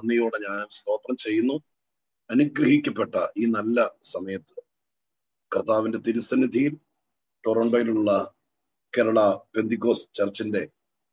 നന്ദിയോടെ ഞാൻ സ്തോത്രം ചെയ്യുന്നു അനുഗ്രഹിക്കപ്പെട്ട ഈ നല്ല സമയത്ത് കർത്താവിന്റെ തിരുസന്നിധിയിൽ ടൊറോണ്ടോയിലുള്ള കേരള പെന്തിക്കോസ് ചർച്ചിന്റെ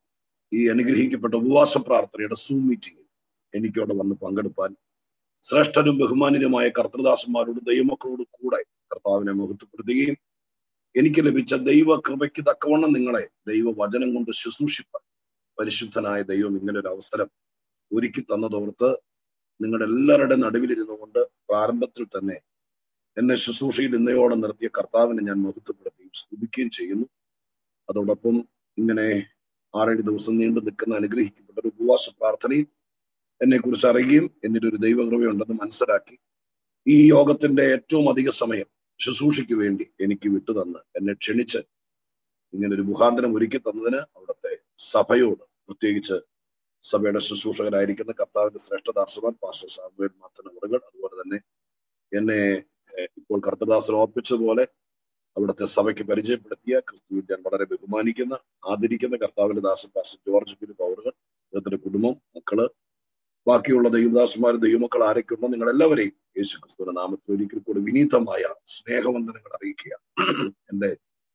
ഈ അനുഗ്രഹിക്കപ്പെട്ട ഉപവാസ പ്രാർത്ഥനയുടെ സൂം മീറ്റിംഗിൽ എനിക്കവിടെ വന്ന് പങ്കെടുപ്പാൻ ശ്രേഷ്ഠനും ബഹുമാനിനുമായ കർത്തൃദാസന്മാരോട് ദൈവമക്കളോട് കൂടെ കർത്താവിനെ മഹത്വപ്പെടുത്തുകയും എനിക്ക് ലഭിച്ച ദൈവ കൃപയ്ക്ക് തക്കവണ്ണം നിങ്ങളെ ദൈവവചനം കൊണ്ട് ശുശ്രൂഷിപ്പാൻ പരിശുദ്ധനായ ദൈവം ഇങ്ങനെ ഒരു അവസരം ഒരുക്കി തന്നതോർത്ത് നിങ്ങളുടെ എല്ലാവരുടെ നടുവിലിരുന്നു കൊണ്ട് പ്രാരംഭത്തിൽ തന്നെ എന്നെ ശുശ്രൂഷയിൽ ഇന്നയോടെ നിർത്തിയ കർത്താവിനെ ഞാൻ മഹത്വപ്പെടുത്തുകയും സ്തുതിക്കുകയും ചെയ്യുന്നു അതോടൊപ്പം ഇങ്ങനെ ആറേഴ് ദിവസം നീണ്ടു നിൽക്കുന്ന അനുഗ്രഹിക്കപ്പെട്ട ഒരു ഉപവാസ പ്രാർത്ഥനയിൽ എന്നെ കുറിച്ച് അറിയുകയും എന്നിൽ ഒരു ദൈവകൃപയുണ്ടെന്ന് മനസ്സിലാക്കി ഈ യോഗത്തിന്റെ ഏറ്റവും അധിക സമയം ശുശ്രൂഷയ്ക്ക് വേണ്ടി എനിക്ക് വിട്ടുതന്ന് എന്നെ ക്ഷണിച്ച് ഇങ്ങനെ ഒരു മുഖാന്തരം ഒരുക്കി തന്നതിന് അവിടുത്തെ സഭയോട് പ്രത്യേകിച്ച് സഭയുടെ ശുശ്രൂഷകരായിരിക്കുന്ന കർത്താവിന്റെ ശ്രേഷ്ഠദാസമാൻ പാസ്റ്റർ സാമുവേൽ മാത്തനവറുകൾ അതുപോലെ തന്നെ എന്നെ ഇപ്പോൾ കർത്തദാസൻ ഓർപ്പിച്ചതുപോലെ അവിടുത്തെ സഭയ്ക്ക് പരിചയപ്പെടുത്തിയ ക്രിസ്തുവിൽ ഞാൻ വളരെ ബഹുമാനിക്കുന്ന ആദരിക്കുന്ന കർത്താവിന്റെ ദാസൻ പാസ്റ്റർ ജോർജ് ബിൻ പൗറുകൾ അദ്ദേഹത്തിന്റെ കുടുംബം മക്കള് ബാക്കിയുള്ള ദൈവദാസന്മാർ ദൈവമക്കൾ ആരൊക്കെയുണ്ടോ നിങ്ങൾ എല്ലാവരെയും യേശു ക്രിസ്തുവിന്റെ നാമത്തിൽ ഒരിക്കൽ കൂടി വിനീതമായ സ്നേഹവന്ദനങ്ങൾ അറിയിക്കുക എന്റെ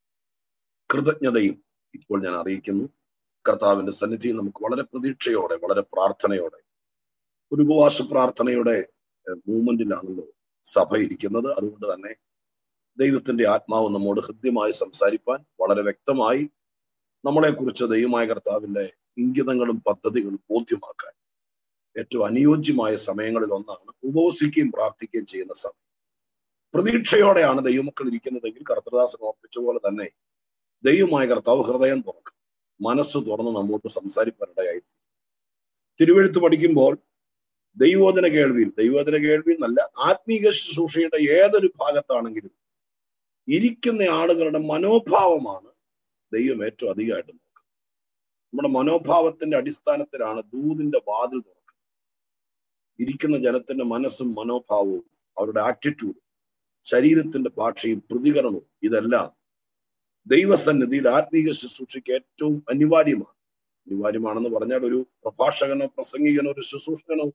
കൃതജ്ഞതയും ഇപ്പോൾ ഞാൻ അറിയിക്കുന്നു കർത്താവിന്റെ സന്നിധിയിൽ നമുക്ക് വളരെ പ്രതീക്ഷയോടെ വളരെ പ്രാർത്ഥനയോടെ ഒരു ഉപവാസ പ്രാർത്ഥനയുടെ മൂവ്മെന്റിലാണല്ലോ സഭ ഇരിക്കുന്നത് അതുകൊണ്ട് തന്നെ ദൈവത്തിന്റെ ആത്മാവ് നമ്മോട് ഹൃദ്യമായി സംസാരിപ്പാൻ വളരെ വ്യക്തമായി നമ്മളെക്കുറിച്ച് ദൈവമായ കർത്താവിന്റെ ഇംഗിതങ്ങളും പദ്ധതികളും ബോധ്യമാക്കാൻ ഏറ്റവും അനുയോജ്യമായ സമയങ്ങളിൽ ഒന്നാണ് ഉപവസിക്കുകയും പ്രാർത്ഥിക്കുകയും ചെയ്യുന്ന സമയം പ്രതീക്ഷയോടെയാണ് ദൈവമക്കൾ ഇരിക്കുന്നതെങ്കിൽ കർത്തദാസൻ ഓർപ്പിച്ച പോലെ തന്നെ ദൈവമായ കർത്താവ് ഹൃദയം തുറക്കും മനസ്സ് തുറന്ന് നമ്മോട്ട് സംസാരിക്കാനിടയായി തിരുവഴുത്ത് പഠിക്കുമ്പോൾ ദൈവോധന കേൾവിയിൽ ദൈവോധന കേൾവിയിൽ നല്ല ആത്മീക ശുശ്രൂഷയുടെ ഏതൊരു ഭാഗത്താണെങ്കിലും ഇരിക്കുന്ന ആളുകളുടെ മനോഭാവമാണ് ദൈവം ഏറ്റവും അധികമായിട്ട് നോക്കുന്നത് നമ്മുടെ മനോഭാവത്തിന്റെ അടിസ്ഥാനത്തിലാണ് ദൂതിന്റെ വാതിൽ തുറക്കുന്നത് ഇരിക്കുന്ന ജനത്തിന്റെ മനസ്സും മനോഭാവവും അവരുടെ ആറ്റിറ്റ്യൂഡും ശരീരത്തിന്റെ ഭാഷയും പ്രതികരണവും ഇതെല്ലാം ദൈവസന്നിധിയിൽ ആത്മീക ശുശ്രൂഷയ്ക്ക് ഏറ്റവും അനിവാര്യമാണ് അനിവാര്യമാണെന്ന് പറഞ്ഞാൽ ഒരു പ്രഭാഷകനോ പ്രസംഗികനോ ഒരു ശുശ്രൂഷകനോ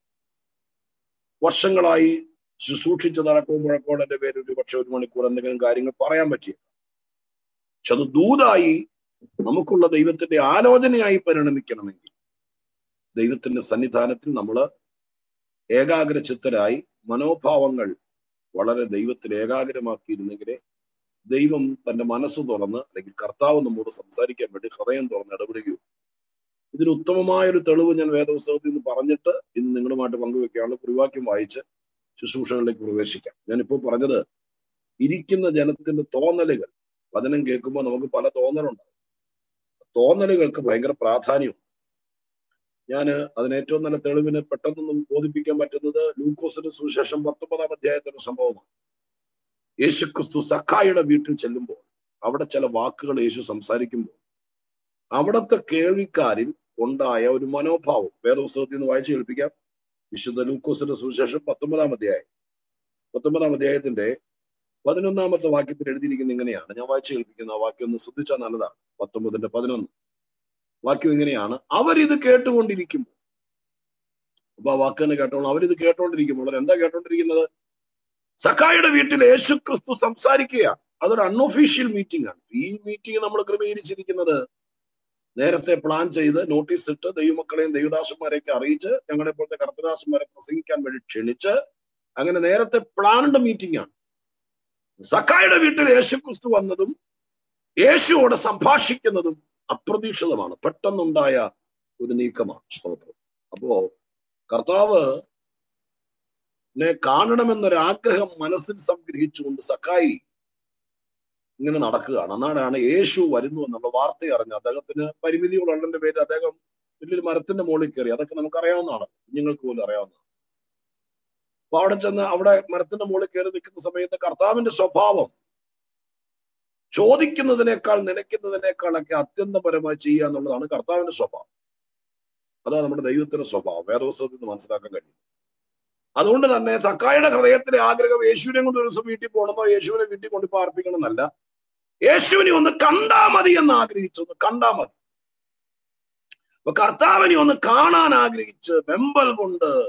വർഷങ്ങളായി ശുശ്രൂഷിച്ച് നടക്കവും മുഴക്കോടെ പേര് ഒരു പക്ഷെ ഒരു മണിക്കൂർ എന്തെങ്കിലും കാര്യങ്ങൾ പറയാൻ പറ്റിയ പക്ഷെ അത് ദൂതായി നമുക്കുള്ള ദൈവത്തിന്റെ ആലോചനയായി പരിണമിക്കണമെങ്കിൽ ദൈവത്തിന്റെ സന്നിധാനത്തിൽ നമ്മൾ ഏകാഗ്രചിത്തരായി മനോഭാവങ്ങൾ വളരെ ദൈവത്തിൽ ഏകാഗ്രമാക്കിയിരുന്നെങ്കിലേ ദൈവം തന്റെ മനസ്സ് തുറന്ന് അല്ലെങ്കിൽ കർത്താവ് നമ്മോട് സംസാരിക്കാൻ വേണ്ടി ഹൃദയം തുറന്ന് ഇടപെടുകയും ഇതിന് ഉത്തമമായ ഒരു തെളിവ് ഞാൻ വേദപുസ്തകത്തിൽ നിന്ന് പറഞ്ഞിട്ട് ഇന്ന് നിങ്ങളുമായിട്ട് പങ്കുവെക്കുകയാണ് കുറിവാക്യം വായിച്ച് ശുശ്രൂഷകളിലേക്ക് പ്രവേശിക്കാം ഞാനിപ്പോൾ പറഞ്ഞത് ഇരിക്കുന്ന ജനത്തിന്റെ തോന്നലുകൾ വചനം കേൾക്കുമ്പോൾ നമുക്ക് പല തോന്നലുണ്ടാകും തോന്നലുകൾക്ക് ഭയങ്കര പ്രാധാന്യമുണ്ട് ഞാൻ അതിന് ഏറ്റവും നല്ല തെളിവിന് പെട്ടെന്നൊന്നും ബോധിപ്പിക്കാൻ പറ്റുന്നത് ലൂക്കോസിന്റെ സുവിശേഷം പത്തൊമ്പതാം അധ്യായത്തിന്റെ സംഭവമാണ് യേശുക്രിസ്തു സഖായുടെ വീട്ടിൽ ചെല്ലുമ്പോൾ അവിടെ ചില വാക്കുകൾ യേശു സംസാരിക്കുമ്പോൾ അവിടുത്തെ കേൾവിക്കാരിൽ ഉണ്ടായ ഒരു മനോഭാവം വേദപുസ്തകത്തിൽ നിന്ന് വായിച്ചു കേൾപ്പിക്കാം വിശുദ്ധ ലൂക്കോസിന്റെ സുവിശേഷം പത്തൊമ്പതാം അധ്യായം പത്തൊമ്പതാം അധ്യായത്തിന്റെ പതിനൊന്നാമത്തെ വാക്യത്തിൽ എഴുതിയിരിക്കുന്ന ഇങ്ങനെയാണ് ഞാൻ വായിച്ചു കേൾപ്പിക്കുന്ന ആ വാക്യം ഒന്ന് ശ്രദ്ധിച്ചാൽ നല്ലതാണ് പത്തൊമ്പതിന്റെ പതിനൊന്ന് വാക്യം ഇങ്ങനെയാണ് അവരിത് കേട്ടുകൊണ്ടിരിക്കുമ്പോൾ അപ്പൊ ആ വാക്ക് തന്നെ കേട്ടോളൂ അവരിത് കേട്ടോണ്ടിരിക്കുമ്പോൾ എന്താ കേട്ടോണ്ടിരിക്കുന്നത് സഖായുടെ വീട്ടിൽ യേശു ക്രിസ്തു സംസാരിക്കുക അതൊരു അൺഒഫീഷ്യൽ മീറ്റിംഗ് ആണ് ഈ മീറ്റിംഗ് നമ്മൾ ക്രമീകരിച്ചിരിക്കുന്നത് നേരത്തെ പ്ലാൻ ചെയ്ത് നോട്ടീസ് ഇട്ട് ദൈവമക്കളെയും ദൈവദാസന്മാരെയൊക്കെ അറിയിച്ച് ഞങ്ങളുടെ പോലത്തെ കർത്തദാസന്മാരെ പ്രസംഗിക്കാൻ വേണ്ടി ക്ഷണിച്ച് അങ്ങനെ നേരത്തെ പ്ലാൻഡ് മീറ്റിംഗ് ആണ് സഖായുടെ വീട്ടിൽ യേശു ക്രിസ്തു വന്നതും യേശുവോട് സംഭാഷിക്കുന്നതും അപ്രതീക്ഷിതമാണ് പെട്ടെന്നുണ്ടായ ഒരു നീക്കമാണ് സ്തോത്രം അപ്പോ കർത്താവ് നെ കാണണമെന്നൊരാഗ്രഹം മനസ്സിൽ സംഗ്രഹിച്ചുകൊണ്ട് സഖായി ഇങ്ങനെ നടക്കുകയാണ് അന്നാടാണ് യേശു വരുന്നു എന്നുള്ള വാർത്ത അറിഞ്ഞു അദ്ദേഹത്തിന് പരിമിതികളുള്ളതിന്റെ പേര് അദ്ദേഹം വലിയൊരു മരത്തിന്റെ മുകളിൽ കയറി അതൊക്കെ നമുക്ക് അറിയാവുന്നതാണ് കുഞ്ഞുങ്ങൾക്ക് പോലും അറിയാവുന്നതാണ് അപ്പൊ അവിടെ ചെന്ന് അവിടെ മരത്തിന്റെ മുകളിൽ കയറി നിൽക്കുന്ന സമയത്ത് കർത്താവിന്റെ സ്വഭാവം ചോദിക്കുന്നതിനേക്കാൾ നനയ്ക്കുന്നതിനേക്കാളൊക്കെ അത്യന്തപരമായി ചെയ്യുക എന്നുള്ളതാണ് കർത്താവിന്റെ സ്വഭാവം അതാണ് നമ്മുടെ ദൈവത്തിന്റെ സ്വഭാവം വേദോത്സവത്തിൽ നിന്ന് മനസ്സിലാക്കാൻ കഴിയും അതുകൊണ്ട് തന്നെ സക്കായുടെ ഹൃദയത്തിലെ ആഗ്രഹം യേശുവിനെ കൊണ്ട് ഒരു ദിവസം വീട്ടിൽ പോകണമെന്നോ യേശുവിനെ വീട്ടിൽ കൊണ്ട് പാർപ്പിക്കണം എന്നല്ല യേശുവിനെ ഒന്ന് കണ്ടാ മതി എന്ന് ആഗ്രഹിച്ചു ഒന്ന് കണ്ടാ മതി അപ്പൊ കർത്താവിനെ ഒന്ന് കാണാൻ ആഗ്രഹിച്ച് വെമ്പൽ കൊണ്ട്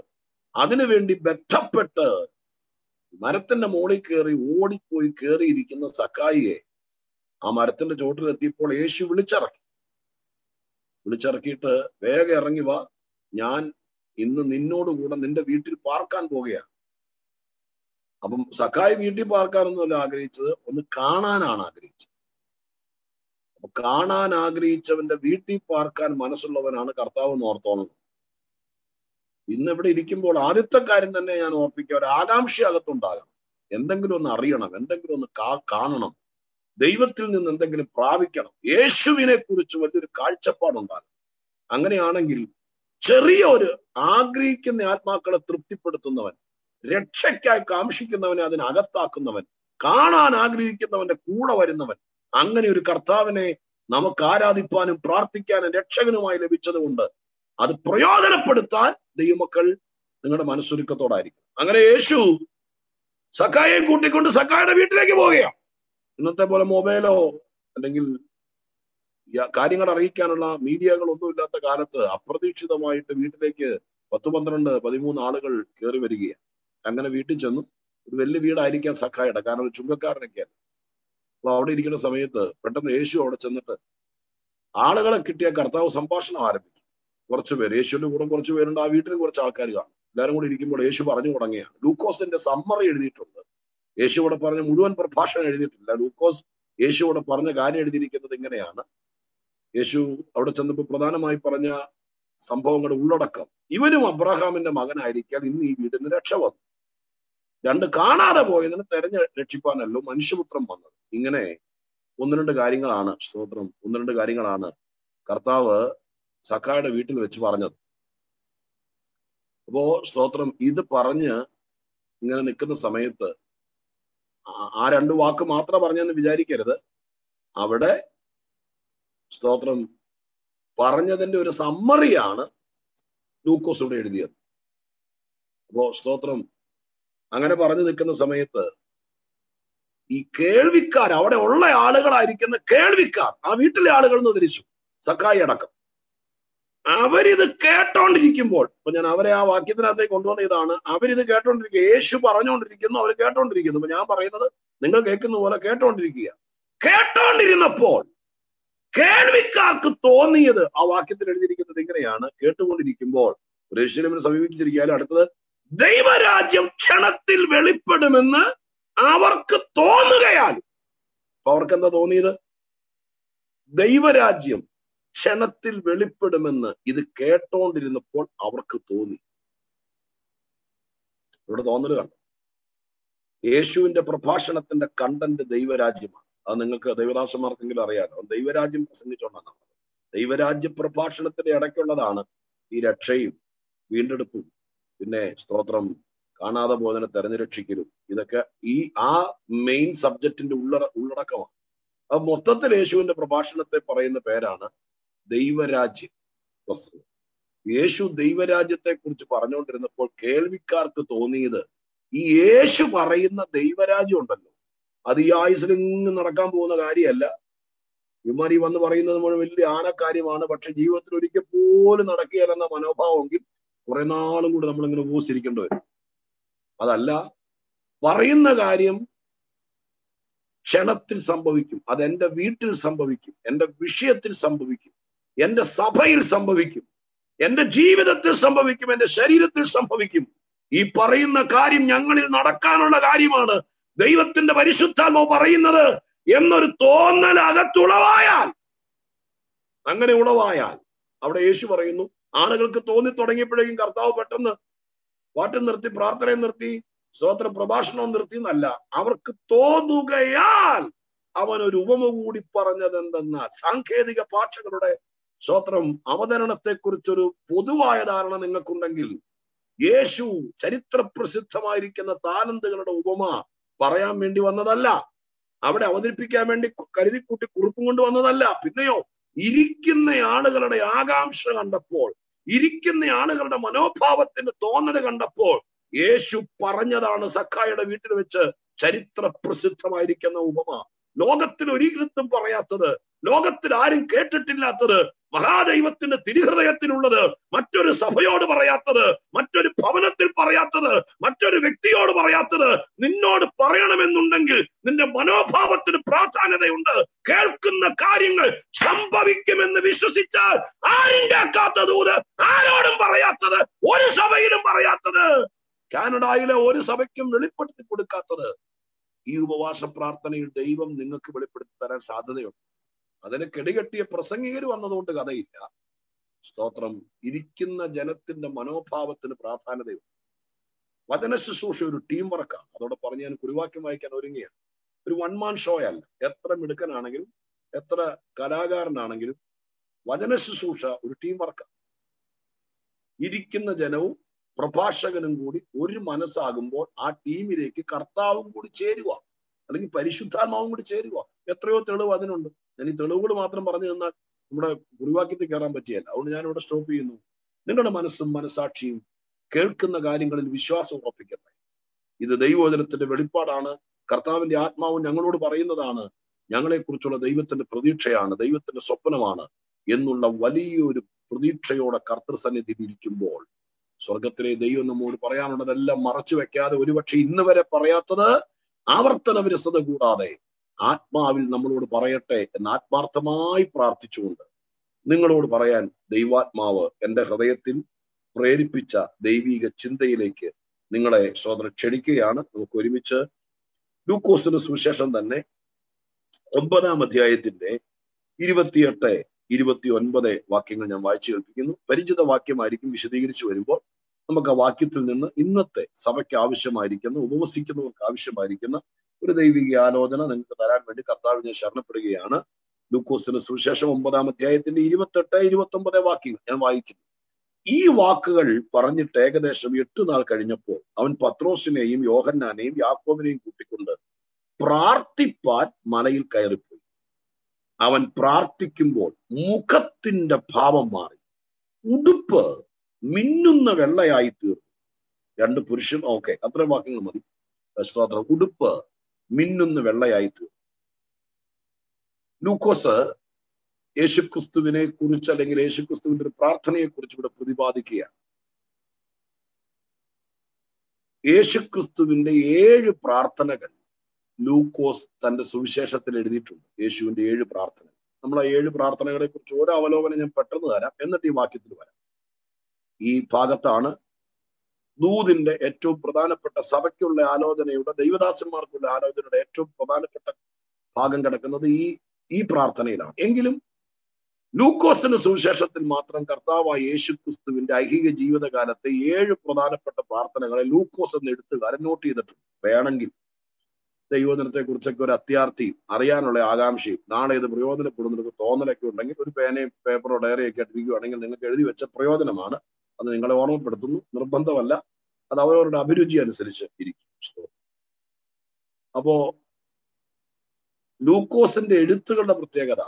അതിനുവേണ്ടി ബന്ധപ്പെട്ട് മരത്തിന്റെ മുകളിൽ കയറി ഓടിപ്പോയി കയറിയിരിക്കുന്ന സക്കായിയെ ആ മരത്തിന്റെ ചോട്ടിലെത്തിയപ്പോൾ യേശു വിളിച്ചിറക്കി വിളിച്ചിറക്കിയിട്ട് വേഗം ഇറങ്ങി വാ ഞാൻ ഇന്ന് നിന്നോടുകൂടെ നിന്റെ വീട്ടിൽ പാർക്കാൻ പോകുകയാണ് അപ്പം സക്കായി വീട്ടിൽ പാർക്കാനൊന്നുമല്ല ആഗ്രഹിച്ചത് ഒന്ന് കാണാനാണ് ആഗ്രഹിച്ചത് അപ്പൊ കാണാൻ ആഗ്രഹിച്ചവന്റെ വീട്ടിൽ പാർക്കാൻ മനസ്സുള്ളവനാണ് കർത്താവ് എന്ന് ഓർത്തോണം ഇന്ന് ഇവിടെ ഇരിക്കുമ്പോൾ ആദ്യത്തെ കാര്യം തന്നെ ഞാൻ ഓർപ്പിക്കുക ഒരു ആകാംക്ഷ അകത്തുണ്ടാകണം എന്തെങ്കിലും ഒന്ന് അറിയണം എന്തെങ്കിലും ഒന്ന് കാ കാണണം ദൈവത്തിൽ നിന്ന് എന്തെങ്കിലും പ്രാപിക്കണം യേശുവിനെ കുറിച്ച് വലിയൊരു കാഴ്ചപ്പാടുണ്ടാകും അങ്ങനെയാണെങ്കിൽ ചെറിയ ഒരു ആഗ്രഹിക്കുന്ന ആത്മാക്കളെ തൃപ്തിപ്പെടുത്തുന്നവൻ രക്ഷയ്ക്കായി കാംക്ഷിക്കുന്നവനെ അതിനകത്താക്കുന്നവൻ കാണാൻ ആഗ്രഹിക്കുന്നവന്റെ കൂടെ വരുന്നവൻ അങ്ങനെ ഒരു കർത്താവിനെ നമുക്ക് ആരാധിപ്പാനും പ്രാർത്ഥിക്കാനും രക്ഷകനുമായി ലഭിച്ചതുകൊണ്ട് അത് പ്രയോജനപ്പെടുത്താൻ ദൈവമക്കൾ നിങ്ങളുടെ മനസ്സൊരുക്കത്തോടായിരിക്കും അങ്ങനെ യേശു സക്കായെ കൂട്ടിക്കൊണ്ട് സക്കായുടെ വീട്ടിലേക്ക് പോവുകയാണ് ഇന്നത്തെ പോലെ മൊബൈലോ അല്ലെങ്കിൽ കാര്യങ്ങൾ അറിയിക്കാനുള്ള മീഡിയകളൊന്നും ഇല്ലാത്ത കാലത്ത് അപ്രതീക്ഷിതമായിട്ട് വീട്ടിലേക്ക് പത്ത് പന്ത്രണ്ട് പതിമൂന്ന് ആളുകൾ കയറി വരികയാണ് അങ്ങനെ വീട്ടിൽ ചെന്നു ഒരു വലിയ വീടായിരിക്കാം സഖായുടെ കാരണം ഒരു ചുങ്കക്കാരനൊക്കെയാണ് അപ്പൊ അവിടെ ഇരിക്കുന്ന സമയത്ത് പെട്ടെന്ന് യേശു അവിടെ ചെന്നിട്ട് ആളുകളെ കിട്ടിയ കർത്താവ് സംഭാഷണം ആരംഭിക്കും കുറച്ച് പേര് യേശുവിന്റെ കൂടെ കുറച്ച് പേരുണ്ട് ആ വീട്ടിൽ കുറച്ച് ആൾക്കാർ കാണും എല്ലാവരും കൂടി ഇരിക്കുമ്പോൾ യേശു പറഞ്ഞു തുടങ്ങിയാണ് ലൂക്കോസിന്റെ സമ്മറി എഴുതിയിട്ടുണ്ട് യേശു ഇവിടെ പറഞ്ഞ മുഴുവൻ പ്രഭാഷണം എഴുതിയിട്ടില്ല ലൂക്കോസ് യേശു ഇവിടെ പറഞ്ഞ കാര്യം എഴുതിയിരിക്കുന്നത് ഇങ്ങനെയാണ് യേശു അവിടെ ചെന്നപ്പോൾ പ്രധാനമായി പറഞ്ഞ സംഭവങ്ങളുടെ ഉള്ളടക്കം ഇവനും അബ്രഹാമിന്റെ മകനായിരിക്കാൻ ഇന്ന് ഈ വീടിന് രക്ഷ വന്നു രണ്ട് കാണാതെ പോയതിന് തെരഞ്ഞ രക്ഷിപ്പാനല്ലോ മനുഷ്യപുത്രം വന്നത് ഇങ്ങനെ ഒന്ന് രണ്ട് കാര്യങ്ങളാണ് സ്തോത്രം ഒന്ന് രണ്ട് കാര്യങ്ങളാണ് കർത്താവ് സക്കായുടെ വീട്ടിൽ വെച്ച് പറഞ്ഞത് അപ്പോ സ്തോത്രം ഇത് പറഞ്ഞ് ഇങ്ങനെ നിൽക്കുന്ന സമയത്ത് ആ രണ്ട് വാക്ക് മാത്രം പറഞ്ഞെന്ന് വിചാരിക്കരുത് അവിടെ സ്തോത്രം പറഞ്ഞതിന്റെ ഒരു സമ്മറിയാണ് ലൂക്കോസ് ഇവിടെ എഴുതിയത് അപ്പോ സ്തോത്രം അങ്ങനെ പറഞ്ഞു നിൽക്കുന്ന സമയത്ത് ഈ കേൾവിക്കാർ അവിടെ ഉള്ള ആളുകളായിരിക്കുന്ന കേൾവിക്കാർ ആ വീട്ടിലെ ആളുകൾ എന്ന് തിരിച്ചു സക്കായി അടക്കം അവരിത് കേട്ടോണ്ടിരിക്കുമ്പോൾ ഇപ്പൊ ഞാൻ അവരെ ആ വാക്യത്തിനകത്തേക്ക് കൊണ്ടുവന്ന ഇതാണ് അവരിത് കേട്ടോണ്ടിരിക്കുക യേശു പറഞ്ഞുകൊണ്ടിരിക്കുന്നു അവർ കേട്ടോണ്ടിരിക്കുന്നു അപ്പൊ ഞാൻ പറയുന്നത് നിങ്ങൾ കേൾക്കുന്ന പോലെ കേട്ടോണ്ടിരിക്കുക കേട്ടോണ്ടിരുന്നപ്പോൾ കേൾവിക്കാർക്ക് തോന്നിയത് ആ വാക്യത്തിൽ എഴുതിയിരിക്കുന്നത് ഇങ്ങനെയാണ് കേട്ടുകൊണ്ടിരിക്കുമ്പോൾ യേശുവിനെ സമീപിച്ചിരിക്കാനും അടുത്തത് ദൈവരാജ്യം ക്ഷണത്തിൽ വെളിപ്പെടുമെന്ന് അവർക്ക് തോന്നുകയാൽ അപ്പൊ അവർക്ക് എന്താ തോന്നിയത് ദൈവരാജ്യം ക്ഷണത്തിൽ വെളിപ്പെടുമെന്ന് ഇത് കേട്ടോണ്ടിരുന്നപ്പോൾ അവർക്ക് തോന്നി ഇവിടെ തോന്നൽ കണ്ടു യേശുവിന്റെ പ്രഭാഷണത്തിന്റെ കണ്ടന്റ് ദൈവരാജ്യമാണ് അത് നിങ്ങൾക്ക് ദൈവദാസന്മാർക്കെങ്കിലും അറിയാലോ ദൈവരാജ്യം പ്രസംഗിച്ചുകൊണ്ടാണ് ദൈവരാജ്യ പ്രഭാഷണത്തിന്റെ ഇടയ്ക്കുള്ളതാണ് ഈ രക്ഷയും വീണ്ടെടുപ്പും പിന്നെ സ്തോത്രം കാണാതെ പോയതിനെ തെരഞ്ഞുരക്ഷിക്കലും ഇതൊക്കെ ഈ ആ മെയിൻ സബ്ജക്റ്റിന്റെ ഉള്ള ഉള്ളടക്കമാണ് അത് മൊത്തത്തിൽ യേശുവിന്റെ പ്രഭാഷണത്തെ പറയുന്ന പേരാണ് ദൈവരാജ്യം പ്രസംഗം യേശു ദൈവരാജ്യത്തെ കുറിച്ച് പറഞ്ഞുകൊണ്ടിരുന്നപ്പോൾ കേൾവിക്കാർക്ക് തോന്നിയത് ഈ യേശു പറയുന്ന ദൈവരാജ്യം ഉണ്ടല്ലോ അത് ഈ ആയുസിലിങ്ങ് നടക്കാൻ പോകുന്ന കാര്യമല്ല ഇവന്മാർ ഈ വന്ന് പറയുന്നത് മുഴുവൻ വലിയ ആനക്കാര്യമാണ് പക്ഷെ ജീവിതത്തിൽ ഒരിക്കൽ പോലും നടക്കുകയല്ലെന്ന മനോഭാവമെങ്കിൽ കുറെ നാളും കൂടി നമ്മളിങ്ങനെ ഉപസിരിക്കേണ്ടി വരും അതല്ല പറയുന്ന കാര്യം ക്ഷണത്തിൽ സംഭവിക്കും അത് എന്റെ വീട്ടിൽ സംഭവിക്കും എന്റെ വിഷയത്തിൽ സംഭവിക്കും എന്റെ സഭയിൽ സംഭവിക്കും എന്റെ ജീവിതത്തിൽ സംഭവിക്കും എന്റെ ശരീരത്തിൽ സംഭവിക്കും ഈ പറയുന്ന കാര്യം ഞങ്ങളിൽ നടക്കാനുള്ള കാര്യമാണ് ദൈവത്തിന്റെ പരിശുദ്ധാത്മ പറയുന്നത് എന്നൊരു തോന്നൽ അകത്തുളവായാൽ അങ്ങനെ ഉളവായാൽ അവിടെ യേശു പറയുന്നു ആളുകൾക്ക് തോന്നി തുടങ്ങിയപ്പോഴേക്കും കർത്താവ് പെട്ടെന്ന് പാട്ടും നിർത്തി പ്രാർത്ഥനയും നിർത്തി സ്തോത്ര പ്രഭാഷണവും നിർത്തി എന്നല്ല അവർക്ക് തോന്നുകയാൽ അവൻ ഒരു ഉപമ കൂടി പറഞ്ഞത് എന്തെന്നാൽ സാങ്കേതിക ഭാഷകളുടെ സ്തോത്രം അവതരണത്തെ കുറിച്ചൊരു പൊതുവായ ധാരണ നിങ്ങൾക്കുണ്ടെങ്കിൽ യേശു ചരിത്ര പ്രസിദ്ധമായിരിക്കുന്ന താനന്തുകളുടെ ഉപമ പറയാൻ വേണ്ടി വന്നതല്ല അവിടെ അവതരിപ്പിക്കാൻ വേണ്ടി കരുതിക്കൂട്ടി കുറിപ്പും കൊണ്ട് വന്നതല്ല പിന്നെയോ ഇരിക്കുന്ന ആളുകളുടെ ആകാംക്ഷ കണ്ടപ്പോൾ ഇരിക്കുന്ന ആളുകളുടെ മനോഭാവത്തിന്റെ തോന്നൽ കണ്ടപ്പോൾ യേശു പറഞ്ഞതാണ് സഖായുടെ വീട്ടിൽ വെച്ച് ചരിത്ര പ്രസിദ്ധമായിരിക്കുന്ന ഉപമ ലോകത്തിൽ ഒരിക്കലും പറയാത്തത് ലോകത്തിൽ ആരും കേട്ടിട്ടില്ലാത്തത് മഹാദൈവത്തിന്റെ തിരുഹൃദയത്തിലുള്ളത് മറ്റൊരു സഭയോട് പറയാത്തത് മറ്റൊരു ഭവനത്തിൽ പറയാത്തത് മറ്റൊരു വ്യക്തിയോട് പറയാത്തത് നിന്നോട് പറയണമെന്നുണ്ടെങ്കിൽ നിന്റെ മനോഭാവത്തിന് പ്രാധാന്യതയുണ്ട് കേൾക്കുന്ന കാര്യങ്ങൾ സംഭവിക്കുമെന്ന് വിശ്വസിച്ചാൽ ആരും കേൾക്കാത്ത ദൂത് ആരോടും പറയാത്തത് ഒരു സഭയിലും പറയാത്തത് കാനഡയിലെ ഒരു സഭയ്ക്കും വെളിപ്പെടുത്തി കൊടുക്കാത്തത് ഈ ഉപവാസ പ്രാർത്ഥനയിൽ ദൈവം നിങ്ങൾക്ക് വെളിപ്പെടുത്തി തരാൻ സാധ്യതയുണ്ട് അതിന് കെടികെട്ടിയ പ്രസംഗികർ വന്നതുകൊണ്ട് കഥയില്ല സ്തോത്രം ഇരിക്കുന്ന ജനത്തിന്റെ മനോഭാവത്തിന് പ്രാധാന്യതയുണ്ട് വചന ശുശ്രൂഷ ഒരു ടീം വർക്കാണ് അതോടെ പറഞ്ഞ് ഞാൻ കുരുവാക്യം വായിക്കാൻ ഒരുങ്ങിയാണ് ഒരു വൺ മാൻ ഷോ അല്ല എത്ര മിടുക്കനാണെങ്കിലും എത്ര കലാകാരനാണെങ്കിലും വചന ശുശ്രൂഷ ഒരു ടീം വർക്കാണ് ഇരിക്കുന്ന ജനവും പ്രഭാഷകനും കൂടി ഒരു മനസ്സാകുമ്പോൾ ആ ടീമിലേക്ക് കർത്താവും കൂടി ചേരുക അല്ലെങ്കിൽ പരിശുദ്ധാത്മാവും കൂടി ചേരുക എത്രയോ തെളിവ് അതിനുണ്ട് ഞാൻ ഈ തെളിവുകൾ മാത്രം പറഞ്ഞു തന്നാൽ നമ്മുടെ ഗുരുവാക്യത്തിൽ കയറാൻ പറ്റിയല്ല അതുകൊണ്ട് ഞാൻ ഇവിടെ സ്റ്റോപ്പ് ചെയ്യുന്നു നിങ്ങളുടെ മനസ്സും മനസാക്ഷിയും കേൾക്കുന്ന കാര്യങ്ങളിൽ വിശ്വാസം ഉറപ്പിക്കട്ടെ ഇത് ദൈവവചനത്തിന്റെ വെളിപ്പാടാണ് കർത്താവിന്റെ ആത്മാവും ഞങ്ങളോട് പറയുന്നതാണ് ഞങ്ങളെ കുറിച്ചുള്ള ദൈവത്തിന്റെ പ്രതീക്ഷയാണ് ദൈവത്തിന്റെ സ്വപ്നമാണ് എന്നുള്ള വലിയൊരു പ്രതീക്ഷയോടെ കർത്തൃസന്നിധിയിൽ ഇരിക്കുമ്പോൾ സ്വർഗത്തിലെ ദൈവം നമ്മോട് പറയാനുള്ളതെല്ലാം മറച്ചു വെക്കാതെ ഒരുപക്ഷെ ഇന്ന് വരെ പറയാത്തത് ആവർത്തന വിരസത കൂടാതെ ആത്മാവിൽ നമ്മളോട് പറയട്ടെ എന്ന് ആത്മാർത്ഥമായി പ്രാർത്ഥിച്ചുകൊണ്ട് നിങ്ങളോട് പറയാൻ ദൈവാത്മാവ് എന്റെ ഹൃദയത്തിൽ പ്രേരിപ്പിച്ച ദൈവീക ചിന്തയിലേക്ക് നിങ്ങളെ സോദരൻ ക്ഷണിക്കുകയാണ് നമുക്ക് ഒരുമിച്ച് ലൂക്കോസിന് സുവിശേഷം തന്നെ ഒമ്പതാം അധ്യായത്തിന്റെ ഇരുപത്തിയെട്ട് ഇരുപത്തി ഒൻപത് വാക്യങ്ങൾ ഞാൻ വായിച്ചു കേൾപ്പിക്കുന്നു പരിചിത വാക്യമായിരിക്കും വിശദീകരിച്ചു വരുമ്പോൾ നമുക്ക് ആ വാക്യത്തിൽ നിന്ന് ഇന്നത്തെ സഭയ്ക്ക് ആവശ്യമായിരിക്കുന്ന ഉപവസിക്കുന്നവർക്ക് ആവശ്യമായിരിക്കുന്ന ഒരു ദൈവിക ആലോചന നിങ്ങൾക്ക് തരാൻ വേണ്ടി കർത്താവിനെ ശരണപ്പെടുകയാണ് ലൂക്കോസിന് സുവിശേഷം ഒമ്പതാം അധ്യായത്തിന്റെ ഇരുപത്തെട്ട് ഇരുപത്തി ഒമ്പത് വാക്യങ്ങൾ ഞാൻ വായിക്കുന്നു ഈ വാക്കുകൾ പറഞ്ഞിട്ട് ഏകദേശം എട്ട് നാൾ കഴിഞ്ഞപ്പോൾ അവൻ പത്രോസിനെയും യോഹന്നാനെയും യാക്കോബിനെയും കൂട്ടിക്കൊണ്ട് പ്രാർത്ഥിപ്പാൻ മലയിൽ കയറിപ്പോയി അവൻ പ്രാർത്ഥിക്കുമ്പോൾ മുഖത്തിന്റെ ഭാവം മാറി ഉടുപ്പ് മിന്നുന്ന വെള്ളയായി തീർന്നു രണ്ട് പുരുഷൻ ഓക്കെ അത്ര വാക്യങ്ങൾ മതി സ്തോത്രം ഉടുപ്പ് മിന്നുന്ന വെള്ളയായി തീർന്നു ലൂക്കോസ് യേശുക്രിസ്തുവിനെ കുറിച്ച് അല്ലെങ്കിൽ യേശുക്രിസ്തുവിന്റെ ഒരു പ്രാർത്ഥനയെ കുറിച്ച് ഇവിടെ പ്രതിപാദിക്കുകയാണ് യേശുക്രിസ്തുവിന്റെ ഏഴ് പ്രാർത്ഥനകൾ ലൂക്കോസ് തന്റെ സുവിശേഷത്തിൽ എഴുതിയിട്ടുണ്ട് യേശുവിന്റെ ഏഴ് പ്രാർത്ഥന നമ്മൾ ആ ഏഴ് പ്രാർത്ഥനകളെ കുറിച്ച് ഓരോ അവലോകനം ഞാൻ പെട്ടെന്ന് തരാം എന്നിട്ട് ഈ വാക്യത്തിൽ വരാം ഈ ഭാഗത്താണ് ദൂതിന്റെ ഏറ്റവും പ്രധാനപ്പെട്ട സഭയ്ക്കുള്ള ആലോചനയുടെ ദൈവദാസന്മാർക്കുള്ള ആലോചനയുടെ ഏറ്റവും പ്രധാനപ്പെട്ട ഭാഗം കിടക്കുന്നത് ഈ ഈ പ്രാർത്ഥനയിലാണ് എങ്കിലും ലൂക്കോസിന് സുവിശേഷത്തിൽ മാത്രം കർത്താവായ യേശു ക്രിസ്തുവിന്റെ ഐഹിക ജീവിതകാലത്തെ ഏഴ് പ്രധാനപ്പെട്ട പ്രാർത്ഥനകളെ ലൂക്കോസ് എന്ന് എഴുത്തുകാരൻ നോട്ട് ചെയ്തിട്ടുണ്ട് വേണമെങ്കിൽ ദൈവദിനത്തെ കുറിച്ചൊക്കെ ഒരു അത്യാർത്ഥിയും അറിയാനുള്ള ആകാംക്ഷയും നാളെ ഇത് പ്രയോജനപ്പെടുന്നൊരു തോന്നലൊക്കെ ഉണ്ടെങ്കിൽ ഒരു പേനയും പേപ്പറോ ഡയറിയൊക്കെ ഇട്ടിരിക്കുകയാണെങ്കിൽ നിങ്ങൾക്ക് എഴുതി വെച്ച പ്രയോജനമാണ് അത് നിങ്ങളെ ഓർമ്മപ്പെടുത്തുന്നു നിർബന്ധമല്ല അത് അവരവരുടെ അഭിരുചി അനുസരിച്ച് ഇരിക്കും അപ്പോ ലൂക്കോസിന്റെ എഴുത്തുകളുടെ പ്രത്യേകത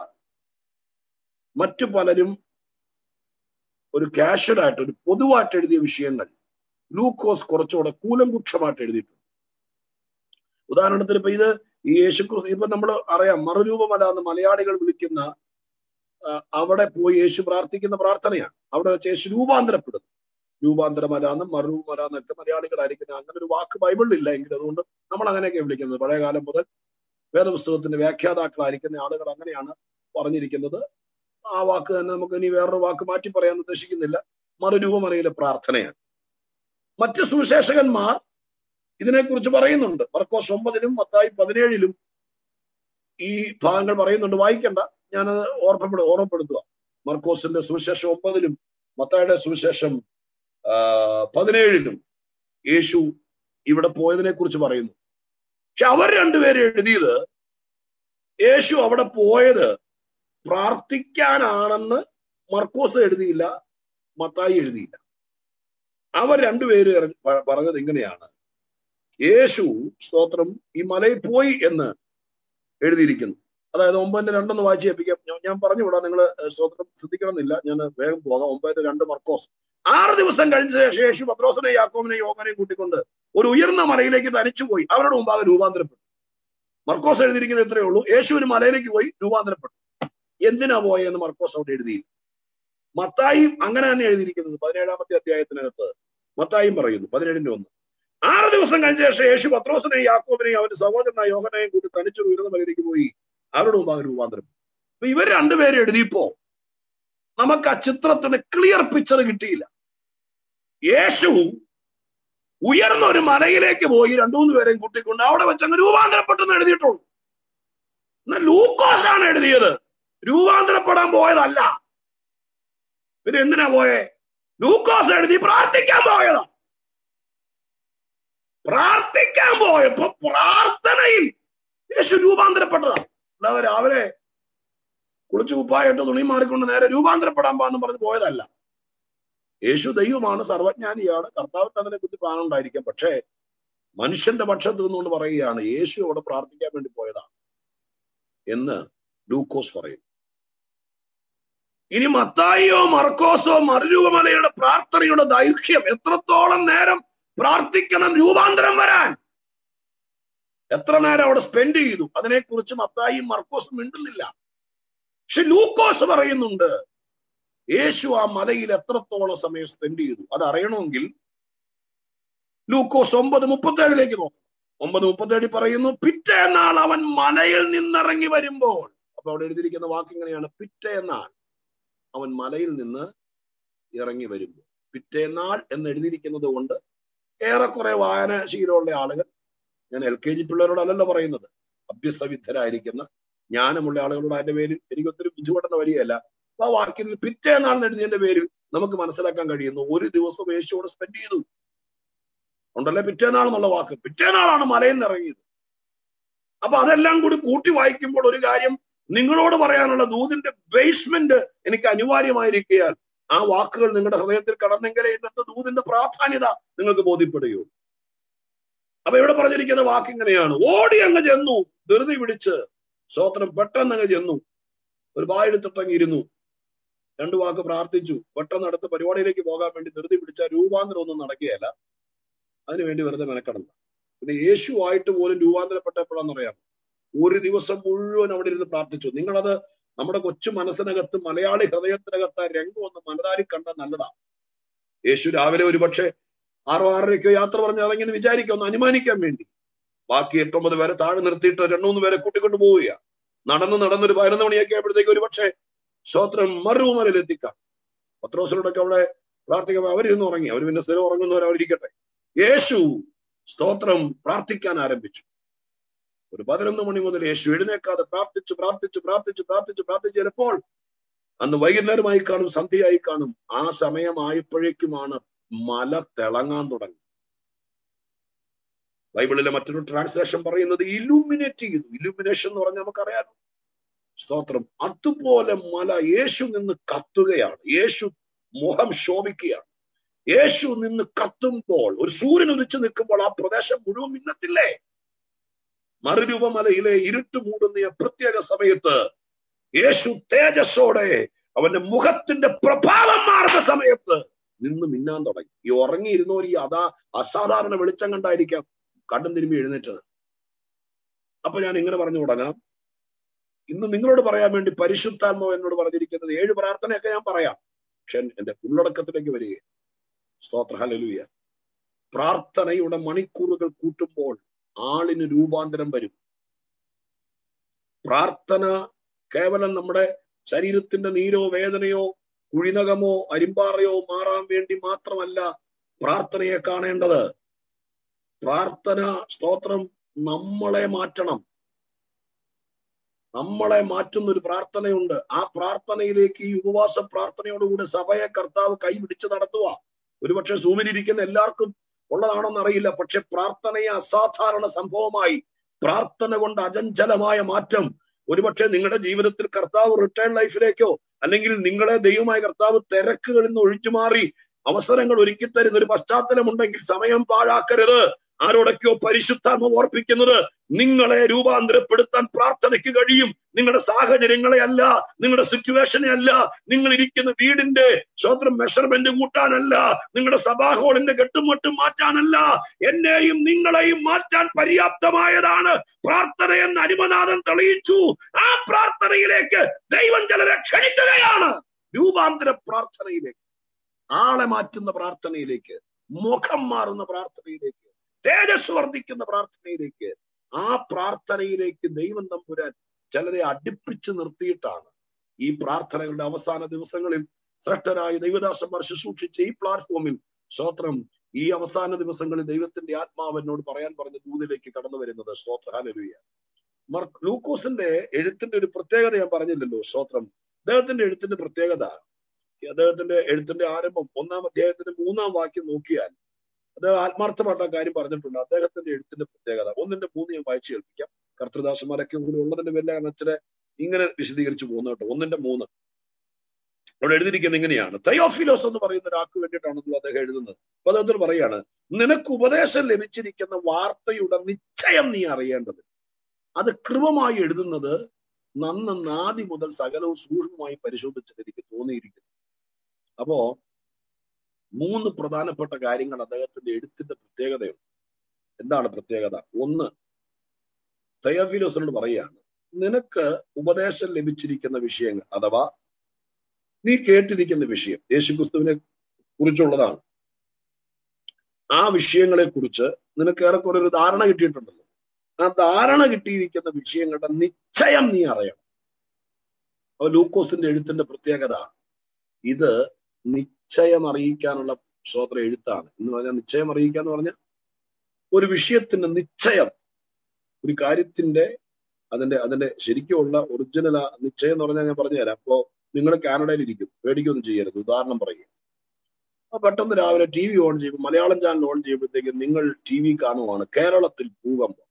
മറ്റു പലരും ഒരു കാഷ്വൽ ആയിട്ട് ഒരു പൊതുവായിട്ട് എഴുതിയ വിഷയങ്ങൾ ലൂക്കോസ് കുറച്ചുകൂടെ കൂലങ്കുക്ഷമായിട്ട് എഴുതിയിട്ടുണ്ട് ഉദാഹരണത്തിന് ഇപ്പൊ ഇത് ഈ യേശുക്രിസ്തു ഇപ്പൊ നമ്മൾ അറിയാം മറുരൂപമല എന്ന് മലയാളികൾ വിളിക്കുന്ന അവിടെ പോയി യേശു പ്രാർത്ഥിക്കുന്ന പ്രാർത്ഥനയാണ് അവിടെ വെച്ച് യേശു രൂപാന്തരപ്പെടുന്നു രൂപാന്തരമല എന്നും മറുരൂപമല എന്നൊക്കെ മലയാളികളായിരിക്കുന്ന അങ്ങനെ ഒരു വാക്ക് ബൈബിളിലില്ല എങ്കിൽ അതുകൊണ്ട് നമ്മൾ അങ്ങനെയൊക്കെ വിളിക്കുന്നത് പഴയ കാലം മുതൽ വേദപുസ്തകത്തിന്റെ വ്യാഖ്യാതാക്കളായിരിക്കുന്ന ആളുകൾ അങ്ങനെയാണ് പറഞ്ഞിരിക്കുന്നത് ആ വാക്ക് തന്നെ നമുക്ക് ഇനി വേറൊരു വാക്ക് മാറ്റി പറയാൻ ഉദ്ദേശിക്കുന്നില്ല മറുരൂപമലയിലെ പ്രാർത്ഥനയാണ് മറ്റ് സുവിശേഷകന്മാർ ഇതിനെക്കുറിച്ച് പറയുന്നുണ്ട് മർക്കോസ് ഒമ്പതിലും മത്തായി പതിനേഴിലും ഈ ഭാഗങ്ങൾ പറയുന്നുണ്ട് വായിക്കണ്ട ഞാനത് ഓർമ്മപ്പെടു ഓർമ്മപ്പെടുത്തുക മർക്കോസിന്റെ സുവിശേഷം ഒമ്പതിലും മത്തായുടെ സുവിശേഷം പതിനേഴിലും യേശു ഇവിടെ പോയതിനെ കുറിച്ച് പറയുന്നു പക്ഷെ അവർ രണ്ടുപേരും എഴുതിയത് യേശു അവിടെ പോയത് പ്രാർത്ഥിക്കാനാണെന്ന് മർക്കോസ് എഴുതിയില്ല മത്തായി എഴുതിയില്ല അവർ രണ്ടുപേര് പറഞ്ഞത് ഇങ്ങനെയാണ് യേശു സ്തോത്രം ഈ മലയിൽ പോയി എന്ന് എഴുതിയിരിക്കുന്നു അതായത് ഒമ്പതിന്റെ രണ്ടെന്ന് വായിച്ച് ഏൽപ്പിക്കാം ഞാൻ പറഞ്ഞു വിടാം നിങ്ങൾ സ്തോത്രം ശ്രദ്ധിക്കണമെന്നില്ല ഞാൻ വേഗം പോകാം ഒമ്പതിന്റെ രണ്ട് മർക്കോസ് ആറ് ദിവസം കഴിഞ്ഞ ശേഷം യേശു പത്രോസിനെ യാക്കോമിനെ യോഗനെയും കൂട്ടിക്കൊണ്ട് ഒരു ഉയർന്ന മലയിലേക്ക് തനിച്ചുപോയി അവരുടെ മുമ്പാകെ രൂപാന്തരപ്പെട്ടു മർക്കോസ് എഴുതിയിരിക്കുന്നത് ഇത്രയേ ഉള്ളൂ യേശു ഒരു മലയിലേക്ക് പോയി രൂപാന്തരപ്പെട്ടു എന്തിനാ പോയെന്ന് മർക്കോസ് അവിടെ എഴുതിയില്ല മത്തായും അങ്ങനെ തന്നെ എഴുതിയിരിക്കുന്നത് പതിനേഴാമത്തെ അധ്യായത്തിനകത്ത് മത്തായും പറയുന്നു പതിനേഴിന്റെ ഒന്ന് ആറ് ദിവസം കഴിഞ്ഞ ശേഷം യേശു പത്രോസിനെയും യാക്കോബിനെയും അവന്റെ സഹോദരനായ യോഹനെയും കൂട്ടി തനിച്ചൊരു ഉയർന്ന മലയിലേക്ക് പോയി അവരുടെ മുമ്പാകെ രൂപാന്തരം അപ്പൊ ഇവർ രണ്ടുപേരും എഴുതിയപ്പോ നമുക്ക് ആ ചിത്രത്തിന് ക്ലിയർ പിക്ചർ കിട്ടിയില്ല യേശു ഉയർന്ന ഒരു മലയിലേക്ക് പോയി രണ്ടു മൂന്ന് പേരെയും കൂട്ടിക്കൊണ്ട് അവിടെ വെച്ച് അങ്ങ് രൂപാന്തരപ്പെട്ടെന്ന് എഴുതിയിട്ടുള്ളൂ എന്നാൽ ലൂക്കോസ് ആണ് എഴുതിയത് രൂപാന്തരപ്പെടാൻ പോയതല്ല പിന്നെ എന്തിനാ പോയെ ലൂക്കോസ് എഴുതി പ്രാർത്ഥിക്കാൻ പോയതാ പ്രാർത്ഥിക്കാൻ പോയപ്പോ പ്രാർത്ഥനയിൽ യേശു രൂപാന്തരപ്പെട്ടതാ അല്ലാതെ രാവിലെ കുളിച്ചു കുപ്പായിട്ട് തുണി മാറിക്കൊണ്ട് നേരെ രൂപാന്തരപ്പെടാൻ പാന്ന് പറഞ്ഞ് പോയതല്ല യേശു ദൈവമാണ് സർവജ്ഞാനിയാണ് കർത്താവിന് അതിനെ കുറിച്ച് പ്ലാൻ ഉണ്ടായിരിക്കാം പക്ഷേ മനുഷ്യന്റെ പക്ഷത്ത് നിന്നുകൊണ്ട് പറയുകയാണ് യേശു അവിടെ പ്രാർത്ഥിക്കാൻ വേണ്ടി പോയതാണ് എന്ന് ലൂക്കോസ് പറയും ഇനി മത്തായിയോ മർക്കോസോ മറുരൂപമലയുടെ പ്രാർത്ഥനയുടെ ദൈർഘ്യം എത്രത്തോളം നേരം പ്രാർത്ഥിക്കണം രൂപാന്തരം വരാൻ എത്ര നേരം അവിടെ സ്പെൻഡ് ചെയ്തു അതിനെക്കുറിച്ച് മത്തായിയും മർക്കോസും മിണ്ടുന്നില്ല പക്ഷെ ലൂക്കോസ് പറയുന്നുണ്ട് യേശു ആ മലയിൽ എത്രത്തോളം സമയം സ്പെൻഡ് ചെയ്തു അത് അറിയണമെങ്കിൽ ലൂക്കോസ് ഒമ്പത് മുപ്പത്തേഴിലേക്ക് നോക്കും ഒമ്പത് മുപ്പത്തേഴിൽ പറയുന്നു പിറ്റേന്നാൾ അവൻ മലയിൽ നിന്നിറങ്ങി വരുമ്പോൾ അപ്പൊ അവിടെ എഴുതിയിരിക്കുന്ന വാക്ക് ഇങ്ങനെയാണ് പിറ്റേന്നാൾ അവൻ മലയിൽ നിന്ന് ഇറങ്ങി വരുമ്പോൾ പിറ്റേന്നാൾ എന്ന് എഴുതിയിരിക്കുന്നത് കൊണ്ട് ഏറെക്കുറെ വായനശീലമുള്ള ആളുകൾ ഞാൻ എൽ കെ ജി പിള്ളേരോടല്ലല്ലോ പറയുന്നത് അഭ്യസ്തവിദ്ധരായിരിക്കുന്ന ജ്ഞാനമുള്ള ആളുകളോട് അതിന്റെ പേരിൽ എനിക്ക് ഒത്തിരി ബുദ്ധിമുട്ടേണ്ട വരികയല്ല അപ്പൊ ആ വാക്യത്തിൽ പിറ്റേന്നാൾ എഴുതിയതിന്റെ പേരിൽ നമുക്ക് മനസ്സിലാക്കാൻ കഴിയുന്നു ഒരു ദിവസം യേശുവോട് സ്പെൻഡ് ചെയ്തു ഉണ്ടല്ലേ പിറ്റേന്നാൾ എന്നുള്ള വാക്ക് പിറ്റേന്നാളാണ് മലയിൽ നിന്ന് ഇറങ്ങിയത് അപ്പൊ അതെല്ലാം കൂടി കൂട്ടി വായിക്കുമ്പോൾ ഒരു കാര്യം നിങ്ങളോട് പറയാനുള്ള ദൂതിന്റെ ബേസ്മെന്റ് എനിക്ക് അനിവാര്യമായിരിക്കാൻ ആ വാക്കുകൾ നിങ്ങളുടെ ഹൃദയത്തിൽ കടന്നെങ്കിലേ ഇന്നത്തെ ദൂതിന്റെ പ്രാധാന്യത നിങ്ങൾക്ക് ബോധ്യപ്പെടുകയുള്ളൂ അപ്പൊ ഇവിടെ പറഞ്ഞിരിക്കുന്ന വാക്ക് ഇങ്ങനെയാണ് ഓടി അങ്ങ് ചെന്നു ധൃതി പിടിച്ച് സ്വോത്രം പെട്ടെന്ന് അങ്ങ് ചെന്നു ഒരു വായെടുത്തിട്ടങ്ങ് ഇരുന്നു രണ്ടു വാക്ക് പ്രാർത്ഥിച്ചു പെട്ടെന്ന് അടുത്ത പരിപാടിയിലേക്ക് പോകാൻ വേണ്ടി ധൃതി പിടിച്ച രൂപാന്തരം ഒന്നും നടക്കുകയല്ല അതിനുവേണ്ടി വെറുതെ മെനക്കടണ്ട പിന്നെ യേശുവായിട്ട് പോലും രൂപാന്തരപ്പെട്ടപ്പോഴാണെന്നറിയാം ഒരു ദിവസം മുഴുവൻ അവിടെ ഇരുന്ന് പ്രാർത്ഥിച്ചു നിങ്ങളത് നമ്മുടെ കൊച്ചു മനസ്സിനകത്ത് മലയാളി ഹൃദയത്തിനകത്ത് ആ രംഗം ഒന്ന് മനതാരി കണ്ട നല്ലതാ യേശു രാവിലെ ഒരുപക്ഷെ ആറോ ആറരയ്ക്കോ യാത്ര പറഞ്ഞ് ഇറങ്ങിയെന്ന് വിചാരിക്കുക ഒന്ന് അനുമാനിക്കാൻ വേണ്ടി ബാക്കി എട്ടൊമ്പത് പേരെ താഴെ നിർത്തിയിട്ട് രണ്ടൂന്ന് പേരെ കൂട്ടിക്കൊണ്ട് പോവുക നടന്ന് നടന്നൊരു പതിനൊന്ന് മണിയൊക്കെ ആയപ്പോഴത്തേക്ക് ഒരു പക്ഷേ സ്വോത്രം മറുമലയിൽ എത്തിക്കാം പത്രോസിനോടൊക്കെ അവിടെ പ്രാർത്ഥിക്കുമ്പോൾ അവരിന്ന് ഉറങ്ങി അവർ പിന്നെ സ്ഥിരം ഉറങ്ങുന്നവർ അവരിക്കട്ടെ യേശു സ്തോത്രം പ്രാർത്ഥിക്കാൻ ആരംഭിച്ചു ഒരു പതിനൊന്ന് മണി മുതൽ യേശു എഴുന്നേക്കാതെ പ്രാർത്ഥിച്ചു പ്രാർത്ഥിച്ചു പ്രാർത്ഥിച്ചു പ്രാർത്ഥിച്ചു പ്രാർത്ഥിച്ചു ചിലപ്പോൾ അന്ന് വൈകുന്നേരമായി കാണും സന്ധ്യയായി കാണും ആ സമയമായപ്പോഴേക്കുമാണ് മല തിളങ്ങാൻ തുടങ്ങി ബൈബിളിലെ മറ്റൊരു ട്രാൻസ്ലേഷൻ പറയുന്നത് ഇലുമിനേറ്റ് ചെയ്തു ഇലുമിനേഷൻ എന്ന് പറഞ്ഞാൽ നമുക്കറിയാലോ സ്തോത്രം അതുപോലെ മല യേശു നിന്ന് കത്തുകയാണ് യേശു മുഖം ശോഭിക്കുകയാണ് യേശു നിന്ന് കത്തുമ്പോൾ ഒരു സൂര്യൻ ഉദിച്ചു നിൽക്കുമ്പോൾ ആ പ്രദേശം മുഴുവൻ മിന്നത്തില്ലേ മറുരൂപമലയിലെ ഇരുട്ട് മൂടുന്ന പ്രത്യേക സമയത്ത് യേശു തേജസ്സോടെ അവന്റെ മുഖത്തിന്റെ പ്രഭാവം മാറുന്ന സമയത്ത് നിന്ന് മിന്നാൻ തുടങ്ങി ഈ ഉറങ്ങിയിരുന്നവർ ഈ അതാ അസാധാരണ വെളിച്ചം കണ്ടായിരിക്കാം കണ്ണും തിരുമ്പി എഴുന്നേറ്റത് അപ്പൊ ഞാൻ ഇങ്ങനെ പറഞ്ഞു തുടങ്ങാം ഇന്ന് നിങ്ങളോട് പറയാൻ വേണ്ടി പരിശുദ്ധാത്മാവ് എന്നോട് പറഞ്ഞിരിക്കുന്നത് ഏഴ് പ്രാർത്ഥനയൊക്കെ ഞാൻ പറയാം പക്ഷെ എന്റെ ഉള്ളടക്കത്തിലേക്ക് വരിക സ്തോത്ര ഹലലൂയ പ്രാർത്ഥനയുടെ മണിക്കൂറുകൾ കൂട്ടുമ്പോൾ ആളിന് രൂപാന്തരം വരും പ്രാർത്ഥന കേവലം നമ്മുടെ ശരീരത്തിന്റെ നീരോ വേദനയോ കുഴിനകമോ അരിമ്പാറയോ മാറാൻ വേണ്ടി മാത്രമല്ല പ്രാർത്ഥനയെ കാണേണ്ടത് പ്രാർത്ഥന സ്തോത്രം നമ്മളെ മാറ്റണം നമ്മളെ മാറ്റുന്ന ഒരു പ്രാർത്ഥനയുണ്ട് ആ പ്രാർത്ഥനയിലേക്ക് ഈ ഉപവാസ പ്രാർത്ഥനയോടുകൂടി സഭയെ കർത്താവ് കൈപിടിച്ച് നടത്തുക ഒരുപക്ഷെ സൂമിലിരിക്കുന്ന എല്ലാവർക്കും ഉള്ളതാണോന്ന് അറിയില്ല പക്ഷെ പ്രാർത്ഥനയെ അസാധാരണ സംഭവമായി പ്രാർത്ഥന കൊണ്ട് അചഞ്ചലമായ മാറ്റം ഒരുപക്ഷെ നിങ്ങളുടെ ജീവിതത്തിൽ കർത്താവ് റിട്ടേൺ ലൈഫിലേക്കോ അല്ലെങ്കിൽ നിങ്ങളെ ദൈവമായ കർത്താവ് തിരക്കുകളിൽ നിന്ന് ഒഴിച്ചു മാറി അവസരങ്ങൾ ഒരുക്കി തരുന്ന ഒരു പശ്ചാത്തലമുണ്ടെങ്കിൽ സമയം പാഴാക്കരുത് ആരോടൊക്കെയോ പരിശുദ്ധാത്മ ഓർപ്പിക്കുന്നത് നിങ്ങളെ രൂപാന്തരപ്പെടുത്താൻ പ്രാർത്ഥനയ്ക്ക് കഴിയും നിങ്ങളുടെ സാഹചര്യങ്ങളെ അല്ല നിങ്ങളുടെ സിറ്റുവേഷനെ അല്ല നിങ്ങൾ ഇരിക്കുന്ന വീടിന്റെ സ്വന്തം മെഷർമെന്റ് കൂട്ടാനല്ല നിങ്ങളുടെ സഭാഹോളിന്റെ കെട്ടുമട്ടും മാറ്റാനല്ല എന്നെയും നിങ്ങളെയും മാറ്റാൻ പര്യാപ്തമായതാണ് പ്രാർത്ഥന എന്ന് അനുമനാഥൻ തെളിയിച്ചു ആ പ്രാർത്ഥനയിലേക്ക് ദൈവം ചിലരെ ക്ഷണിക്കുകയാണ് രൂപാന്തര പ്രാർത്ഥനയിലേക്ക് ആളെ മാറ്റുന്ന പ്രാർത്ഥനയിലേക്ക് മുഖം മാറുന്ന പ്രാർത്ഥനയിലേക്ക് തേജസ് വർദ്ധിക്കുന്ന പ്രാർത്ഥനയിലേക്ക് ആ പ്രാർത്ഥനയിലേക്ക് ദൈവം തമ്പുരാൻ ചിലരെ അടുപ്പിച്ച് നിർത്തിയിട്ടാണ് ഈ പ്രാർത്ഥനകളുടെ അവസാന ദിവസങ്ങളിൽ ശ്രേഷ്ഠരായ ദൈവദാസന്മാർ ശുശ്രൂഷിച്ച ഈ പ്ലാറ്റ്ഫോമിൽ സ്തോത്രം ഈ അവസാന ദിവസങ്ങളിൽ ദൈവത്തിന്റെ ആത്മാവ് എന്നോട് പറയാൻ പറഞ്ഞ ദൂതിലേക്ക് കടന്നു വരുന്നത് സ്തോത്രാലരുയ ലൂക്കോസിന്റെ എഴുത്തിന്റെ ഒരു പ്രത്യേകത ഞാൻ പറഞ്ഞില്ലല്ലോ സ്തോത്രം അദ്ദേഹത്തിന്റെ എഴുത്തിന്റെ പ്രത്യേകത അദ്ദേഹത്തിന്റെ എഴുത്തിന്റെ ആരംഭം ഒന്നാം അധ്യായത്തിന്റെ മൂന്നാം വാക്യം നോക്കിയാൽ അദ്ദേഹം ആത്മാർത്ഥമായിട്ട് ആ കാര്യം പറഞ്ഞിട്ടുണ്ട് അദ്ദേഹത്തിന്റെ എഴുത്തിന്റെ പ്രത്യേകത ഒന്നിന്റെ മൂന്ന് ഞാൻ വായിച്ചു കേൾപ്പിക്കാം കർത്തൃദാസന്മാരൊക്കെ കൂടി ഉള്ളതിന്റെ പേരിൽ അച്ഛനെ ഇങ്ങനെ വിശദീകരിച്ചു പോകുന്നു കേട്ടോ ഒന്നിന്റെ മൂന്ന് അവിടെ എഴുതിയിരിക്കുന്നത് ഇങ്ങനെയാണ് തയോഫിലോസ് എന്ന് പറയുന്ന ഒരാൾക്ക് വേണ്ടിയിട്ടാണല്ലോ അദ്ദേഹം എഴുതുന്നത് അപ്പൊ അദ്ദേഹത്തിന് പറയാണ് നിനക്ക് ഉപദേശം ലഭിച്ചിരിക്കുന്ന വാർത്തയുടെ നിശ്ചയം നീ അറിയേണ്ടത് അത് കൃപമായി എഴുതുന്നത് നന്ന ആദി മുതൽ സകലവും സൂക്ഷ്മമായി പരിശോധിച്ചിട്ട് എനിക്ക് തോന്നിയിരിക്കുന്നു അപ്പോ മൂന്ന് പ്രധാനപ്പെട്ട കാര്യങ്ങൾ അദ്ദേഹത്തിന്റെ എഴുത്തിന്റെ പ്രത്യേകതയുണ്ട് എന്താണ് പ്രത്യേകത ഒന്ന് തയ്യഫിലോസിനോട് പറയുകയാണ് നിനക്ക് ഉപദേശം ലഭിച്ചിരിക്കുന്ന വിഷയങ്ങൾ അഥവാ നീ കേട്ടിരിക്കുന്ന വിഷയം യേശുക്രിസ്തുവിനെ കുറിച്ചുള്ളതാണ് ആ വിഷയങ്ങളെ കുറിച്ച് നിനക്ക് ഏറെക്കുറെ ഒരു ധാരണ കിട്ടിയിട്ടുണ്ടല്ലോ ആ ധാരണ കിട്ടിയിരിക്കുന്ന വിഷയങ്ങളുടെ നിശ്ചയം നീ അറിയണം അപ്പൊ ലൂക്കോസിന്റെ എഴുത്തിന്റെ പ്രത്യേകത ഇത് നിശ്ചയം അറിയിക്കാനുള്ള ശ്രോത്ര എഴുത്താണ് എന്ന് പറഞ്ഞാൽ നിശ്ചയം അറിയിക്കുക എന്ന് പറഞ്ഞാൽ ഒരു വിഷയത്തിന്റെ നിശ്ചയം ഒരു കാര്യത്തിന്റെ അതിന്റെ അതിന്റെ ശരിക്കുമുള്ള ഒറിജിനൽ നിശ്ചയം എന്ന് പറഞ്ഞാൽ ഞാൻ പറഞ്ഞുതരാം അപ്പോ നിങ്ങൾ കാനഡയിൽ ഇരിക്കും പേടിക്കൊന്നും ചെയ്യരുത് ഉദാഹരണം പറയുക അപ്പൊ പെട്ടെന്ന് രാവിലെ ടി വി ഓൺ ചെയ്യുമ്പോൾ മലയാളം ചാനൽ ഓൺ ചെയ്യുമ്പോഴത്തേക്ക് നിങ്ങൾ ടി വി കാണുവാണ് കേരളത്തിൽ ഭൂകമ്പം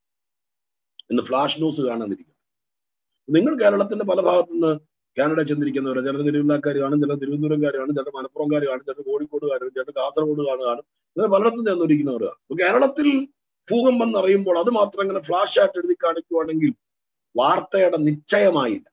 ഇന്ന് ഫ്ലാഷ് ന്യൂസ് കാണാനിരിക്കും നിങ്ങൾ കേരളത്തിന്റെ പല ഭാഗത്തു നിന്ന് കാനഡ ചെന്നിരിക്കുന്നവർ ചിലർ തിരുവല്ലാക്കാർ കാണും ചിലർ തിരുവനന്തപുരംകാർ കാണും ചിലർ മലപ്പുറംകാർ കാണും ചിലർ കോഴിക്കോടുകാർ ചിലർ കാസർഗോഡ് കാണും ഇങ്ങനെ പലയിടത്തും ചെന്നിരിക്കുന്നവർ അപ്പൊ കേരളത്തിൽ ഭൂകമ്പം എന്നറിയുമ്പോൾ അത് മാത്രം ഇങ്ങനെ ഫ്ലാഷ് ആയിട്ട് എഴുതി കാണിക്കുവാണെങ്കിൽ വാർത്തയുടെ നിശ്ചയമായില്ല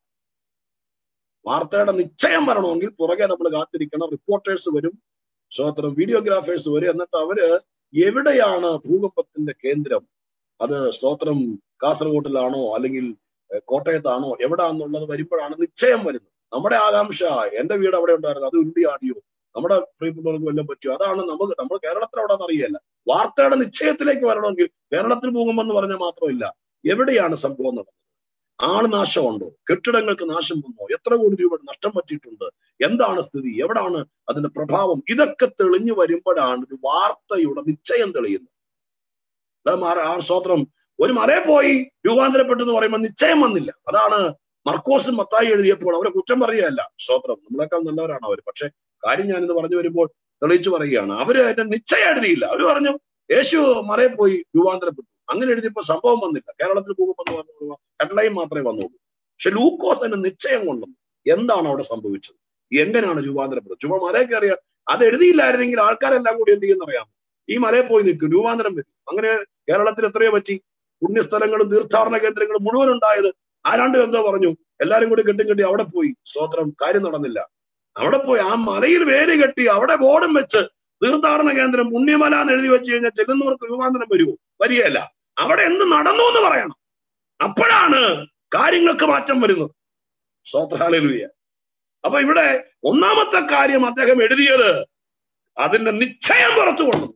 വാർത്തയുടെ നിശ്ചയം വരണമെങ്കിൽ പുറകെ നമ്മൾ കാത്തിരിക്കണം റിപ്പോർട്ടേഴ്സ് വരും സ്വതന്ത്രം വീഡിയോഗ്രാഫേഴ്സ് വരും എന്നിട്ട് അവര് എവിടെയാണ് ഭൂകമ്പത്തിന്റെ കേന്ദ്രം അത് സ്തോത്രം കാസർഗോട്ടിലാണോ അല്ലെങ്കിൽ കോട്ടയത്താണോ എവിടാന്നുള്ളത് വരുമ്പോഴാണ് നിശ്ചയം വരുന്നത് നമ്മുടെ ആകാംക്ഷ എന്റെ വീട് അവിടെ ഉണ്ടായിരുന്നു അത് ഉരുണ്ടിയാടിയോ നമ്മുടെ പ്രിയപ്പെട്ടവർക്ക് വല്ലതും പറ്റിയോ അതാണ് നമുക്ക് നമ്മൾ കേരളത്തിൽ അവിടെ അറിയല്ല വാർത്തയുടെ നിശ്ചയത്തിലേക്ക് വരണമെങ്കിൽ കേരളത്തിൽ ഭൂകമ്പം പറഞ്ഞാൽ മാത്രമില്ല എവിടെയാണ് സംഭവം നടന്നത് ആൾനാശമുണ്ടോ കെട്ടിടങ്ങൾക്ക് നാശം വന്നോ എത്ര കോടി രൂപ നഷ്ടം പറ്റിയിട്ടുണ്ട് എന്താണ് സ്ഥിതി എവിടാണ് അതിന്റെ പ്രഭാവം ഇതൊക്കെ തെളിഞ്ഞു വരുമ്പോഴാണ് ഒരു വാർത്തയുടെ നിശ്ചയം തെളിയുന്നത് ആ സ്തോത്രം ഒരു മലയെ പോയി രൂപാന്തരപ്പെട്ടു എന്ന് പറയുമ്പോൾ നിശ്ചയം വന്നില്ല അതാണ് മർക്കോസും മത്തായി എഴുതിയപ്പോൾ അവരെ കുറ്റം പറയുകയല്ല സ്തോത്രം നമ്മളെക്കാൾ നല്ലവരാണ് അവർ പക്ഷെ കാര്യം ഞാനിന്ന് പറഞ്ഞു വരുമ്പോൾ തെളിയിച്ചു പറയുകയാണ് അവര് അതിന്റെ നിശ്ചയം എഴുതിയില്ല അവര് പറഞ്ഞു യേശു മലയെ പോയി രൂപാന്തരപ്പെട്ടു അങ്ങനെ എഴുതിയപ്പോൾ സംഭവം വന്നില്ല കേരളത്തിൽ പോകുമെന്ന് പറഞ്ഞു ഹെഡ്ലൈൻ മാത്രമേ വന്നുള്ളൂ പക്ഷെ ലൂക്കോസ് തന്നെ നിശ്ചയം കൊണ്ടുവന്നു എന്താണ് അവിടെ സംഭവിച്ചത് എങ്ങനെയാണ് രൂപാന്തരപ്പെടുന്നത് ചുമ്മാ മലയെ കയറിയാൽ അത് എഴുതിയില്ലായിരുന്നെങ്കിൽ ആൾക്കാരെല്ലാം കൂടി എന്ത് ചെയ്യുന്നറിയാം ഈ മലയിൽ പോയി നിൽക്കും രൂപാന്തരം വരും അങ്ങനെ കേരളത്തിൽ എത്രയോ പറ്റി പുണ്യസ്ഥലങ്ങളും തീർത്ഥാടന കേന്ദ്രങ്ങളും മുഴുവൻ ഉണ്ടായത് ആരാണ്ട് എന്തോ പറഞ്ഞു എല്ലാരും കൂടി കെട്ടും കെട്ടി അവിടെ പോയി സ്തോത്രം കാര്യം നടന്നില്ല അവിടെ പോയി ആ മലയിൽ വേര് കെട്ടി അവിടെ ബോർഡും വെച്ച് തീർത്ഥാടന കേന്ദ്രം പുണ്യമല എന്ന് എഴുതി വെച്ച് കഴിഞ്ഞാൽ ചെല്ലുന്നവർക്ക് രൂപാന്തരം വരുമോ വരികയല്ല അവിടെ എന്ത് നടന്നു എന്ന് പറയണം അപ്പോഴാണ് കാര്യങ്ങൾക്ക് മാറ്റം വരുന്നത് സ്തോത്രാലൂയ അപ്പൊ ഇവിടെ ഒന്നാമത്തെ കാര്യം അദ്ദേഹം എഴുതിയത് അതിന്റെ നിശ്ചയം പുറത്തു കൊണ്ടു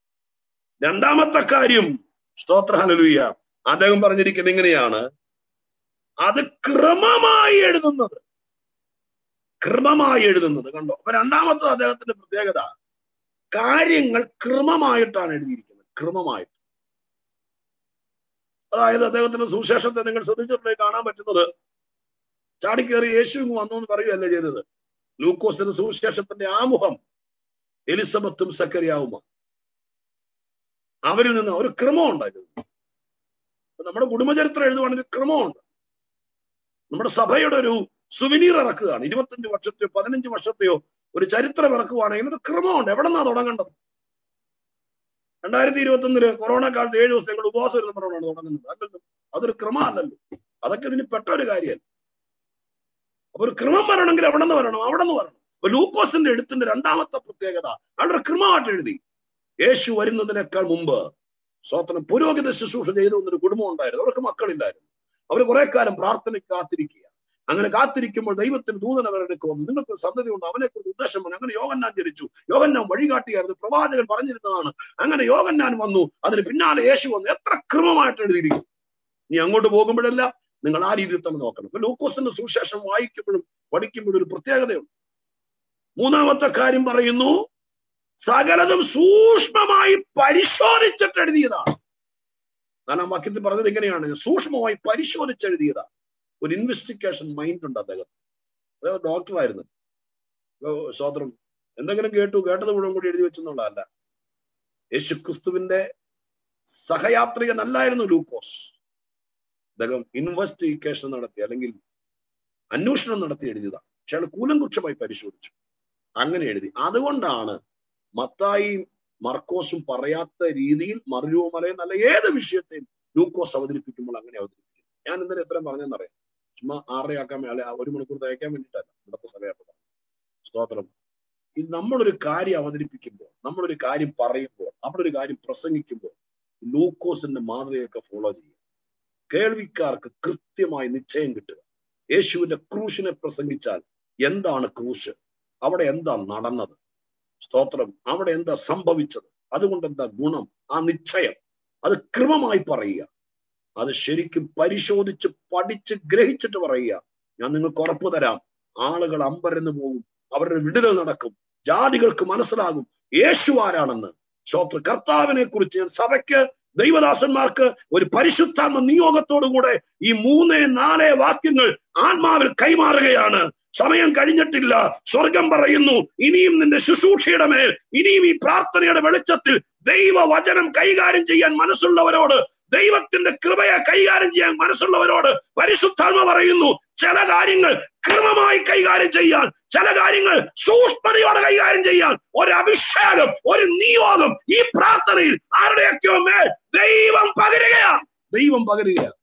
രണ്ടാമത്തെ കാര്യം സ്തോത്രഹലലൂയ അദ്ദേഹം പറഞ്ഞിരിക്കുന്നത് ഇങ്ങനെയാണ് അത് ക്രമമായി എഴുതുന്നത് ക്രമമായി എഴുതുന്നത് കണ്ടോ അപ്പൊ രണ്ടാമത്തത് അദ്ദേഹത്തിന്റെ പ്രത്യേകത കാര്യങ്ങൾ ക്രമമായിട്ടാണ് എഴുതിയിരിക്കുന്നത് ക്രമമായിട്ട് അതായത് അദ്ദേഹത്തിന്റെ സുവിശേഷത്തെ നിങ്ങൾ ശ്രദ്ധിച്ചിട്ടുണ്ടെങ്കിൽ കാണാൻ പറ്റുന്നത് ചാടിക്കേറി യേശു ഇങ്ങ് വന്നു എന്ന് പറയുകയല്ല ചെയ്തത് ലൂക്കോസിന്റെ സുവിശേഷത്തിന്റെ ആമുഖം എലിസബത്തും സക്കരിയാവുമാണ് അവരിൽ നിന്ന് ഒരു ക്രമം ഉണ്ടായിരുന്നു നമ്മുടെ കുടുംബചരിത്രം എഴുതുവാണെങ്കിൽ ക്രമമുണ്ട് നമ്മുടെ സഭയുടെ ഒരു സുവിനീർ ഇറക്കുകയാണ് ഇരുപത്തഞ്ച് വർഷത്തെയോ പതിനഞ്ച് വർഷത്തെയോ ഒരു ചരിത്രം ഇറക്കുവാണെങ്കിൽ ഒരു ക്രമമുണ്ട് എവിടെ നിന്നാ തുടങ്ങേണ്ടത് രണ്ടായിരത്തി ഇരുപത്തി ഒന്നില് കൊറോണ കാലത്ത് ഏഴ് ദിവസം ഞങ്ങൾ ഉപവാസം ഇരുന്നപ്പോഴാണ് തുടങ്ങുന്നത് അല്ലല്ലോ അതൊരു ക്രമമല്ലല്ലോ അതൊക്കെ ഇതിന് പെട്ട ഒരു കാര്യമല്ല അപ്പൊ ഒരു ക്രമം വരണമെങ്കിൽ എവിടെ നിന്ന് വരണം അവിടെ നിന്ന് വരണം അപ്പൊ ലൂക്കോസിന്റെ എഴുത്തിന്റെ രണ്ടാമത്തെ പ്രത്യേകത അവിടെ ക്രമമായിട്ട് എഴുതി യേശു വരുന്നതിനേക്കാൾ മുമ്പ് സ്വതന്ത്രം പുരോഹിത ശുശ്രൂഷ ചെയ്തു എന്നൊരു കുടുംബം ഉണ്ടായിരുന്നു അവർക്ക് മക്കളില്ലായിരുന്നു അവർ കുറെ കാലം പ്രാർത്ഥനയ്ക്ക് കാത്തിരിക്കുക അങ്ങനെ കാത്തിരിക്കുമ്പോൾ ദൈവത്തിന് ദൂതൻ അവരുടെ വന്നു നിങ്ങൾക്ക് സന്തതി ഉണ്ട് അവനെ കുറിച്ച് ഉദ്ദേശം വന്നു അങ്ങനെ യോഗന്നാൻ ജനിച്ചു യോഗന്നാൻ വഴികാട്ടിയായിരുന്നു പ്രവാചകൻ പറഞ്ഞിരുന്നതാണ് അങ്ങനെ യോഗന്നാൻ വന്നു അതിന് പിന്നാലെ യേശു വന്നു എത്ര ക്രമമായിട്ട് എഴുതിയിരിക്കും നീ അങ്ങോട്ട് പോകുമ്പോഴല്ല നിങ്ങൾ ആ രീതിയിൽ തന്നെ നോക്കണം ഇപ്പൊ ലൂക്കോസിന്റെ സുവിശേഷം വായിക്കുമ്പോഴും പഠിക്കുമ്പോഴും ഒരു പ്രത്യേകതയുണ്ട് മൂന്നാമത്തെ കാര്യം പറയുന്നു സകലതും സൂക്ഷ്മമായി പരിശോധിച്ചിട്ട് എഴുതിയതാണ് നാലാം വാക്യത്തിൽ പറഞ്ഞത് എങ്ങനെയാണ് സൂക്ഷ്മമായി പരിശോധിച്ചെഴുതിയതാണ് ഒരു ഇൻവെസ്റ്റിഗേഷൻ മൈൻഡ് ഉണ്ട് അദ്ദേഹം അദ്ദേഹം ഡോക്ടറായിരുന്നു സ്വോത്രം എന്തെങ്കിലും കേട്ടു കേട്ടത് മുഴുവൻ കൂടി എഴുതി വെച്ചെന്നുള്ളതല്ല യേശു ക്രിസ്തുവിന്റെ സഹയാത്രികനല്ലായിരുന്നു ലൂക്കോസ് അദ്ദേഹം ഇൻവെസ്റ്റിഗേഷൻ നടത്തി അല്ലെങ്കിൽ അന്വേഷണം നടത്തി എഴുതിയതാണ് പക്ഷെ അയാൾ കൂലങ്കുക്ഷമായി പരിശോധിച്ചു അങ്ങനെ എഴുതി അതുകൊണ്ടാണ് മത്തായിയും മർക്കോസും പറയാത്ത രീതിയിൽ മറിയുമലയും നല്ല ഏത് വിഷയത്തെയും ലൂക്കോസ് അവതരിപ്പിക്കുമ്പോൾ അങ്ങനെ അവതരിപ്പിക്കും ഞാൻ ഇന്നലെ എത്രയും പറഞ്ഞെന്നറിയാം ചുമ്മാ ആറരയാക്കാൻ മേലെ ഒരു മണിക്കൂർ തയ്ക്കാൻ വേണ്ടിയിട്ടല്ല ഇവിടുത്തെ സമയപ്പെട്ടത് സ്തോത്രം ഇത് നമ്മളൊരു കാര്യം അവതരിപ്പിക്കുമ്പോൾ നമ്മളൊരു കാര്യം പറയുമ്പോൾ അവിടെ ഒരു കാര്യം പ്രസംഗിക്കുമ്പോൾ ലൂക്കോസിന്റെ മാതൃകയൊക്കെ ഫോളോ ചെയ്യുക കേൾവിക്കാർക്ക് കൃത്യമായി നിശ്ചയം കിട്ടുക യേശുവിന്റെ ക്രൂശിനെ പ്രസംഗിച്ചാൽ എന്താണ് ക്രൂശ് അവിടെ എന്താ നടന്നത് സ്തോത്രം അവിടെ എന്താ സംഭവിച്ചത് അതുകൊണ്ട് എന്താ ഗുണം ആ നിശ്ചയം അത് ക്രമമായി പറയുക അത് ശരിക്കും പരിശോധിച്ച് പഠിച്ച് ഗ്രഹിച്ചിട്ട് പറയുക ഞാൻ നിങ്ങൾക്ക് ഉറപ്പ് തരാം ആളുകൾ അമ്പരന്ന് പോകും അവരുടെ വിടുതൽ നടക്കും ജാതികൾക്ക് മനസ്സിലാകും യേശു ആരാണെന്ന് സ്വോത്ര കർത്താവിനെ കുറിച്ച് ഞാൻ സഭയ്ക്ക് ദൈവദാസന്മാർക്ക് ഒരു പരിശുദ്ധാത്മ നിയോഗത്തോടുകൂടെ ഈ മൂന്നേ നാലേ വാക്യങ്ങൾ ആത്മാവിൽ കൈമാറുകയാണ് സമയം കഴിഞ്ഞിട്ടില്ല സ്വർഗം പറയുന്നു ഇനിയും നിന്റെ ശുശ്രൂഷയുടെ മേൽ ഇനിയും ഈ പ്രാർത്ഥനയുടെ വെളിച്ചത്തിൽ ദൈവവചനം കൈകാര്യം ചെയ്യാൻ മനസ്സുള്ളവരോട് ദൈവത്തിന്റെ കൃപയെ കൈകാര്യം ചെയ്യാൻ മനസ്സുള്ളവരോട് പരിശുദ്ധാത്മ പറയുന്നു ചില കാര്യങ്ങൾ ക്രമമായി കൈകാര്യം ചെയ്യാൻ ചില കാര്യങ്ങൾ സൂക്ഷ്മതയോടെ കൈകാര്യം ചെയ്യാൻ ഒരു അഭിഷേകം ഒരു നിയോഗം ഈ പ്രാർത്ഥനയിൽ ആരുടെയൊക്കെയോ മേൽ ദൈവം പകരുകയാണ് ദൈവം പകരുകയാണ്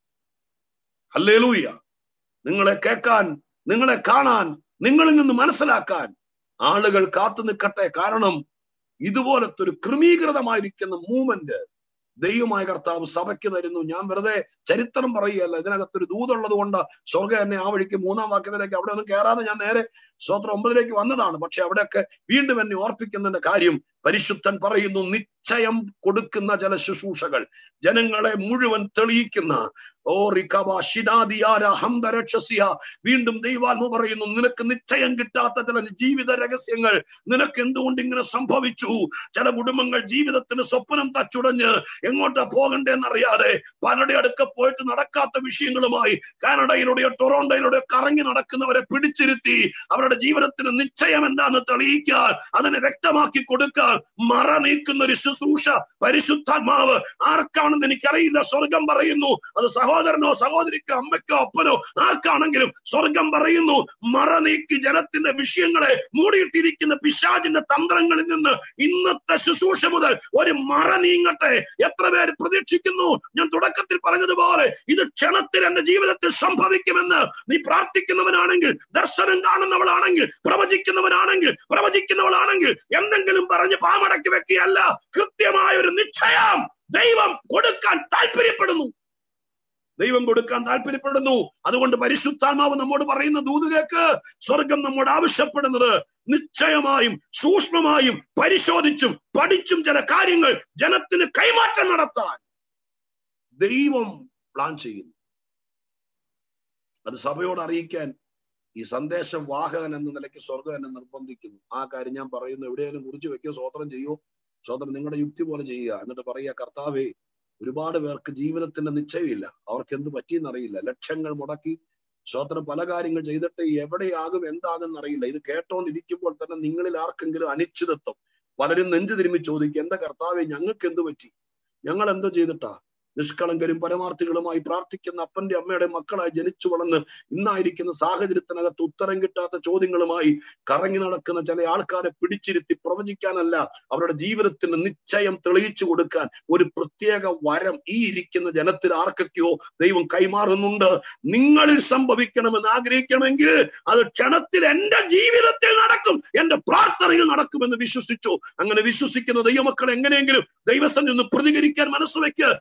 അല്ലേലൂയ നിങ്ങളെ കേൾക്കാൻ നിങ്ങളെ കാണാൻ നിങ്ങളിൽ നിന്ന് മനസ്സിലാക്കാൻ ആളുകൾ കാത്തു നിൽക്കട്ടെ കാരണം ഇതുപോലത്തെ ഒരു ക്രമീകൃതമായിരിക്കുന്ന മൂവ്മെന്റ് ദൈവമായ കർത്താവ് സഭയ്ക്ക് തരുന്നു ഞാൻ വെറുതെ ചരിത്രം പറയുകയല്ല ഇതിനകത്തൊരു ദൂതുള്ളത് കൊണ്ട് സ്വർഗം എന്നെ ആ വഴിക്ക് മൂന്നാം വാക്യത്തിലേക്ക് അവിടെ ഒന്നും കയറാതെ ഞാൻ നേരെ സ്വോത്രം ഒമ്പതിലേക്ക് വന്നതാണ് പക്ഷെ അവിടെയൊക്കെ വീണ്ടും എന്നെ ഓർപ്പിക്കുന്നതിന്റെ കാര്യം പരിശുദ്ധൻ പറയുന്നു നിശ്ചയം കൊടുക്കുന്ന ചില ശുശ്രൂഷകൾ ജനങ്ങളെ മുഴുവൻ തെളിയിക്കുന്ന ഓ റിക്കവ ഷിനാദിയാര ഹംദരക്ഷസിയ വീണ്ടും ദൈവാത്മ പറയുന്നു നിനക്ക് നിശ്ചയം കിട്ടാത്ത ചില ജീവിത രഹസ്യങ്ങൾ നിനക്ക് എന്തുകൊണ്ട് ഇങ്ങനെ സംഭവിച്ചു ചില കുടുംബങ്ങൾ ജീവിതത്തിന് സ്വപ്നം തച്ചുടഞ്ഞ് എങ്ങോട്ടാ പോകണ്ടേന്നറിയാതെ പലരുടെ അടുക്ക പോയിട്ട് നടക്കാത്ത വിഷയങ്ങളുമായി കാനഡയിലൂടെയോ ടൊറോണ്ടയിലൂടെയോ കറങ്ങി നടക്കുന്നവരെ പിടിച്ചിരുത്തി അവരുടെ ജീവിതത്തിന് നിശ്ചയം എന്താന്ന് തെളിയിക്കാൻ അതിനെ വ്യക്തമാക്കി കൊടുക്കാൻ മറ നീക്കുന്ന ഒരു ശുശ്രൂഷ പരിശുദ്ധാത്മാവ് ആർക്കാണെന്ന് എനിക്കറിയില്ല സ്വർഗം പറയുന്നു അത് സഹോദരനോ സഹോദരിക്കോ അമ്മയ്ക്കോ അപ്പനോ ആർക്കാണെങ്കിലും സ്വർഗം പറയുന്നു മറ നീക്കി ജനത്തിന്റെ വിഷയങ്ങളെ മൂടിയിട്ടിരിക്കുന്ന പിശാചിന്റെ തന്ത്രങ്ങളിൽ നിന്ന് ഇന്നത്തെ ശുശ്രൂഷ മുതൽ ഒരു മറ നീങ്ങട്ടെ എത്ര പേര് പ്രതീക്ഷിക്കുന്നു ഞാൻ തുടക്കത്തിൽ പറഞ്ഞതുപോലെ ഇത് ക്ഷണത്തിൽ എന്റെ ജീവിതത്തിൽ സംഭവിക്കുമെന്ന് നീ പ്രാർത്ഥിക്കുന്നവനാണെങ്കിൽ ദർശനം കാണുന്നവളാണെങ്കിൽ പ്രവചിക്കുന്നവനാണെങ്കിൽ പ്രവചിക്കുന്നവളാണെങ്കിൽ എന്തെങ്കിലും പറഞ്ഞ് പാമടക്കി വെക്കുകയല്ല കൃത്യമായ ഒരു നിശ്ചയം ദൈവം കൊടുക്കാൻ താല്പര്യപ്പെടുന്നു ദൈവം കൊടുക്കാൻ താല്പര്യപ്പെടുന്നു അതുകൊണ്ട് പരിശുദ്ധാത്മാവ് നമ്മോട് പറയുന്ന ദൂതിലേക്ക് സ്വർഗം നമ്മോട് ആവശ്യപ്പെടുന്നത് നിശ്ചയമായും സൂക്ഷ്മമായും പരിശോധിച്ചും പഠിച്ചും ചില കാര്യങ്ങൾ ജനത്തിന് കൈമാറ്റം നടത്താൻ ദൈവം പ്ലാൻ ചെയ്യുന്നു അത് സഭയോട് അറിയിക്കാൻ ഈ സന്ദേശം വാഹകൻ എന്ന നിലയ്ക്ക് സ്വർഗം എന്നെ നിർബന്ധിക്കുന്നു ആ കാര്യം ഞാൻ പറയുന്നു എവിടെയെങ്കിലും കുറിച്ച് വെക്കോ സ്വോത്രം ചെയ്യോ സ്വോത്രം നിങ്ങളുടെ യുക്തി പോലെ ചെയ്യുക എന്നിട്ട് പറയുക കർത്താവേ ഒരുപാട് പേർക്ക് ജീവിതത്തിന്റെ നിശ്ചയമില്ല അവർക്ക് എന്ത് പറ്റിയെന്നറിയില്ല ലക്ഷങ്ങൾ മുടക്കി സ്വോത്രം പല കാര്യങ്ങൾ ചെയ്തിട്ട് എവിടെയാകും എന്താകും എന്നറിയില്ല ഇത് കേട്ടോണ്ടിരിക്കുമ്പോൾ തന്നെ നിങ്ങളിൽ ആർക്കെങ്കിലും അനിശ്ചിതത്വം പലരും നെഞ്ചു തിരുമ്മി ചോദിക്കും എന്റെ കർത്താവെ ഞങ്ങൾക്ക് എന്ത് പറ്റി ഞങ്ങൾ എന്തോ ചെയ്തിട്ടാ നിഷ്കളങ്കരും പരമാർത്ഥികളുമായി പ്രാർത്ഥിക്കുന്ന അപ്പന്റെ അമ്മയുടെ മക്കളായി ജനിച്ചു വളർന്ന് ഇന്നായിരിക്കുന്ന സാഹചര്യത്തിനകത്ത് ഉത്തരം കിട്ടാത്ത ചോദ്യങ്ങളുമായി കറങ്ങി നടക്കുന്ന ചില ആൾക്കാരെ പിടിച്ചിരുത്തി പ്രവചിക്കാനല്ല അവരുടെ ജീവിതത്തിന് നിശ്ചയം തെളിയിച്ചു കൊടുക്കാൻ ഒരു പ്രത്യേക വരം ഈ ഇരിക്കുന്ന ജനത്തിൽ ആർക്കൊക്കെയോ ദൈവം കൈമാറുന്നുണ്ട് നിങ്ങളിൽ സംഭവിക്കണമെന്ന് ആഗ്രഹിക്കണമെങ്കിൽ അത് ക്ഷണത്തിൽ എന്റെ ജീവിതത്തിൽ നടക്കും എന്റെ പ്രാർത്ഥനയിൽ നടക്കുമെന്ന് വിശ്വസിച്ചു അങ്ങനെ വിശ്വസിക്കുന്ന ദൈവമക്കൾ എങ്ങനെയെങ്കിലും ദൈവസ്ഥ നിന്ന് പ്രതികരിക്കാൻ മനസ്സ് വെക്ക് സ്വോത്രം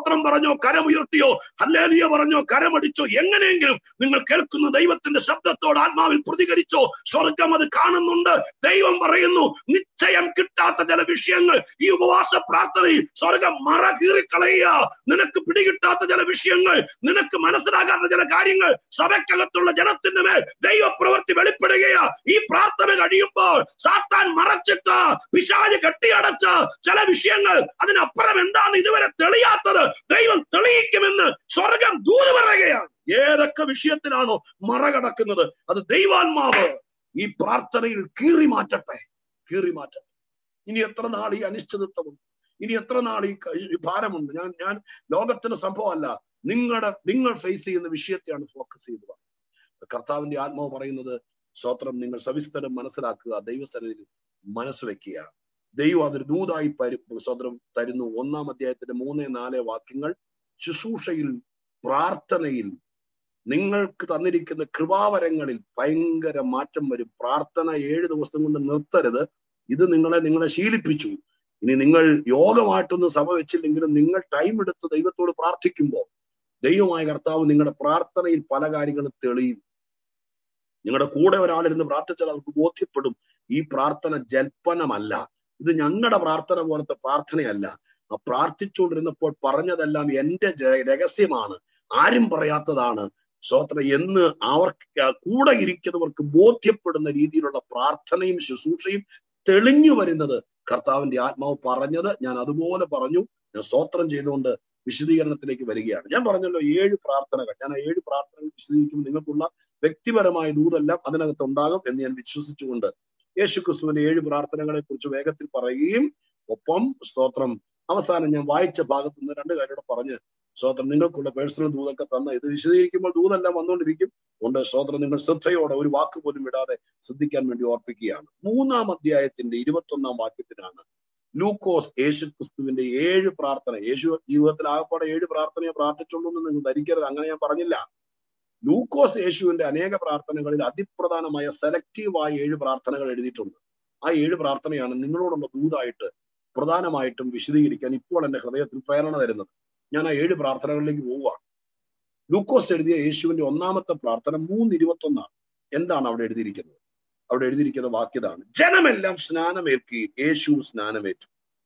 സ്തോത്രം പറഞ്ഞോ കരമുയർത്തിയോ ഹല്ലേലിയ പറഞ്ഞോ കരമടിച്ചോ എങ്ങനെയെങ്കിലും നിങ്ങൾ കേൾക്കുന്ന ദൈവത്തിന്റെ ശബ്ദത്തോട് ആത്മാവിൽ പ്രതികരിച്ചോ സ്വർഗം അത് കാണുന്നുണ്ട് ദൈവം പറയുന്നു നിശ്ചയം കിട്ടാത്ത ചില വിഷയങ്ങൾ ഈ ഉപവാസ പ്രാർത്ഥനയിൽ സ്വർഗം മറ കീറിക്കളയുക നിനക്ക് പിടികിട്ടാത്ത ചില വിഷയങ്ങൾ നിനക്ക് മനസ്സിലാകാത്ത ചില കാര്യങ്ങൾ സഭയ്ക്കകത്തുള്ള ജനത്തിന്റെ മേൽ ദൈവപ്രവൃത്തി വെളിപ്പെടുകയാ ഈ പ്രാർത്ഥന കഴിയുമ്പോൾ സാത്താൻ മറച്ചിട്ട് പിശാജ് കെട്ടിയടച്ച ചില വിഷയങ്ങൾ അതിനപ്പുറം എന്താണ് ഇതുവരെ തെളിയാത്തത് ദൈവം തെളിയിക്കുമെന്ന് സ്വർഗം ദൂത് പറയുകയാണ് ഏതൊക്കെ വിഷയത്തിലാണോ മറ കടക്കുന്നത് അത് ദൈവാത്മാവ് ഈ പ്രാർത്ഥനയിൽ കീറി മാറ്റട്ടെ കീറി മാറ്റട്ടെ ഇനി എത്ര നാൾ ഈ അനിശ്ചിതത്വമുണ്ട് ഇനി എത്ര നാൾ ഈ ക- ഈ ഭാരമുണ്ട് ഞാൻ ഞാൻ ലോകത്തിന് സംഭവമല്ല നിങ്ങളുടെ നിങ്ങൾ ഫേസ് ചെയ്യുന്ന വിഷയത്തെയാണ് ഫോക്കസ് ചെയ്തത് കർത്താവിന്റെ ആത്മാവ് പറയുന്നത് സ്വത്രം നിങ്ങൾ സവിസ്തരം മനസ്സിലാക്കുക ദൈവസന്നിധിയിൽ മനസ്സ് വെക്കുക ദൈവം അതൊരു ദൂതായി പരി- സ്വതന്ത്രം തരുന്നു ഒന്നാം അധ്യായത്തിന്റെ മൂന്ന് നാല് വാക്യങ്ങൾ ശുശ്രൂഷയിൽ പ്രാർത്ഥനയിൽ നിങ്ങൾക്ക് തന്നിരിക്കുന്ന കൃപാവരങ്ങളിൽ ഭയങ്കര മാറ്റം വരും പ്രാർത്ഥന ഏഴ് ദിവസം കൊണ്ട് നിർത്തരുത് ഇത് നിങ്ങളെ നിങ്ങളെ ശീലിപ്പിച്ചു ഇനി നിങ്ങൾ യോഗമായിട്ടൊന്നും സഭ വെച്ചില്ലെങ്കിലും നിങ്ങൾ ടൈം എടുത്ത് ദൈവത്തോട് പ്രാർത്ഥിക്കുമ്പോൾ ദൈവമായ കർത്താവ് നിങ്ങളുടെ പ്രാർത്ഥനയിൽ പല കാര്യങ്ങളും തെളിയും നിങ്ങളുടെ കൂടെ ഒരാളിരുന്ന് പ്രാർത്ഥിച്ചാൽ അവർക്ക് ബോധ്യപ്പെടും ഈ പ്രാർത്ഥന ജൽപ്പനമല്ല ഇത് ഞങ്ങളുടെ പ്രാർത്ഥന പോലത്തെ പ്രാർത്ഥനയല്ല ആ പ്രാർത്ഥിച്ചുകൊണ്ടിരുന്നപ്പോൾ പറഞ്ഞതെല്ലാം എന്റെ ജ- രഹസ്യമാണ് ആരും പറയാത്തതാണ് സ്വോത്ര എന്ന് അവർക്ക് കൂടെ ഇരിക്കുന്നവർക്ക് ബോധ്യപ്പെടുന്ന രീതിയിലുള്ള പ്രാർത്ഥനയും ശുശ്രൂഷയും തെളിഞ്ഞു വരുന്നത് കർത്താവിന്റെ ആത്മാവ് പറഞ്ഞത് ഞാൻ അതുപോലെ പറഞ്ഞു ഞാൻ സ്തോത്രം ചെയ്തുകൊണ്ട് വിശദീകരണത്തിലേക്ക് വരികയാണ് ഞാൻ പറഞ്ഞല്ലോ ഏഴ് പ്രാർത്ഥനകൾ ഞാൻ ആ ഏഴ് പ്രാർത്ഥനകൾ വിശദീകരിക്കുമ്പോൾ നിങ്ങൾക്കുള്ള വ്യക്തിപരമായ ദൂതെല്ലാം അതിനകത്ത് ഉണ്ടാകും എന്ന് ഞാൻ വിശ്വസിച്ചുകൊണ്ട് യേശു ക്രിസ്തുവിന്റെ ഏഴ് പ്രാർത്ഥനകളെ കുറിച്ച് വേഗത്തിൽ പറയുകയും ഒപ്പം സ്തോത്രം അവസാനം ഞാൻ വായിച്ച ഭാഗത്ത് നിന്ന് രണ്ട് കാര്യങ്ങൾ പറഞ്ഞ് സ്തോത്രം നിങ്ങൾക്കുള്ള പേഴ്സണൽ ദൂതൊക്കെ തന്ന ഇത് വിശദീകരിക്കുമ്പോൾ ദൂതെല്ലാം വന്നുകൊണ്ടിരിക്കും കൊണ്ട് സ്തോത്രം നിങ്ങൾ ശ്രദ്ധയോടെ ഒരു വാക്ക് പോലും വിടാതെ ശ്രദ്ധിക്കാൻ വേണ്ടി ഓർപ്പിക്കുകയാണ് മൂന്നാം അധ്യായത്തിന്റെ ഇരുപത്തി ഒന്നാം വാക്യത്തിലാണ് ലൂക്കോസ് യേശു ക്രിസ്തുവിന്റെ ഏഴ് പ്രാർത്ഥന യേശു ജീവിതത്തിൽ ആകപ്പാടെ ഏഴ് പ്രാർത്ഥനയെ പ്രാർത്ഥിച്ചുള്ളൂ എന്ന് നിങ്ങൾ ധരിക്കരുത് അങ്ങനെ ഞാൻ പറഞ്ഞില്ല ലൂക്കോസ് യേശുവിന്റെ അനേക പ്രാർത്ഥനകളിൽ അതിപ്രധാനമായ സെലക്റ്റീവായ ഏഴ് പ്രാർത്ഥനകൾ എഴുതിയിട്ടുണ്ട് ആ ഏഴ് പ്രാർത്ഥനയാണ് നിങ്ങളോടുള്ള ദൂതായിട്ട് പ്രധാനമായിട്ടും വിശദീകരിക്കാൻ ഇപ്പോൾ എന്റെ ഹൃദയത്തിൽ പ്രേരണ തരുന്നത് ഞാൻ ആ ഏഴ് പ്രാർത്ഥനകളിലേക്ക് പോവുകയാണ് ലൂക്കോസ് എഴുതിയ യേശുവിന്റെ ഒന്നാമത്തെ പ്രാർത്ഥന മൂന്ന് ഇരുപത്തി ഒന്നാണ് എന്താണ് അവിടെ എഴുതിയിരിക്കുന്നത് അവിടെ എഴുതിയിരിക്കുന്ന വാക്യതാണ് ജനമെല്ലാം സ്നാനമേൽക്കുകയും യേശു സ്നാനമേറ്റു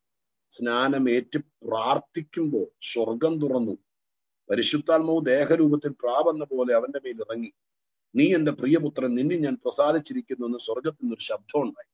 സ്നാനമേറ്റ് പ്രാർത്ഥിക്കുമ്പോൾ സ്വർഗം തുറന്നു പരിശുദ്ധാത്മാവ് ദേഹരൂപത്തിൽ പ്രാവെന്ന പോലെ അവന്റെ മേൽ ഇറങ്ങി നീ എന്റെ പ്രിയപുത്രൻ നിന്നിൽ ഞാൻ പ്രസാദിച്ചിരിക്കുന്നു എന്ന് സ്വർഗത്തിൽ നിന്നൊരു ശബ്ദം ഉണ്ടായി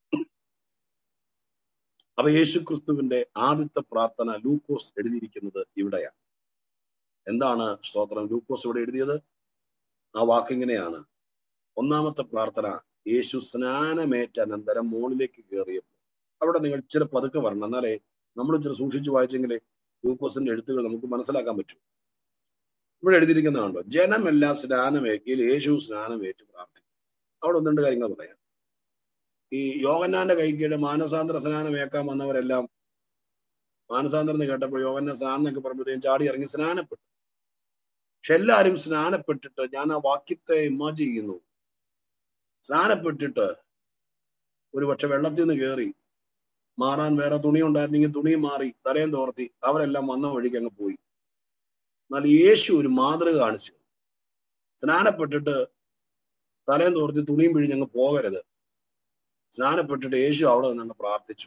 അപ്പൊ യേശു ക്രിസ്തുവിന്റെ ആദ്യത്തെ പ്രാർത്ഥന ലൂക്കോസ് എഴുതിയിരിക്കുന്നത് ഇവിടെയാണ് എന്താണ് സ്തോത്രം ലൂക്കോസ് ഇവിടെ എഴുതിയത് ആ വാക്കിങ്ങനെയാണ് ഒന്നാമത്തെ പ്രാർത്ഥന യേശു സ്നാനമേറ്റ അനന്തരം മുകളിലേക്ക് കയറിയപ്പോൾ അവിടെ നിങ്ങൾ ഇച്ചിരി പതുക്കെ വരണം എന്നാലേ നമ്മൾ ഇച്ചിരി സൂക്ഷിച്ചു വായിച്ചെങ്കിലേ ലൂക്കോസിന്റെ എഴുത്തുകൾ നമുക്ക് മനസ്സിലാക്കാൻ പറ്റും ഇവിടെ എഴുതിയിരിക്കുന്നതാണല്ലോ ജനമെല്ലാം സ്നാനമേക്കിയിൽ യേശു സ്നാനമേറ്റ് പ്രാർത്ഥിക്കും അവിടെ ഒന്ന് രണ്ട് കാര്യങ്ങൾ പറയാം ഈ യോഗന്നാന്റെ കൈക്കീഴ് മാനസാന്തര സ്നാനമേക്കാൻ വന്നവരെല്ലാം മാനസാന്തരം എന്ന് കേട്ടപ്പോൾ യോഗന്ന സ്നാനം എന്നൊക്കെ പറയുമ്പോഴത്തേക്കും ചാടി ഇറങ്ങി സ്നാനപ്പെട്ടു പക്ഷെ എല്ലാരും സ്നാനപ്പെട്ടിട്ട് ഞാൻ ആ വാക്യത്തെ ഇമാജ് ചെയ്യുന്നു സ്നാനപ്പെട്ടിട്ട് ഒരു പക്ഷെ വെള്ളത്തിൽ നിന്ന് കയറി മാറാൻ വേറെ തുണി ഉണ്ടായിരുന്നെങ്കിൽ തുണി മാറി തലയും തോർത്തി അവരെല്ലാം വന്ന വഴിക്ക് അങ്ങ് പോയി എന്നാൽ യേശു ഒരു മാതൃക കാണിച്ചു സ്നാനപ്പെട്ടിട്ട് തലയും തോർത്തി തുണിയും പിഴിഞ്ഞങ്ങ് പോകരുത് സ്നാനപ്പെട്ടിട്ട് യേശു അവിടെ നിന്ന് പ്രാർത്ഥിച്ചു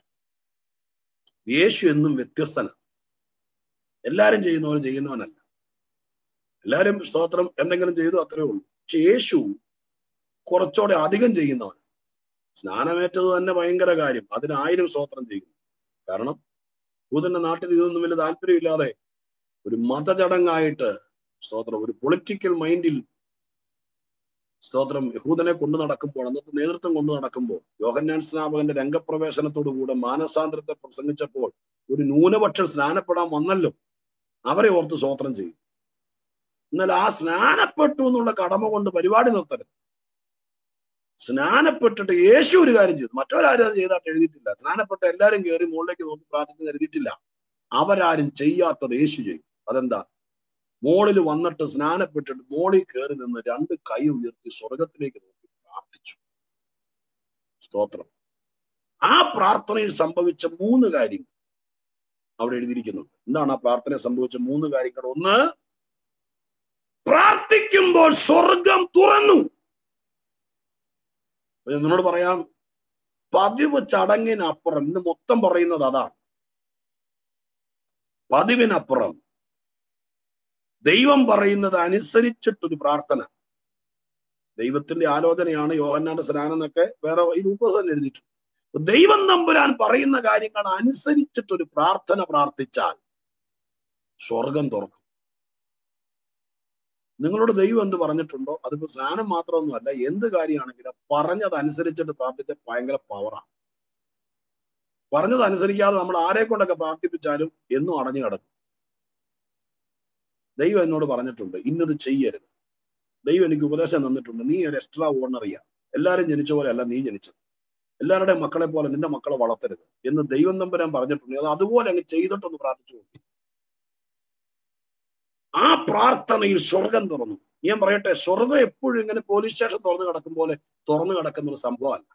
യേശു എന്നും വ്യത്യസ്തനാണ് എല്ലാരും ചെയ്യുന്ന പോലെ ചെയ്യുന്നവനല്ല എല്ലാരും സ്തോത്രം എന്തെങ്കിലും ചെയ്തു അത്രേ ഉള്ളൂ പക്ഷെ യേശു കുറച്ചുകൂടെ അധികം ചെയ്യുന്നവൻ സ്നാനമേറ്റത് തന്നെ ഭയങ്കര കാര്യം അതിനായിരം സ്തോത്രം ചെയ്യുന്നു കാരണം യൂതന്റെ നാട്ടിൽ ഇതൊന്നും വലിയ താല്പര്യമില്ലാതെ ഒരു മതചടങ്ങായിട്ട് സ്തോത്രം ഒരു പൊളിറ്റിക്കൽ മൈൻഡിൽ സ്തോത്രം യഹൂദനെ കൊണ്ടു നടക്കുമ്പോൾ അന്നത്തെ നേതൃത്വം കൊണ്ടു നടക്കുമ്പോൾ യോഹന്നാൻ സ്നാപകന്റെ രംഗപ്രവേശനത്തോടുകൂടെ മാനസാന്തരത്തെ പ്രസംഗിച്ചപ്പോൾ ഒരു ന്യൂനപക്ഷം സ്നാനപ്പെടാൻ വന്നല്ലോ അവരെ ഓർത്ത് സ്തോത്രം ചെയ്യും എന്നാൽ ആ സ്നാനപ്പെട്ടു എന്നുള്ള കടമ കൊണ്ട് പരിപാടി നിർത്തരുത് സ്നാനപ്പെട്ടിട്ട് യേശു ഒരു കാര്യം ചെയ്തു മറ്റൊരാരും അത് ചെയ്തായിട്ട് എഴുതിയിട്ടില്ല സ്നാനപ്പെട്ട എല്ലാരും കയറി മുകളിലേക്ക് നോക്കി പ്രാർത്ഥിക്കുന്ന എഴുതിയിട്ടില്ല അവരാരും ചെയ്യാത്തത് യേശു ചെയ്യും അതെന്താ മോളിൽ വന്നിട്ട് സ്നാനപ്പെട്ടിട്ട് മോളിൽ കയറി നിന്ന് രണ്ട് കൈ ഉയർത്തി സ്വർഗത്തിലേക്ക് നോക്കി പ്രാർത്ഥിച്ചു സ്തോത്രം ആ പ്രാർത്ഥനയിൽ സംഭവിച്ച മൂന്ന് കാര്യങ്ങൾ അവിടെ എഴുതിയിരിക്കുന്നത് എന്താണ് ആ പ്രാർത്ഥന സംഭവിച്ച മൂന്ന് കാര്യങ്ങൾ ഒന്ന് പ്രാർത്ഥിക്കുമ്പോൾ സ്വർഗം തുറന്നു അപ്പൊ ഞാൻ നിന്നോട് പറയാം പതിവ് ചടങ്ങിനപ്പുറം ഇന്ന് മൊത്തം പറയുന്നത് അതാണ് പതിവിനപ്പുറം ദൈവം പറയുന്നത് അനുസരിച്ചിട്ടൊരു പ്രാർത്ഥന ദൈവത്തിന്റെ ആലോചനയാണ് യോഹന്നാന്റെ സ്നാനം എന്നൊക്കെ വേറെ ഈ ലൂക്കോസ് തന്നെ എഴുതിയിട്ടുണ്ട് അപ്പൊ ദൈവം നമ്പുരാൻ പറയുന്ന കാര്യങ്ങൾ അനുസരിച്ചിട്ടൊരു പ്രാർത്ഥന പ്രാർത്ഥിച്ചാൽ സ്വർഗം തുറക്കും നിങ്ങളോട് ദൈവം എന്ത് പറഞ്ഞിട്ടുണ്ടോ അതിപ്പോ സ്നാനം മാത്രമൊന്നുമല്ല എന്ത് കാര്യമാണെങ്കിലും പറഞ്ഞത് അനുസരിച്ചിട്ട് പ്രാർത്ഥിച്ച ഭയങ്കര പവറാണ് പറഞ്ഞത് അനുസരിക്കാതെ നമ്മൾ ആരെ കൊണ്ടൊക്കെ പ്രാർത്ഥിപ്പിച്ചാലും എന്നും അടഞ്ഞു കിടക്കും ദൈവം എന്നോട് പറഞ്ഞിട്ടുണ്ട് ഇന്നത് ചെയ്യരുത് ദൈവം എനിക്ക് ഉപദേശം തന്നിട്ടുണ്ട് നീ ഒരു എക്സ്ട്രാ ഓണറിയ എല്ലാരും ജനിച്ച പോലെ അല്ല നീ ജനിച്ചത് എല്ലാവരുടെയും മക്കളെ പോലെ നിന്റെ മക്കളെ വളർത്തരുത് എന്ന് ദൈവം തമ്പുരാൻ പറഞ്ഞിട്ടുണ്ട് അത് അതുപോലെ അങ്ങ് ചെയ്തിട്ടൊന്ന് പ്രാർത്ഥിച്ചു നോക്കി ആ പ്രാർത്ഥനയിൽ സ്വർഗം തുറന്നു ഞാൻ പറയട്ടെ സ്വർഗം എപ്പോഴും ഇങ്ങനെ പോലീസ് സ്റ്റേഷൻ തുറന്നു കിടക്കും പോലെ തുറന്നു കിടക്കുന്ന ഒരു സംഭവമല്ല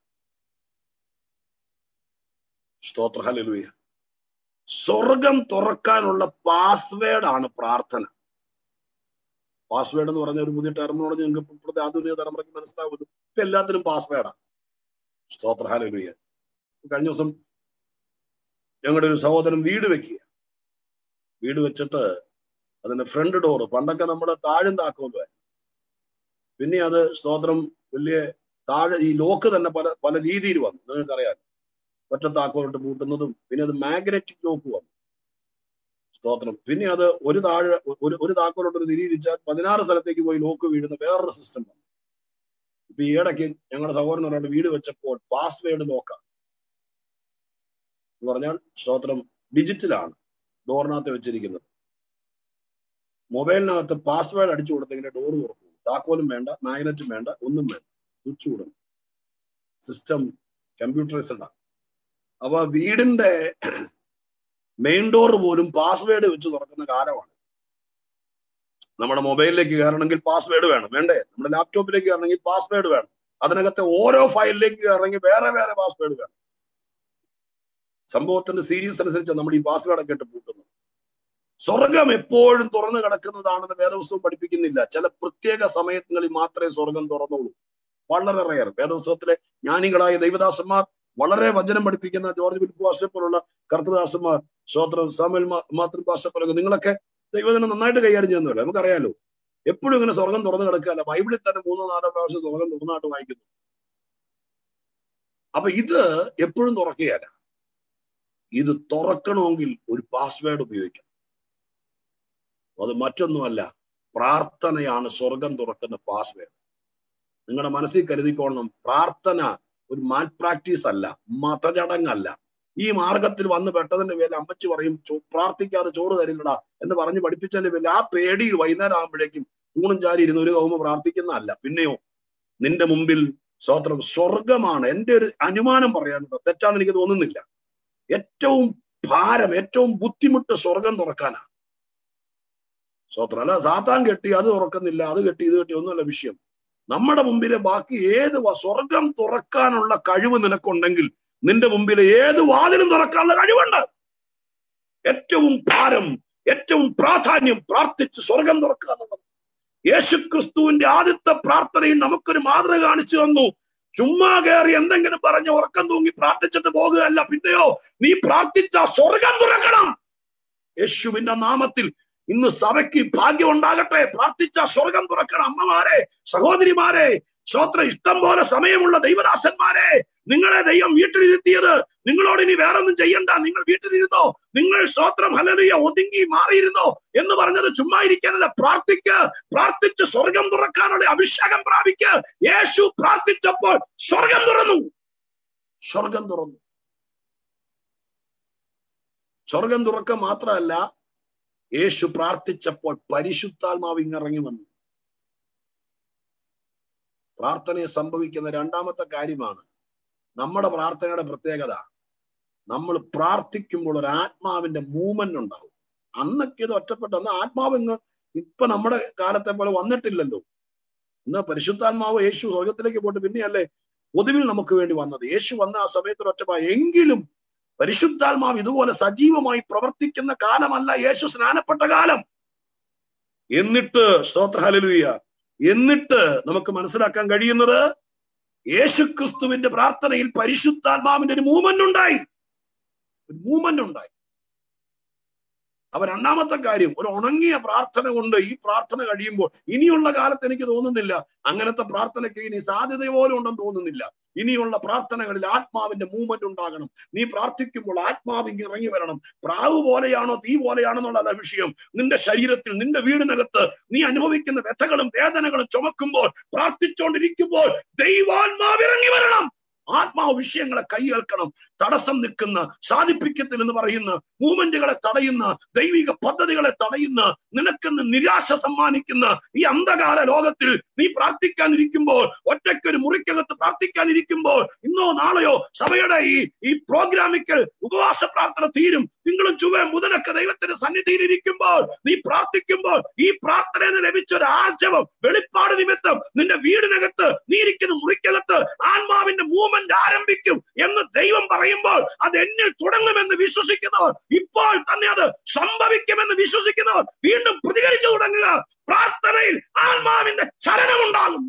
സ്തോത്ര ഹല്ലേലൂയ സ്വർഗം തുറക്കാനുള്ള പാസ്വേഡ് ആണ് പ്രാർത്ഥന പാസ്വേഡ് എന്ന് പറഞ്ഞ ഒരു പുതിയ ടെർമിനോളജി നിങ്ങൾക്ക് ഇപ്പോഴത്തെ ആധുനിക തലമുറയ്ക്ക് മനസ്സിലാവുന്നു ഇപ്പൊ എല്ലാത്തിനും പാസ്വേഡാണ് സ്തോത്ര ഹല്ലേലൂയ കഴിഞ്ഞ ദിവസം ഞങ്ങളുടെ ഒരു സഹോദരൻ വീട് വെക്കുക വീട് വെച്ചിട്ട് അതിന്റെ ഫ്രണ്ട് ഡോറ് പണ്ടൊക്കെ നമ്മുടെ താഴും താക്കോലും പിന്നെ അത് സ്തോത്രം വലിയ താഴെ ഈ ലോക്ക് തന്നെ പല പല രീതിയിൽ വന്നു നിങ്ങൾക്കറിയാം ഒറ്റ താക്കോലിട്ട് പൂട്ടുന്നതും പിന്നെ അത് മാഗ്നറ്റിക് ലോക്ക് വന്നു സ്തോത്രം പിന്നെ അത് ഒരു താഴെ ഒരു ഒരു താക്കോലോട്ട് ഒരു തിരിയിച്ചാൽ പതിനാറ് സ്ഥലത്തേക്ക് പോയി ലോക്ക് വീഴുന്ന വേറൊരു സിസ്റ്റം വന്നു ഇപ്പൊ ഈ ഇടയ്ക്ക് ഞങ്ങളുടെ സഹോദരൻ ഒരാൾ വീട് വെച്ചപ്പോൾ പാസ്വേഡ് ലോക്കാണ് എന്ന് പറഞ്ഞാൽ സ്തോത്രം ഡിജിറ്റലാണ് ഡോറിനകത്ത് വെച്ചിരിക്കുന്നത് മൊബൈലിനകത്ത് പാസ്വേഡ് അടിച്ചു കൊടുത്തെങ്കിൽ ഡോർ തുറക്കും താക്കോലും വേണ്ട മാഗ്നറ്റും വേണ്ട ഒന്നും വേണ്ട സ്വിച്ച് വിടും സിസ്റ്റം കമ്പ്യൂട്ടറൈസ്ഡ് ആണ് അപ്പൊ വീടിന്റെ മെയിൻ ഡോർ പോലും പാസ്വേഡ് വെച്ച് തുറക്കുന്ന കാലമാണ് നമ്മുടെ മൊബൈലിലേക്ക് കയറണമെങ്കിൽ പാസ്വേഡ് വേണം വേണ്ടേ നമ്മുടെ ലാപ്ടോപ്പിലേക്ക് കയറണമെങ്കിൽ പാസ്വേഡ് വേണം അതിനകത്തെ ഓരോ ഫയലിലേക്ക് കയറണമെങ്കിൽ വേറെ വേറെ പാസ്വേഡ് വേണം സംഭവത്തിന്റെ സീരീസ് അനുസരിച്ച് നമ്മൾ ഈ പാസ്വേഡ് ഒക്കെ ഇട്ട് പൂട്ടുന്നത് സ്വർഗം എപ്പോഴും തുറന്നു കിടക്കുന്നതാണെന്ന് വേദപുസ്തകം പഠിപ്പിക്കുന്നില്ല ചില പ്രത്യേക സമയങ്ങളിൽ മാത്രമേ സ്വർഗം തുറന്നുള്ളൂ വളരെ റയർ വേദപുസ്തകത്തിലെ ജ്ഞാനികളായ ദൈവദാസന്മാർ വളരെ വചനം പഠിപ്പിക്കുന്ന ജോർജ് ബിൽ പാഷ പോലുള്ള കർത്തദാസന്മാർ സ്വോത്രം സാമൽ മാതൃ പാഷ പോലൊക്കെ നിങ്ങളൊക്കെ ദൈവജനം നന്നായിട്ട് കൈകാര്യം ചെയ്യുന്നവരല്ലേ നമുക്കറിയാലോ എപ്പോഴും ഇങ്ങനെ സ്വർഗം തുറന്നു കിടക്കുകയല്ല ബൈബിളിൽ തന്നെ മൂന്നോ നാലോ പ്രാവശ്യം സ്വർഗം തുറന്നായിട്ട് വായിക്കുന്നു അപ്പൊ ഇത് എപ്പോഴും തുറക്കുകയല്ല ഇത് തുറക്കണമെങ്കിൽ ഒരു പാസ്വേഡ് ഉപയോഗിക്കണം അത് മറ്റൊന്നുമല്ല പ്രാർത്ഥനയാണ് സ്വർഗം തുറക്കുന്ന പാസ്വേഡ് നിങ്ങളുടെ മനസ്സിൽ കരുതിക്കോളണം പ്രാർത്ഥന ഒരു മാൽ പ്രാക്ടീസ് അല്ല മതചടങ്ങല്ല ഈ മാർഗത്തിൽ വന്ന് പെട്ടതിന്റെ പേരിൽ അമ്മച്ചി പറയും പ്രാർത്ഥിക്കാതെ ചോറ് തരില്ലടാ എന്ന് പറഞ്ഞ് പഠിപ്പിച്ചതിന്റെ പേരിൽ ആ പേടിയിൽ വൈകുന്നേരം ആകുമ്പോഴേക്കും ഊണും ചാരി ഇരുന്ന് ഒരു കൗമ പ്രാർത്ഥിക്കുന്നതല്ല പിന്നെയോ നിന്റെ മുമ്പിൽ സ്വോത്രം സ്വർഗമാണ് എന്റെ ഒരു അനുമാനം പറയാനുണ്ട് തെറ്റാന്ന് എനിക്ക് തോന്നുന്നില്ല ഏറ്റവും ഭാരം ഏറ്റവും ബുദ്ധിമുട്ട് സ്വർഗം തുറക്കാനാണ് സ്വോത്രം അല്ല സാത്താൻ കെട്ടി അത് തുറക്കുന്നില്ല അത് കെട്ടി ഇത് കെട്ടി ഒന്നുമല്ല വിഷയം നമ്മുടെ മുമ്പിലെ ബാക്കി ഏത് സ്വർഗം തുറക്കാനുള്ള കഴിവ് നിനക്കുണ്ടെങ്കിൽ നിന്റെ മുമ്പിലെ ഏത് വാതിലും തുറക്കാനുള്ള കഴിവുണ്ട് ഏറ്റവും ഭാരം ഏറ്റവും പ്രാധാന്യം പ്രാർത്ഥിച്ച് സ്വർഗം തുറക്കുക എന്നുള്ളത് യേശുക്രിസ്തുവിന്റെ ആദ്യത്തെ പ്രാർത്ഥനയിൽ നമുക്കൊരു മാതൃക കാണിച്ചു തന്നു ചുമ്മാ കയറി എന്തെങ്കിലും പറഞ്ഞ് ഉറക്കം തൂങ്ങി പ്രാർത്ഥിച്ചിട്ട് പോകുകയല്ല പിന്നെയോ നീ പ്രാർത്ഥിച്ച സ്വർഗം തുറക്കണം യേശുവിന്റെ നാമത്തിൽ ഇന്ന് സഭയ്ക്ക് ഭാഗ്യം ഉണ്ടാകട്ടെ പ്രാർത്ഥിച്ച സ്വർഗം തുറക്കണം അമ്മമാരെ സഹോദരിമാരെ ശ്രോത്ര ഇഷ്ടം പോലെ സമയമുള്ള ദൈവദാസന്മാരെ നിങ്ങളെ ദൈവം വീട്ടിലിരുത്തിയത് നിങ്ങളോട് ഇനി വേറൊന്നും ചെയ്യണ്ട നിങ്ങൾ വീട്ടിലിരുന്നോ നിങ്ങൾ ശ്രോത്രം ഹലറിയ ഒതുങ്ങി മാറിയിരുന്നോ എന്ന് പറഞ്ഞത് ചുമ്മാ ഇരിക്കാനല്ല പ്രാർത്ഥിക്ക് പ്രാർത്ഥിച്ച് സ്വർഗം തുറക്കാനുള്ള അഭിഷേകം പ്രാപിക്ക് യേശു പ്രാർത്ഥിച്ചപ്പോൾ സ്വർഗം തുറന്നു സ്വർഗം തുറന്നു സ്വർഗം തുറക്ക മാത്രമല്ല യേശു പ്രാർത്ഥിച്ചപ്പോൾ പരിശുദ്ധാത്മാവ് ഇങ്ങിറങ്ങി വന്നു പ്രാർത്ഥനയെ സംഭവിക്കുന്ന രണ്ടാമത്തെ കാര്യമാണ് നമ്മുടെ പ്രാർത്ഥനയുടെ പ്രത്യേകത നമ്മൾ പ്രാർത്ഥിക്കുമ്പോൾ ഒരു ആത്മാവിന്റെ മൂവ്മെന്റ് ഉണ്ടാവും അന്നൊക്കെ ഇത് ഒറ്റപ്പെട്ട അന്ന് ആത്മാവ് ഇന്ന് ഇപ്പൊ നമ്മുടെ കാലത്തെ പോലെ വന്നിട്ടില്ലല്ലോ ഇന്ന് പരിശുദ്ധാത്മാവ് യേശു സ്വർഗത്തിലേക്ക് പോയിട്ട് പിന്നെയല്ലേ പൊതുവിൽ നമുക്ക് വേണ്ടി വന്നത് യേശു വന്ന ആ സമയത്ത് ഒറ്റപ്പ എങ്കിലും പരിശുദ്ധാത്മാവ് ഇതുപോലെ സജീവമായി പ്രവർത്തിക്കുന്ന കാലമല്ല യേശു സ്നാനപ്പെട്ട കാലം എന്നിട്ട് സ്തോത്ര ഹലലുയ എന്നിട്ട് നമുക്ക് മനസ്സിലാക്കാൻ കഴിയുന്നത് യേശുക്രിസ്തുവിന്റെ പ്രാർത്ഥനയിൽ പരിശുദ്ധാത്മാവിന്റെ ഒരു മൂവ്മെന്റ് ഉണ്ടായി ഒരു മൂവ്മെന്റ് ഉണ്ടായി അപ്പൊ രണ്ടാമത്തെ കാര്യം ഒരു ഉണങ്ങിയ പ്രാർത്ഥന കൊണ്ട് ഈ പ്രാർത്ഥന കഴിയുമ്പോൾ ഇനിയുള്ള കാലത്ത് എനിക്ക് തോന്നുന്നില്ല അങ്ങനത്തെ പ്രാർത്ഥനയ്ക്ക് ഇനി സാധ്യത പോലും ഉണ്ടെന്ന് തോന്നുന്നില്ല ഇനിയുള്ള പ്രാർത്ഥനകളിൽ ആത്മാവിന്റെ മൂവ്മെന്റ് ഉണ്ടാകണം നീ പ്രാർത്ഥിക്കുമ്പോൾ ആത്മാവ് ഇങ്ങ് ഇറങ്ങി വരണം പ്രാവ് പോലെയാണോ തീ പോലെയാണെന്നുള്ളതല്ല വിഷയം നിന്റെ ശരീരത്തിൽ നിന്റെ വീടിനകത്ത് നീ അനുഭവിക്കുന്ന വ്യഥകളും വേദനകളും ചുമക്കുമ്പോൾ പ്രാർത്ഥിച്ചുകൊണ്ടിരിക്കുമ്പോൾ ദൈവാത്മാവ് ഇറങ്ങി വരണം ആത്മാവ് വിഷയങ്ങളെ കൈയേൽക്കണം തടസ്സം നിൽക്കുന്ന സാധിപ്പിക്കത്തിൽ എന്ന് പറയുന്ന മൂവ്മെന്റുകളെ തടയുന്ന ദൈവിക പദ്ധതികളെ തടയുന്ന നിനക്കെന്ന് നിരാശ സമ്മാനിക്കുന്ന ഈ അന്ധകാല ലോകത്തിൽ നീ പ്രാർത്ഥിക്കാനിരിക്കുമ്പോൾ ഒറ്റയ്ക്കൊരു മുറിക്കകത്ത് പ്രാർത്ഥിക്കാനിരിക്കുമ്പോൾ ഇന്നോ നാളെയോ സഭയുടെ ഈ ഈ പ്രോഗ്രാമിക്കൽ ഉപവാസ പ്രാർത്ഥന തീരും തിങ്കളും ചുവയും ബുധനൊക്കെ ദൈവത്തിന്റെ സന്നിധിയിൽ ഇരിക്കുമ്പോൾ നീ പ്രാർത്ഥിക്കുമ്പോൾ ഈ പ്രാർത്ഥനയിൽ നിന്ന് ലഭിച്ച ഒരു ആർജവം വെളിപ്പാട് നിമിത്തം നിന്റെ വീടിനകത്ത് നീ ഇരിക്കുന്ന മുറിക്കകത്ത് ആത്മാവിന്റെ മൂവ്മെന്റ് ആരംഭിക്കും എന്ന് ദൈവം പറയുമ്പോൾ അത് എന്നിൽ തുടങ്ങുമെന്ന് വിശ്വസിക്കുന്നവർ ഇപ്പോൾ തന്നെ അത് സംഭവിക്കുമെന്ന് വിശ്വസിക്കുന്നവർ വീണ്ടും പ്രതികരിച്ചു തുടങ്ങുക പ്രാർത്ഥനയിൽ ആത്മാവിന്റെ ചലനമുണ്ടാകും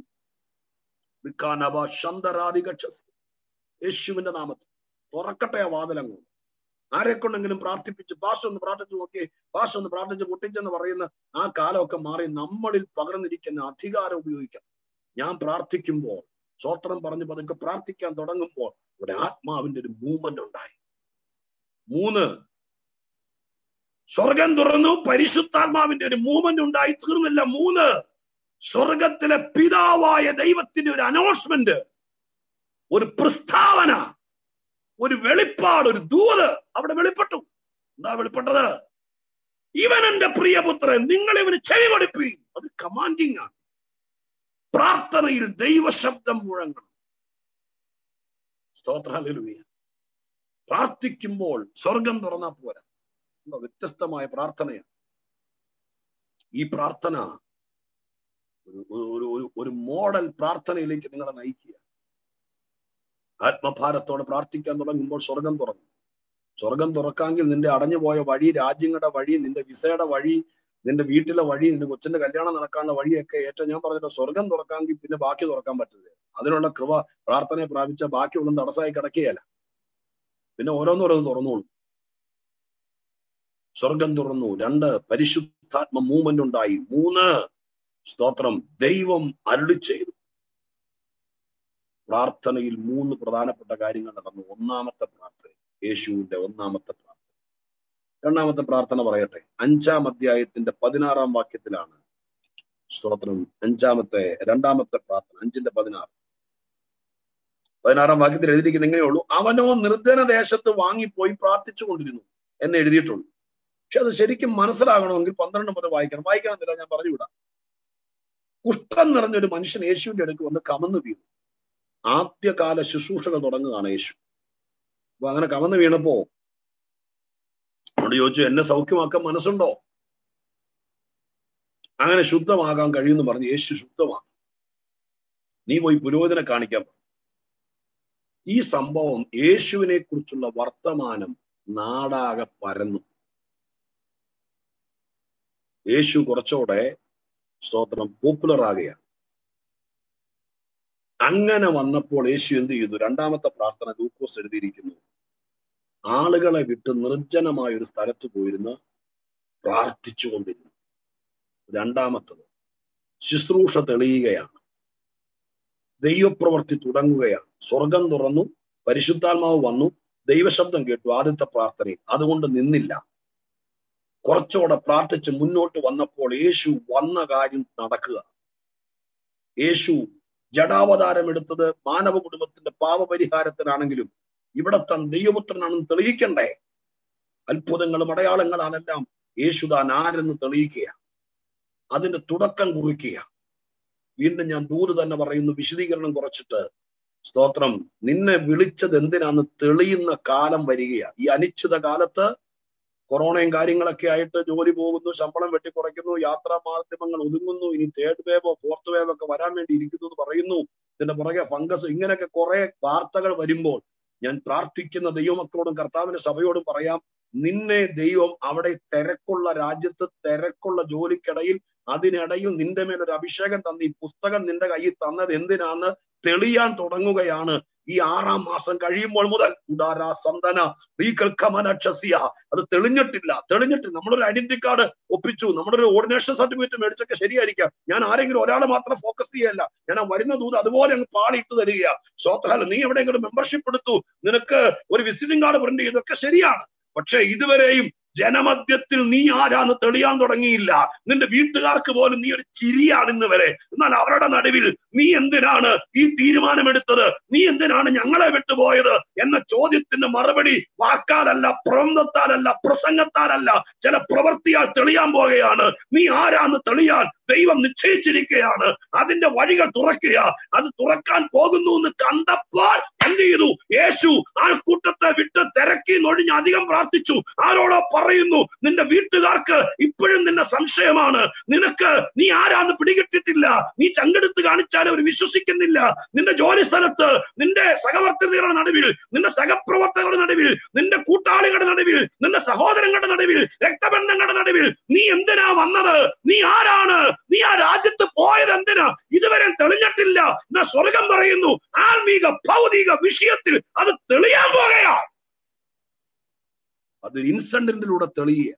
യേശുവിന്റെ നാമത്തിൽ തുറക്കട്ടെ ആ വാതിലങ്ങ് ആരെ കൊണ്ടെങ്കിലും പ്രാർത്ഥിപ്പിച്ച് ഭാഷ ഒന്ന് പ്രാർത്ഥിച്ചു നോക്കി ഭാഷ ഒന്ന് പ്രാർത്ഥിച്ച് പൊട്ടിച്ചെന്ന് പറയുന്ന ആ കാലമൊക്കെ മാറി നമ്മളിൽ പകർന്നിരിക്കുന്ന അധികാരം ഉപയോഗിക്കണം ഞാൻ പ്രാർത്ഥിക്കുമ്പോൾ സ്വോത്രം പറഞ്ഞ് പതുക്കെ പ്രാർത്ഥിക്കാൻ തുടങ്ങുമ്പോൾ ഒരു ആത്മാവിന്റെ ഒരു മൂവ്മെന്റ് ഉണ്ടായി മൂന്ന് സ്വർഗം തുറന്നു പരിശുദ്ധാത്മാവിന്റെ ഒരു മൂവ്മെന്റ് ഉണ്ടായി തീർന്നില്ല മൂന്ന് സ്വർഗത്തിലെ പിതാവായ ദൈവത്തിന്റെ ഒരു അനൗൺസ്മെന്റ് ഒരു പ്രസ്താവന ഒരു വെളിപ്പാട് ഒരു ദൂത് അവിടെ വെളിപ്പെട്ടു എന്താ വെളിപ്പെട്ടത് ഇവൻ എന്റെ പ്രിയപുത്രൻ നിങ്ങൾ ഇവന് ചെവി കൊടുപ്പി അത് കമാൻഡിങ് ആണ് പ്രാർത്ഥനയിൽ ദൈവശബ്ദം മുഴങ്ങണം സ്തോത്രാലുവിയ പ്രാർത്ഥിക്കുമ്പോൾ സ്വർഗം തുറന്നാ പോരാ വ്യത്യസ്തമായ പ്രാർത്ഥനയാണ് ഈ പ്രാർത്ഥന ഒരു ഒരു ഒരു ഒരു മോഡൽ പ്രാർത്ഥനയിലേക്ക് നിങ്ങളെ നയിക്കുക ആത്മഭാരത്തോടെ പ്രാർത്ഥിക്കാൻ തുടങ്ങുമ്പോൾ സ്വർഗം തുറന്നു സ്വർഗം തുറക്കാമെങ്കിൽ നിന്റെ അടഞ്ഞുപോയ വഴി രാജ്യങ്ങളുടെ വഴി നിന്റെ വിസയുടെ വഴി നിന്റെ വീട്ടിലെ വഴി നിന്റെ കൊച്ചിന്റെ കല്യാണം നടക്കാനുള്ള വഴിയൊക്കെ ഏറ്റവും ഞാൻ പറഞ്ഞിട്ട് സ്വർഗം തുറക്കാമെങ്കിൽ പിന്നെ ബാക്കി തുറക്കാൻ പറ്റില്ല അതിനുള്ള കൃപ പ്രാർത്ഥനയെ പ്രാപിച്ച ബാക്കിയുള്ള തടസ്സമായി കിടക്കുകയല്ല പിന്നെ ഓരോന്നോരോന്ന് തുറന്നോളൂ സ്വർഗം തുറന്നു രണ്ട് പരിശുദ്ധാത്മ മൂവ്മെന്റ് ഉണ്ടായി മൂന്ന് സ്തോത്രം ദൈവം അരുളി ചെയ്തു പ്രാർത്ഥനയിൽ മൂന്ന് പ്രധാനപ്പെട്ട കാര്യങ്ങൾ നടന്നു ഒന്നാമത്തെ പ്രാർത്ഥന യേശുവിന്റെ ഒന്നാമത്തെ പ്രാർത്ഥന രണ്ടാമത്തെ പ്രാർത്ഥന പറയട്ടെ അഞ്ചാം അധ്യായത്തിന്റെ പതിനാറാം വാക്യത്തിലാണ് സ്തോത്രം അഞ്ചാമത്തെ രണ്ടാമത്തെ പ്രാർത്ഥന അഞ്ചിന്റെ പതിനാറ് പതിനാറാം വാക്യത്തിൽ എഴുതിയിരിക്കുന്ന എങ്ങനെയുള്ളൂ അവനോ നിർജ്ജന ദേശത്ത് വാങ്ങിപ്പോയി പ്രാർത്ഥിച്ചു കൊണ്ടിരുന്നു എന്ന് എഴുതിയിട്ടുള്ളൂ പക്ഷെ അത് ശരിക്കും മനസ്സിലാകണമെങ്കിൽ പന്ത്രണ്ട് മുതൽ വായിക്കണം വായിക്കണമെന്നില്ല ഞാൻ പറഞ്ഞുവിടാം കുഷ്ഠം നിറഞ്ഞൊരു മനുഷ്യൻ യേശുവിന്റെ അടുക്ക് വന്ന് കമന്നു വീണു ആദ്യകാല ശുശ്രൂഷകൾ തുടങ്ങുകയാണ് യേശു അപ്പൊ അങ്ങനെ കമന്ന് വീണപ്പോ അവിടെ ചോദിച്ചു എന്നെ സൗഖ്യമാക്കാൻ മനസ്സുണ്ടോ അങ്ങനെ ശുദ്ധമാകാൻ കഴിയുമെന്ന് പറഞ്ഞ് യേശു ശുദ്ധമാണ് നീ പോയി പുരോഹിതനെ കാണിക്കാൻ ഈ സംഭവം യേശുവിനെ കുറിച്ചുള്ള വർത്തമാനം നാടാകെ പരന്നു യേശു കുറച്ചുകൂടെ സ്തോത്രം പോപ്പുലർ ആകുകയാണ് അങ്ങനെ വന്നപ്പോൾ യേശു എന്ത് ചെയ്തു രണ്ടാമത്തെ പ്രാർത്ഥന ലൂക്കോസ് എഴുതിയിരിക്കുന്നു ആളുകളെ വിട്ട് നിർജ്ജനമായ ഒരു സ്ഥലത്ത് പോയിരുന്ന് പ്രാർത്ഥിച്ചുകൊണ്ടിരുന്നു രണ്ടാമത്തത് ശുശ്രൂഷ തെളിയുകയാണ് ദൈവപ്രവർത്തി തുടങ്ങുകയാണ് സ്വർഗം തുറന്നു പരിശുദ്ധാത്മാവ് വന്നു ദൈവശബ്ദം കേട്ടു ആദ്യത്തെ പ്രാർത്ഥനയിൽ അതുകൊണ്ട് നിന്നില്ല കുറച്ചുകൂടെ പ്രാർത്ഥിച്ച് മുന്നോട്ട് വന്നപ്പോൾ യേശു വന്ന കാര്യം നടക്കുക യേശു ജഡാവതാരം എടുത്തത് മാനവ കുടുംബത്തിന്റെ പാപപരിഹാരത്തിനാണെങ്കിലും ഇവിടെ താൻ ദൈവപുത്രനാണെന്ന് തെളിയിക്കണ്ടേ അത്ഭുതങ്ങളും അടയാളങ്ങളാണെല്ലാം യേശു താൻ ആരെന്ന് തെളിയിക്കുക അതിന്റെ തുടക്കം കുറിക്കുക വീണ്ടും ഞാൻ ദൂത് തന്നെ പറയുന്നു വിശദീകരണം കുറച്ചിട്ട് സ്തോത്രം നിന്നെ വിളിച്ചത് എന്തിനാന്ന് തെളിയുന്ന കാലം വരികയാണ് ഈ അനിശ്ചിത കാലത്ത് കൊറോണയും കാര്യങ്ങളൊക്കെ ആയിട്ട് ജോലി പോകുന്നു ശമ്പളം വെട്ടിക്കുറയ്ക്കുന്നു യാത്രാ മാധ്യമങ്ങൾ ഒതുങ്ങുന്നു ഇനി തേർഡ് വേവോ ഫോർത്ത് വേവോ ഒക്കെ വരാൻ വേണ്ടി ഇരിക്കുന്നു എന്ന് പറയുന്നു ഇതിന്റെ പുറകെ ഫംഗസ് ഇങ്ങനെയൊക്കെ കുറെ വാർത്തകൾ വരുമ്പോൾ ഞാൻ പ്രാർത്ഥിക്കുന്ന ദൈവമക്കളോടും കർത്താവിന്റെ സഭയോടും പറയാം നിന്നെ ദൈവം അവിടെ തിരക്കുള്ള രാജ്യത്ത് തിരക്കുള്ള ജോലിക്കിടയിൽ അതിനിടയിൽ നിന്റെ മേൽ ഒരു അഭിഷേകം തന്ന് ഈ പുസ്തകം നിന്റെ കയ്യിൽ തന്നത് എന്തിനാന്ന് തെളിയാൻ തുടങ്ങുകയാണ് ഈ ആറാം മാസം കഴിയുമ്പോൾ മുതൽ ഉദാരാ സന്തന റീകൽക്കമനക്ഷസിയ അത് തെളിഞ്ഞിട്ടില്ല തെളിഞ്ഞിട്ടില്ല നമ്മളൊരു ഐഡന്റിറ്റി കാർഡ് ഒപ്പിച്ചു നമ്മുടെ ഒരു ഓർഡിനേഷൻ സർട്ടിഫിക്കറ്റ് മേടിച്ചൊക്കെ ശരിയായിരിക്കാം ഞാൻ ആരെങ്കിലും ഒരാളെ മാത്രം ഫോക്കസ് ചെയ്യല്ല ഞാൻ ആ വരുന്ന ദൂത് അതുപോലെ അങ്ങ് പാളിയിട്ട് തരിക സ്വത്തല്ല നീ എവിടെയെങ്കിലും മെമ്പർഷിപ്പ് എടുത്തു നിനക്ക് ഒരു വിസിറ്റിംഗ് കാർഡ് പ്രിന്റ് ചെയ്തൊക്കെ ശരിയാണ് പക്ഷെ ഇതുവരെയും ജനമധ്യത്തിൽ നീ ആരാന്ന് തെളിയാൻ തുടങ്ങിയില്ല നിന്റെ വീട്ടുകാർക്ക് പോലും നീ ഒരു ചിരിയാണ് ഇന്ന് വരെ എന്നാൽ അവരുടെ നടുവിൽ നീ എന്തിനാണ് ഈ തീരുമാനമെടുത്തത് നീ എന്തിനാണ് ഞങ്ങളെ വിട്ടുപോയത് എന്ന ചോദ്യത്തിന്റെ മറുപടി വാക്കാലല്ല പ്രബന്ധത്താലല്ല പ്രസംഗത്താലല്ല ചില പ്രവൃത്തിയാൽ തെളിയാൻ പോകുകയാണ് നീ ആരാന്ന് തെളിയാൻ ദൈവം നിശ്ചയിച്ചിരിക്കുകയാണ് അതിന്റെ വഴികൾ തുറക്കുക അത് തുറക്കാൻ പോകുന്നു എന്ന് കണ്ടപ്പോൾ എന്ത് ചെയ്തു യേശു ആൾക്കൂട്ടത്തെ വിട്ട് തിരക്കി നൊഴിഞ്ഞ് അധികം പ്രാർത്ഥിച്ചു ആരോടോ പറയുന്നു നിന്റെ വീട്ടുകാർക്ക് ഇപ്പോഴും നിന്നെ സംശയമാണ് നിനക്ക് നീ ആരാന്ന് പിടികിട്ടിട്ടില്ല നീ ചങ്കെടുത്ത് കാണിച്ചാലും അവർ വിശ്വസിക്കുന്നില്ല നിന്റെ ജോലി സ്ഥലത്ത് നിന്റെ സഹവർത്തികളുടെ നടുവിൽ നിന്റെ സഹപ്രവർത്തകരുടെ നടുവിൽ നിന്റെ കൂട്ടാളികളുടെ നടുവിൽ നിന്റെ സഹോദരങ്ങളുടെ നടുവിൽ രക്തബന്ധങ്ങളുടെ നടുവിൽ നീ എന്തിനാ വന്നത് നീ ആരാണ് നീ ആ രാജ്യത്ത് പോയത് എന്തിനാ ഇതുവരെ തെളിഞ്ഞിട്ടില്ല എന്നാ സ്വർഗം പറയുന്നു ആത്മീക ഭൗതിക വിഷയത്തിൽ അത് തെളിയാൻ പോകുകയാ അതൊരു ഇൻസിഡന്റിലൂടെ തെളിയുക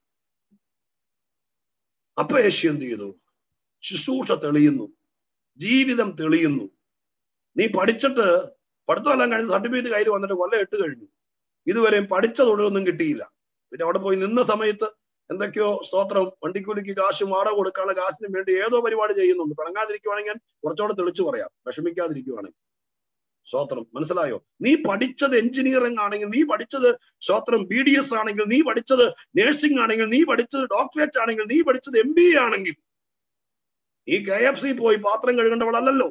അപ്പൊ യേശു എന്ത് ചെയ്തു ശുശ്രൂഷ തെളിയുന്നു ജീവിതം തെളിയുന്നു നീ പഠിച്ചിട്ട് പഠിത്തമെല്ലാം കഴിഞ്ഞ് സർട്ടിഫിക്കറ്റ് കയ്യിൽ വന്നിട്ട് കൊല്ലം എട്ട് കഴിഞ്ഞു ഇതുവരെയും പഠിച്ച തൊഴിലൊന്നും കിട്ടിയില്ല പിന്നെ അവിടെ പോയി നിന്ന സമയത്ത് എന്തൊക്കെയോ സ്തോത്രം വണ്ടിക്കൂലിക്ക് കാശ് വാടക കൊടുക്കാനുള്ള കാശിന് വേണ്ടി ഏതോ പരിപാടി ചെയ്യുന്നുണ്ട് പിണങ്ങാതിരിക്കുവാണെങ്കിൽ കുറച്ചുകൂടെ തെളിച്ചു പറയാം വിഷമിക്കാതിരിക്കുവാണെങ്കിൽ സ്തോത്രം മനസ്സിലായോ നീ പഠിച്ചത് എഞ്ചിനീയറിംഗ് ആണെങ്കിൽ നീ പഠിച്ചത് സ്തോത്രം ബി ഡി എസ് ആണെങ്കിൽ നീ പഠിച്ചത് നേഴ്സിംഗ് ആണെങ്കിൽ നീ പഠിച്ചത് ഡോക്ടറേറ്റ് ആണെങ്കിൽ നീ പഠിച്ചത് എം ബി എ ആണെങ്കിൽ നീ കെ എഫ് സി പോയി പാത്രം കഴുകേണ്ടവളല്ലോ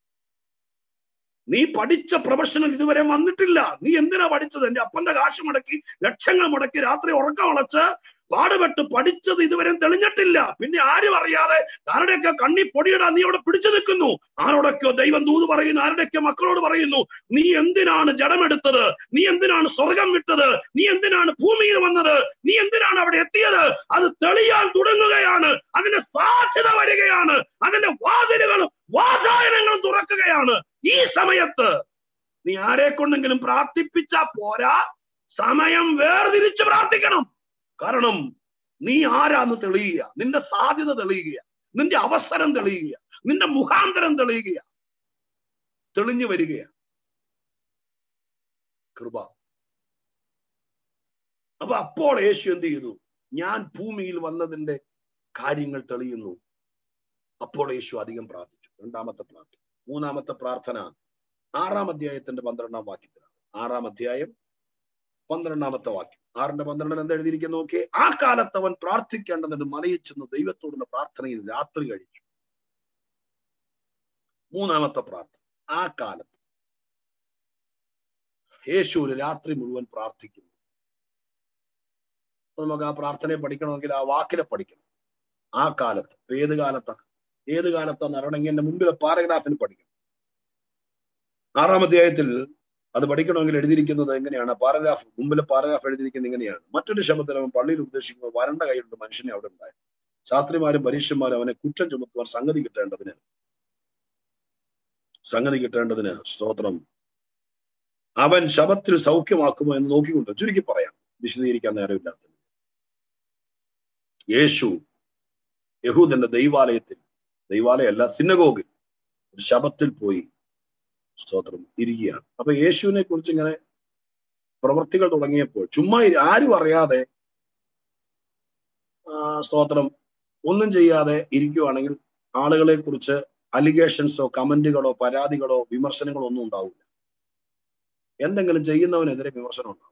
നീ പഠിച്ച പ്രൊഫഷണൽ ഇതുവരെ വന്നിട്ടില്ല നീ എന്തിനാ പഠിച്ചത് എന്റെ അപ്പന്റെ കാശ് മുടക്കി ലക്ഷങ്ങൾ മുടക്കി രാത്രി ഉറക്കം അളച്ച് പാടുപെട്ട് പഠിച്ചത് ഇതുവരെ തെളിഞ്ഞിട്ടില്ല പിന്നെ ആരും അറിയാതെ ആരുടെയൊക്കെ കണ്ണി പൊടിയിടാൻ നീ അവിടെ പിടിച്ചു നിൽക്കുന്നു ആരോടൊക്കെയോ ദൈവം ദൂത് പറയുന്നു ആരുടെയൊക്കെ മക്കളോട് പറയുന്നു നീ എന്തിനാണ് ജഡമെടുത്തത് നീ എന്തിനാണ് സ്വർഗം വിട്ടത് നീ എന്തിനാണ് ഭൂമിയിൽ വന്നത് നീ എന്തിനാണ് അവിടെ എത്തിയത് അത് തെളിയാൻ തുടങ്ങുകയാണ് അതിന്റെ സാധ്യത വരികയാണ് അതിന്റെ വാതിലുകളും വാതായനങ്ങളും തുറക്കുകയാണ് ഈ സമയത്ത് നീ ആരെ കൊണ്ടെങ്കിലും പ്രാർത്ഥിപ്പിച്ചാ പോരാ സമയം വേർതിരിച്ച് പ്രാർത്ഥിക്കണം കാരണം നീ ആരാന്ന് തെളിയുക നിന്റെ സാധ്യത തെളിയുക നിന്റെ അവസരം തെളിയുക നിന്റെ മുഖാന്തരം തെളിയുക തെളിഞ്ഞു വരികയാണ് കൃപ അപ്പൊ അപ്പോൾ യേശു എന്ത് ചെയ്തു ഞാൻ ഭൂമിയിൽ വന്നതിന്റെ കാര്യങ്ങൾ തെളിയുന്നു അപ്പോൾ യേശു അധികം പ്രാർത്ഥിച്ചു രണ്ടാമത്തെ പ്രാർത്ഥന മൂന്നാമത്തെ പ്രാർത്ഥന ആറാം അധ്യായത്തിന്റെ പന്ത്രണ്ടാം വാക്യത്തിലാണ് ആറാം അധ്യായം പന്ത്രണ്ടാമത്തെ വാക്യം ആറിന്റെ പന്ത്രണ്ടിൽ എന്താ എഴുതിയിരിക്കുന്നു നോക്കിയേ ആ കാലത്ത് അവൻ പ്രാർത്ഥിക്കേണ്ടതിന് മലയിൽ ചെന്ന് ദൈവത്തോടുള്ള പ്രാർത്ഥനയിൽ രാത്രി കഴിച്ചു മൂന്നാമത്തെ പ്രാർത്ഥന ആ കാലത്ത് യേശു ഒരു രാത്രി മുഴുവൻ പ്രാർത്ഥിക്കുന്നു നമുക്ക് ആ പ്രാർത്ഥനയെ പഠിക്കണമെങ്കിൽ ആ വാക്കിനെ പഠിക്കണം ആ കാലത്ത് ഏത് കാലത്താണ് ഏത് കാലത്താന്ന് അറിയണമെങ്കിൽ എന്റെ മുമ്പിലെ പാരഗ്രാഫിന് പഠിക്കണം ആറാം അധ്യായത്തിൽ അത് പഠിക്കണമെങ്കിൽ എഴുതിയിരിക്കുന്നത് എങ്ങനെയാണ് പാരഗ്രാഫ് മുമ്പിലെ പാരഗ്രാഫ് എഴുതിയിരിക്കുന്നത് ഇങ്ങനെയാണ് മറ്റൊരു ശബ്ദത്തിൽ അവൻ പള്ളിയിൽ ഉപദേശിക്കുമ്പോൾ വരണ്ട കയ്യിലുള്ള മനുഷ്യനെ അവിടെ ഉണ്ടായി ശാസ്ത്രിമാരും പരീക്ഷന്മാരും അവനെ കുറ്റം ചുമത്തുവാൻ സംഗതി കിട്ടേണ്ടതിന് സംഗതി കിട്ടേണ്ടതിന് സ്തോത്രം അവൻ ശബത്തിൽ സൗഖ്യമാക്കുമോ എന്ന് നോക്കിക്കൊണ്ട് ചുരുക്കി പറയാം വിശദീകരിക്കാൻ നേരമില്ലാത്ത യേശു യഹൂദന്റെ ദൈവാലയത്തിൽ ദൈവാലയമല്ല സിന്നഗോഗിൽ ഒരു ശബത്തിൽ പോയി സ്തോത്രം ഇരിക്കുകയാണ് അപ്പൊ യേശുവിനെ കുറിച്ച് ഇങ്ങനെ പ്രവൃത്തികൾ തുടങ്ങിയപ്പോൾ ചുമ്മാ ആരും അറിയാതെ സ്തോത്രം ഒന്നും ചെയ്യാതെ ഇരിക്കുവാണെങ്കിൽ ആളുകളെ കുറിച്ച് അലിഗേഷൻസോ കമന്റുകളോ പരാതികളോ വിമർശനങ്ങളോ ഒന്നും ഉണ്ടാവില്ല എന്തെങ്കിലും ചെയ്യുന്നവനെതിരെ വിമർശനം ഉണ്ടാവും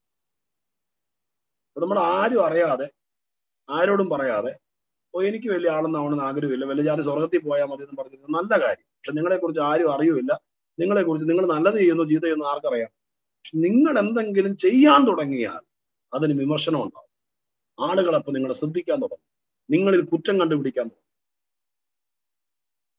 നമ്മൾ ആരും അറിയാതെ ആരോടും പറയാതെ ഓ എനിക്ക് വലിയ ആളെന്നാവണമെന്ന് ആഗ്രഹമില്ല വലിയ ജാതി സ്വർഗത്തിൽ പോയാൽ മതി എന്ന് പറഞ്ഞിരുന്നത് നല്ല കാര്യം പക്ഷെ നിങ്ങളെ കുറിച്ച് ആരും അറിയുമില്ല നിങ്ങളെ കുറിച്ച് നിങ്ങൾ നല്ലത് ചെയ്യുന്നു ചീത്ത ചെയ്യുന്നു ആർക്കറിയാം പക്ഷെ നിങ്ങൾ എന്തെങ്കിലും ചെയ്യാൻ തുടങ്ങിയാൽ അതിന് വിമർശനം ഉണ്ടാവും ആളുകൾ അപ്പൊ നിങ്ങളെ ശ്രദ്ധിക്കാൻ തുടങ്ങും നിങ്ങളിൽ കുറ്റം കണ്ടുപിടിക്കാൻ തുടങ്ങും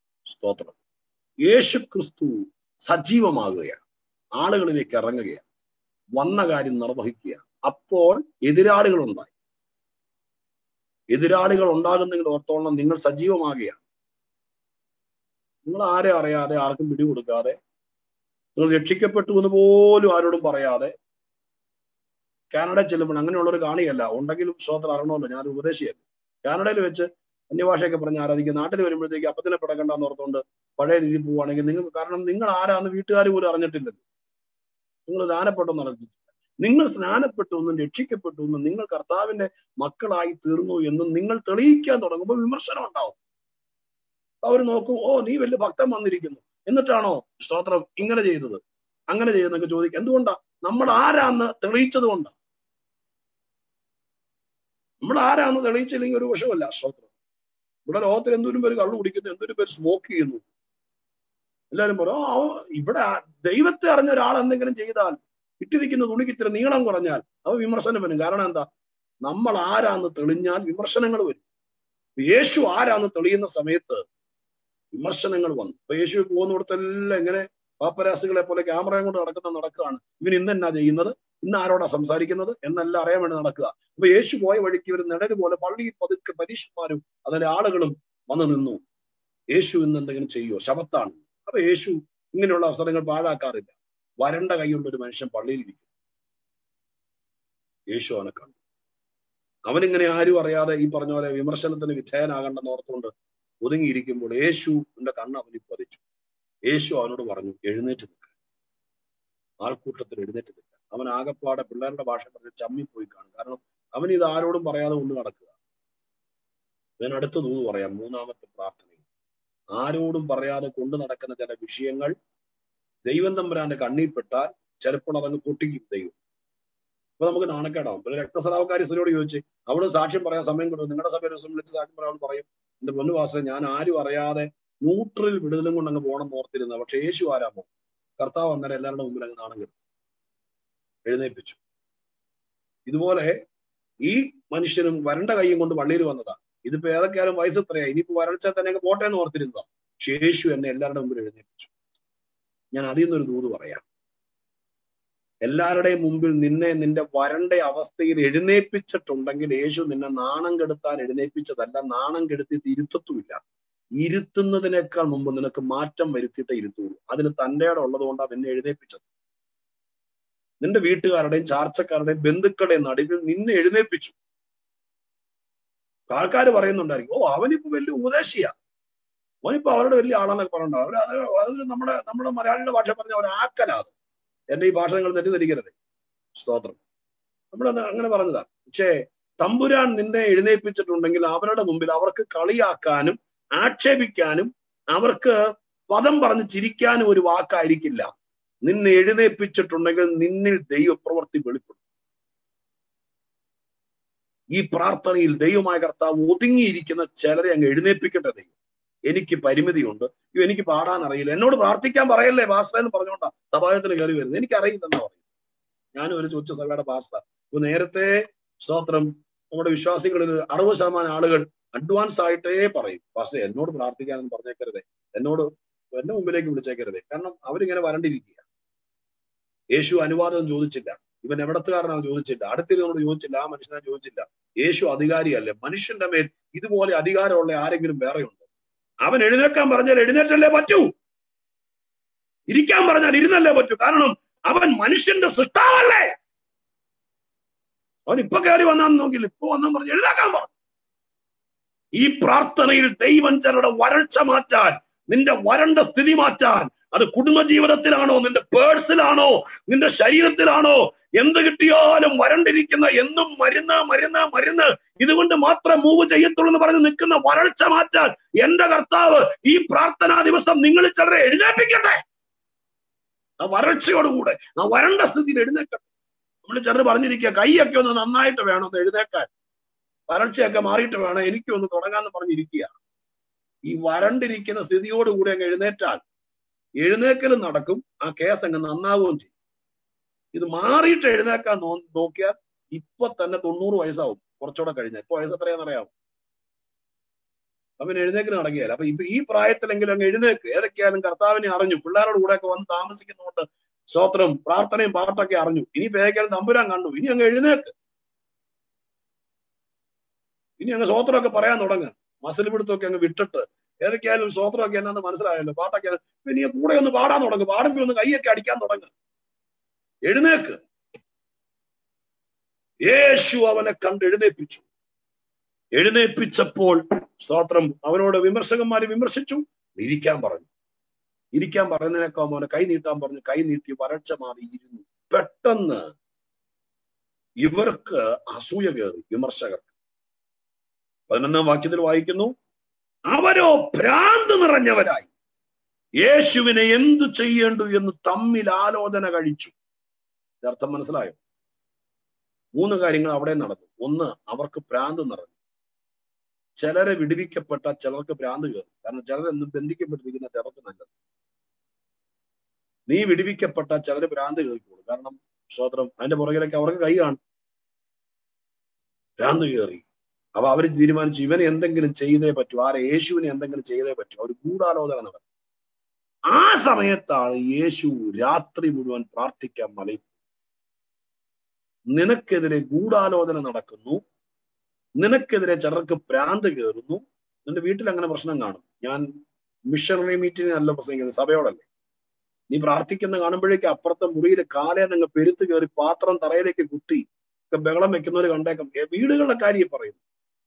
സ്തോത്രം യേശു ക്രിസ്തു സജീവമാകുകയാണ് ആളുകളിലേക്ക് ഇറങ്ങുകയാണ് വന്ന കാര്യം നിർവഹിക്കുക അപ്പോൾ എതിരാളികൾ ഉണ്ടായി എതിരാളികൾ ഉണ്ടാകുന്നെങ്കിൽ ഓർത്തോളം നിങ്ങൾ സജീവമാകുകയാണ് നിങ്ങൾ ആരെ അറിയാതെ ആർക്കും പിടികൊടുക്കാതെ നിങ്ങൾ രക്ഷിക്കപ്പെട്ടു എന്ന് പോലും ആരോടും പറയാതെ കാനഡ ചെല്ലുമ്പോൾ അങ്ങനെയുള്ള ഒരു കാണിയല്ല ഉണ്ടെങ്കിലും ശ്രോത്ര അറിയണമല്ലോ ഞാൻ ഉപദേശിയല്ല കാനഡയിൽ വെച്ച് അന്യഭാഷയൊക്കെ പറഞ്ഞ് ആരാധിക്കുക നാട്ടിൽ വരുമ്പോഴത്തേക്ക് അപ്പത്തിനെ പിടക്കണ്ടെന്ന് ഓർത്തുകൊണ്ട് പഴയ രീതിയിൽ പോവുകയാണെങ്കിൽ നിങ്ങൾക്ക് കാരണം നിങ്ങൾ ആരാന്ന് വീട്ടുകാർ പോലും അറിഞ്ഞിട്ടില്ലല്ലോ നിങ്ങൾ സ്നാനപ്പെട്ടെന്ന് അറിഞ്ഞിട്ടില്ല നിങ്ങൾ സ്നാനപ്പെട്ടു എന്നും രക്ഷിക്കപ്പെട്ടു എന്നും നിങ്ങൾ കർത്താവിന്റെ മക്കളായി തീർന്നു എന്നും നിങ്ങൾ തെളിയിക്കാൻ തുടങ്ങുമ്പോൾ വിമർശനം ഉണ്ടാവും അവർ നോക്കും ഓ നീ വലിയ ഭക്തൻ വന്നിരിക്കുന്നു എന്നിട്ടാണോ സ്തോത്രം ഇങ്ങനെ ചെയ്തത് അങ്ങനെ ചെയ്തെന്നൊക്കെ ചോദിക്കും എന്തുകൊണ്ടാ നമ്മൾ ആരാന്ന് തെളിയിച്ചത് കൊണ്ടാ നമ്മൾ ആരാന്ന് തെളിയിച്ചില്ലെങ്കിൽ ഒരു വശമല്ല സ്തോത്രം ഇവിടെ ലോകത്തിൽ എന്തോരും പേര് കള്ളു കുടിക്കുന്നു എന്തോരും പേര് സ്മോക്ക് ചെയ്യുന്നു എല്ലാവരും പറയും "ആ, ഇവിടെ ആ- ദൈവത്തെ അറിഞ്ഞ ഒരാൾ എന്തെങ്കിലും ചെയ്താൽ ഇട്ടിരിക്കുന്ന തുണിക്ക് ഇത്തിരി നീളം കുറഞ്ഞാൽ അവ വിമർശനം വരും കാരണം എന്താ നമ്മൾ ആരാന്ന് തെളിഞ്ഞാൽ വിമർശനങ്ങൾ വരും യേശു ആരാന്ന് തെളിയുന്ന സമയത്ത് വിമർശനങ്ങൾ വന്നു അപ്പൊ യേശു പോകുന്നിടത്തെല്ലാം ഇങ്ങനെ പാപ്പരാസുകളെ പോലെ ക്യാമറയും കൊണ്ട് നടക്കുന്ന നടക്കുകയാണ് ഇവൻ ഇന്ന് എന്നാ ചെയ്യുന്നത് ഇന്ന് ആരോടാ സംസാരിക്കുന്നത് എന്നെല്ലാം അറിയാൻ വേണ്ടി നടക്കുക അപ്പൊ യേശു പോയ വഴിക്ക് ഒരു നിഴല് പോലെ പള്ളിയിൽ പതുക്കെ പരീക്ഷന്മാരും അതിലെ ആളുകളും വന്നു നിന്നു യേശു ഇന്ന് എന്തെങ്കിലും ചെയ്യുമോ ശബത്താണ് അപ്പൊ യേശു ഇങ്ങനെയുള്ള അവസരങ്ങൾ പാഴാക്കാറില്ല വരണ്ട കൈയുള്ള ഒരു മനുഷ്യൻ പള്ളിയിൽ ഇരിക്കും യേശു അവനെ കണ്ടു അവനിങ്ങനെ ആരും അറിയാതെ ഈ പറഞ്ഞ പോലെ വിമർശനത്തിന് വിധേയനാകണ്ടെന്ന് ഓർത്തുകൊണ്ട് ഒതുങ്ങിയിരിക്കുമ്പോൾ യേശുവിന്റെ കണ്ണ് അവനിൽ പതിച്ചു യേശു അവനോട് പറഞ്ഞു എഴുന്നേറ്റ് നിൽക്കുക ആൾക്കൂട്ടത്തിൽ എഴുന്നേറ്റ് നിൽക്കുക അവൻ ആകപ്പാടെ പിള്ളേരുടെ ഭാഷ പറഞ്ഞ് ചമ്മിപ്പോയി കാണും കാരണം അവൻ ഇത് ആരോടും പറയാതെ കൊണ്ട് നടക്കുക ഞാൻ അടുത്ത ദൂത് പറയാം മൂന്നാമത്തെ പ്രാർത്ഥനയിൽ ആരോടും പറയാതെ കൊണ്ടു നടക്കുന്ന ചില വിഷയങ്ങൾ ദൈവം തമ്പുരാന്റെ കണ്ണിൽപ്പെട്ടാൽ ചിലപ്പോൾ അതങ്ങ് പൊട്ടിക്കും ദൈവം അപ്പൊ നമുക്ക് നാണക്കേടാവും പിന്നെ രക്തസ്രാവക്കാരി സ്ത്രീയോട് ചോദിച്ച് അവിടെ സാക്ഷ്യം പറയാൻ സമയം കൊടുക്കും നിങ്ങളുടെ സഭ ഒരു ദിവസം വിളിച്ച് സാക്ഷ്യം പറയാൻ പറയും എന്റെ പൊന്നു വാസന ഞാൻ ആരും അറിയാതെ ന്യൂട്രൽ വിടുതലും കൊണ്ട് അങ്ങ് പോകണം ഓർത്തിരുന്ന പക്ഷെ യേശു ആരാമോ കർത്താവ് അന്നേരം എല്ലാവരുടെ മുമ്പിൽ അങ്ങ് നാണം കെടും എഴുന്നേൽപ്പിച്ചു ഇതുപോലെ ഈ മനുഷ്യനും വരണ്ട കൈയും കൊണ്ട് പള്ളിയിൽ വന്നതാ ഇതിപ്പോ ഏതൊക്കെയാലും വയസ്സ് എത്രയാ ഇനിയിപ്പോ വരൾച്ച തന്നെ അങ്ങ് പോട്ടെ എന്ന് ഓർത്തിരുന്നതാ പക്ഷെ യേശു എന്നെ എല്ലാവരുടെ മുമ്പിൽ എഴുന്നേൽപ്പിച്ചു ഞാൻ അതിൽ നിന്നൊരു ദൂത് പറയാം എല്ലാവരുടെയും മുമ്പിൽ നിന്നെ നിന്റെ വരണ്ട അവസ്ഥയിൽ എഴുന്നേൽപ്പിച്ചിട്ടുണ്ടെങ്കിൽ യേശു നിന്നെ നാണം കെടുത്താൻ എഴുന്നേൽപ്പിച്ചതല്ല നാണം കെടുത്തിട്ട് ഇരുത്തത്തുമില്ല ഇരുത്തുന്നതിനേക്കാൾ മുമ്പ് നിനക്ക് മാറ്റം വരുത്തിയിട്ടേ ഇരുത്തുള്ളൂ അതിന് തൻ്റെ ഇടം ഉള്ളത് കൊണ്ടാണ് നിന്നെ എഴുന്നേൽപ്പിച്ചത് നിന്റെ വീട്ടുകാരുടെയും ചാർച്ചക്കാരുടെയും ബന്ധുക്കളുടെയും നടുവിൽ നിന്നെ എഴുന്നേൽപ്പിച്ചു ആൾക്കാർ പറയുന്നുണ്ടായിരിക്കും ഓ അവനിപ്പോ വലിയ ഉപദേശിയാ അവനിപ്പോ അവരുടെ വലിയ ആളാന്നൊക്കെ പറഞ്ഞിട്ടുണ്ടാവും അവര് അത് അതിന് നമ്മുടെ നമ്മുടെ മലയാളിയുടെ ഭാഷ പറഞ്ഞ അവർ ആക്കലാത് എന്റെ ഈ ഭാഷ നിങ്ങൾ തെറ്റിദ്ധരിക്കരുത് സ്തോത്രം നമ്മളത് അങ്ങനെ പറഞ്ഞതാ പക്ഷേ തമ്പുരാൻ നിന്നെ എഴുന്നേൽപ്പിച്ചിട്ടുണ്ടെങ്കിൽ അവരുടെ മുമ്പിൽ അവർക്ക് കളിയാക്കാനും ആക്ഷേപിക്കാനും അവർക്ക് പദം പറഞ്ഞ് ചിരിക്കാനും ഒരു വാക്കായിരിക്കില്ല നിന്നെ എഴുന്നേൽപ്പിച്ചിട്ടുണ്ടെങ്കിൽ നിന്നിൽ ദൈവപ്രവൃത്തി വെളിപ്പെടും ഈ പ്രാർത്ഥനയിൽ ദൈവമായ കർത്താവ് ഒതുങ്ങിയിരിക്കുന്ന ചിലരെ അങ്ങ് എഴുന്നേൽപ്പിക്കട്ടെ ദൈവം എനിക്ക് പരിമിതിയുണ്ട് അയ്യോ എനിക്ക് പാടാൻ അറിയില്ല എന്നോട് പ്രാർത്ഥിക്കാൻ പറയല്ലേ പാസ്റ്റർ എന്ന് പറഞ്ഞുകൊണ്ടാ സഭായത്തിന് കയറി വരുന്നത് എനിക്ക് അറിയില്ലെന്നാ പറയും ഞാനും ഒരു കൊച്ചു സഭയുടെ പാസ്റ്റർ ഇപ്പൊ നേരത്തെ സ്തോത്രം നമ്മുടെ വിശ്വാസികളിൽ അറുപത് ശതമാനം ആളുകൾ അഡ്വാൻസ് ആയിട്ടേ പറയും പാസ്റ്റർ എന്നോട് പ്രാർത്ഥിക്കാനെന്ന് പറഞ്ഞേക്കരുതേ എന്നോട് എന്റെ മുമ്പിലേക്ക് വിളിച്ചേക്കരുതേ കാരണം അവരിങ്ങനെ വരണ്ടിരിക്കുക യേശു അനുവാദം ചോദിച്ചില്ല ഇവൻ എവിടത്തുകാരനാണ് ചോദിച്ചില്ല അടുത്തിരുന്നോട് ചോദിച്ചില്ല ആ മനുഷ്യനെ ചോദിച്ചില്ല യേശു അധികാരിയല്ലേ മനുഷ്യന്റെ മേൽ ഇതുപോലെ അധികാരമുള്ള ആരെങ്കിലും വേറെ ഉണ്ടോ അവൻ എഴുന്നേക്കാൻ പറഞ്ഞാൽ എഴുന്നേറ്റല്ലേ പറ്റൂ ഇരിക്കാൻ പറഞ്ഞാൽ ഇരുന്നല്ലേ പറ്റൂ കാരണം അവൻ മനുഷ്യന്റെ സൃഷ്ടാവല്ലേ അവൻ ഇപ്പൊ കയറി വന്നാന്ന് നോക്കില്ല ഇപ്പൊ വന്നാൻ പറഞ്ഞു എഴുന്നേക്കാൻ പറഞ്ഞു ഈ പ്രാർത്ഥനയിൽ ദൈവം ചിലരുടെ വരൾച്ച മാറ്റാൻ നിന്റെ വരണ്ട സ്ഥിതി മാറ്റാൻ അത് കുടുംബജീവിതത്തിലാണോ നിന്റെ പേഴ്സിലാണോ നിന്റെ ശരീരത്തിലാണോ എന്ത് കിട്ടിയാലും വരണ്ടിരിക്കുന്ന എന്നും മരുന്ന് മരുന്ന് മരുന്ന് ഇതുകൊണ്ട് മാത്രം മൂവ് ചെയ്യത്തുള്ളൂ എന്ന് പറഞ്ഞ് നിൽക്കുന്ന വരൾച്ച മാറ്റാൻ എന്റെ കർത്താവ് ഈ പ്രാർത്ഥനാ ദിവസം നിങ്ങൾ ചിലരെ എഴുന്നേൽപ്പിക്കട്ടെ ആ വരൾച്ചയോടുകൂടെ ആ വരണ്ട സ്ഥിതിയിൽ എഴുന്നേക്കട്ടെ നമ്മൾ ചിലർ പറഞ്ഞിരിക്കുക കൈയൊക്കെ ഒന്ന് നന്നായിട്ട് വേണം ഒന്ന് എഴുന്നേക്കാൻ വരൾച്ചയൊക്കെ മാറിയിട്ട് വേണം എനിക്ക് ഒന്ന് തുടങ്ങാന്ന് പറഞ്ഞിരിക്കുക ഈ വരണ്ടിരിക്കുന്ന സ്ഥിതിയോടുകൂടി അങ്ങ് എഴുന്നേറ്റാൽ എഴുന്നേക്കലും നടക്കും ആ കേസ് അങ്ങ് നന്നാവുകയും ചെയ്യും ഇത് മാറിയിട്ട് എഴുന്നേക്കാൻ നോ നോക്കിയാൽ ഇപ്പൊ തന്നെ തൊണ്ണൂറ് വയസ്സാവും കുറച്ചുകൂടെ കഴിഞ്ഞാൽ ഇപ്പൊ വയസ്സ് എത്രയാണെന്നറിയാമോ അവൻ എഴുന്നേക്കിന് നടക്കുകയല്ല അപ്പൊ ഇപ്പൊ ഈ പ്രായത്തിലെങ്കിലും അങ്ങ് എഴുന്നേക്ക് ഏതൊക്കെയാലും കർത്താവിനെ അറിഞ്ഞു പിള്ളേരോട് കൂടെ ഒക്കെ വന്ന് താമസിക്കുന്നതുകൊണ്ട് സ്തോത്രം പ്രാർത്ഥനയും പാട്ടൊക്കെ അറിഞ്ഞു ഇനി പേക്കാലും തമ്പുരാൻ കണ്ടു ഇനി അങ്ങ് എഴുന്നേക്ക് ഇനി അങ്ങ് സ്തോത്രമൊക്കെ പറയാൻ തുടങ്ങുക മസിൽ പിടുത്തമൊക്കെ അങ്ങ് വിട്ടിട്ട് ഏതൊക്കെയായാലും സ്തോത്രമൊക്കെ എന്നാന്ന് മനസ്സിലായല്ലോ പാട്ടൊക്കെ പിന്നെ ഈ കൂടെ ഒന്ന് പാടാൻ തുടങ്ങും പാടുമ്പോ ഒന്ന് കൈയൊക്കെ അടിക്കാൻ തുടങ്ങുക എഴുന്നേക്ക് യേശു അവനെ കണ്ട് എഴുന്നേൽപ്പിച്ചു എഴുന്നേൽപ്പിച്ചപ്പോൾ സ്തോത്രം അവനോട് വിമർശകന്മാര് വിമർശിച്ചു ഇരിക്കാൻ പറഞ്ഞു ഇരിക്കാൻ പറയുന്നതിനേക്കാൾ മോനെ കൈ നീട്ടാൻ പറഞ്ഞു കൈ നീട്ടി വരൾച്ച മാറി ഇരുന്നു പെട്ടെന്ന് ഇവർക്ക് അസൂയ കയറി വിമർശകർക്ക് പതിനൊന്നാം വാക്യത്തിൽ വായിക്കുന്നു അവരോ ഭ്രാന്ത് നിറഞ്ഞവരായി യേശുവിനെ എന്തു ചെയ്യേണ്ടു എന്ന് തമ്മിൽ ആലോചന കഴിച്ചു അർത്ഥം മനസ്സിലായോ മൂന്ന് കാര്യങ്ങൾ അവിടെ നടന്നു ഒന്ന് അവർക്ക് ഭ്രാന്ത് നിറഞ്ഞു ചിലരെ വിടുവിക്കപ്പെട്ട ചിലർക്ക് ഭ്രാന്ത് കയറും കാരണം ചിലരെന്നും ബന്ധിക്കപ്പെട്ടിരിക്കുന്ന ചിലർക്ക് നല്ലത് നീ വിടുവിക്കപ്പെട്ട ചിലര് ഭ്രാന്ത് കയറിക്കോളൂ കാരണം സ്തോത്രം അതിന്റെ പുറകിലേക്ക് അവർക്ക് കൈ കാണും ഭ്രാന്ത് കയറി അപ്പൊ അവര് തീരുമാനിച്ചു ഇവനെ എന്തെങ്കിലും ചെയ്തേ പറ്റൂ ആരെ യേശുവിനെ എന്തെങ്കിലും ചെയ്തേ പറ്റൂ അവർ ഗൂഢാലോചന നടത്തി ആ സമയത്താണ് യേശു രാത്രി മുഴുവൻ പ്രാർത്ഥിക്കാൻ മലയിൽ നിനക്കെതിരെ ഗൂഢാലോചന നടക്കുന്നു നിനക്കെതിരെ ചിലർക്ക് ഭ്രാന്ത് കയറുന്നു നിന്റെ വീട്ടിൽ അങ്ങനെ പ്രശ്നം കാണും ഞാൻ മിഷണറി മീറ്റിംഗ് അല്ല പ്രസംഗിക്കുന്നത് സഭയോടല്ലേ നീ പ്രാർത്ഥിക്കുന്ന കാണുമ്പോഴേക്ക് അപ്പുറത്തെ മുറിയിൽ കാലേ നിങ്ങൾ പെരുത്ത് കയറി പാത്രം തറയിലേക്ക് കുത്തി ഒക്കെ ബഹളം വെക്കുന്നവര് കണ്ടേക്കാം ഏ, വീടുകളുടെ കാര്യം പറയുന്നു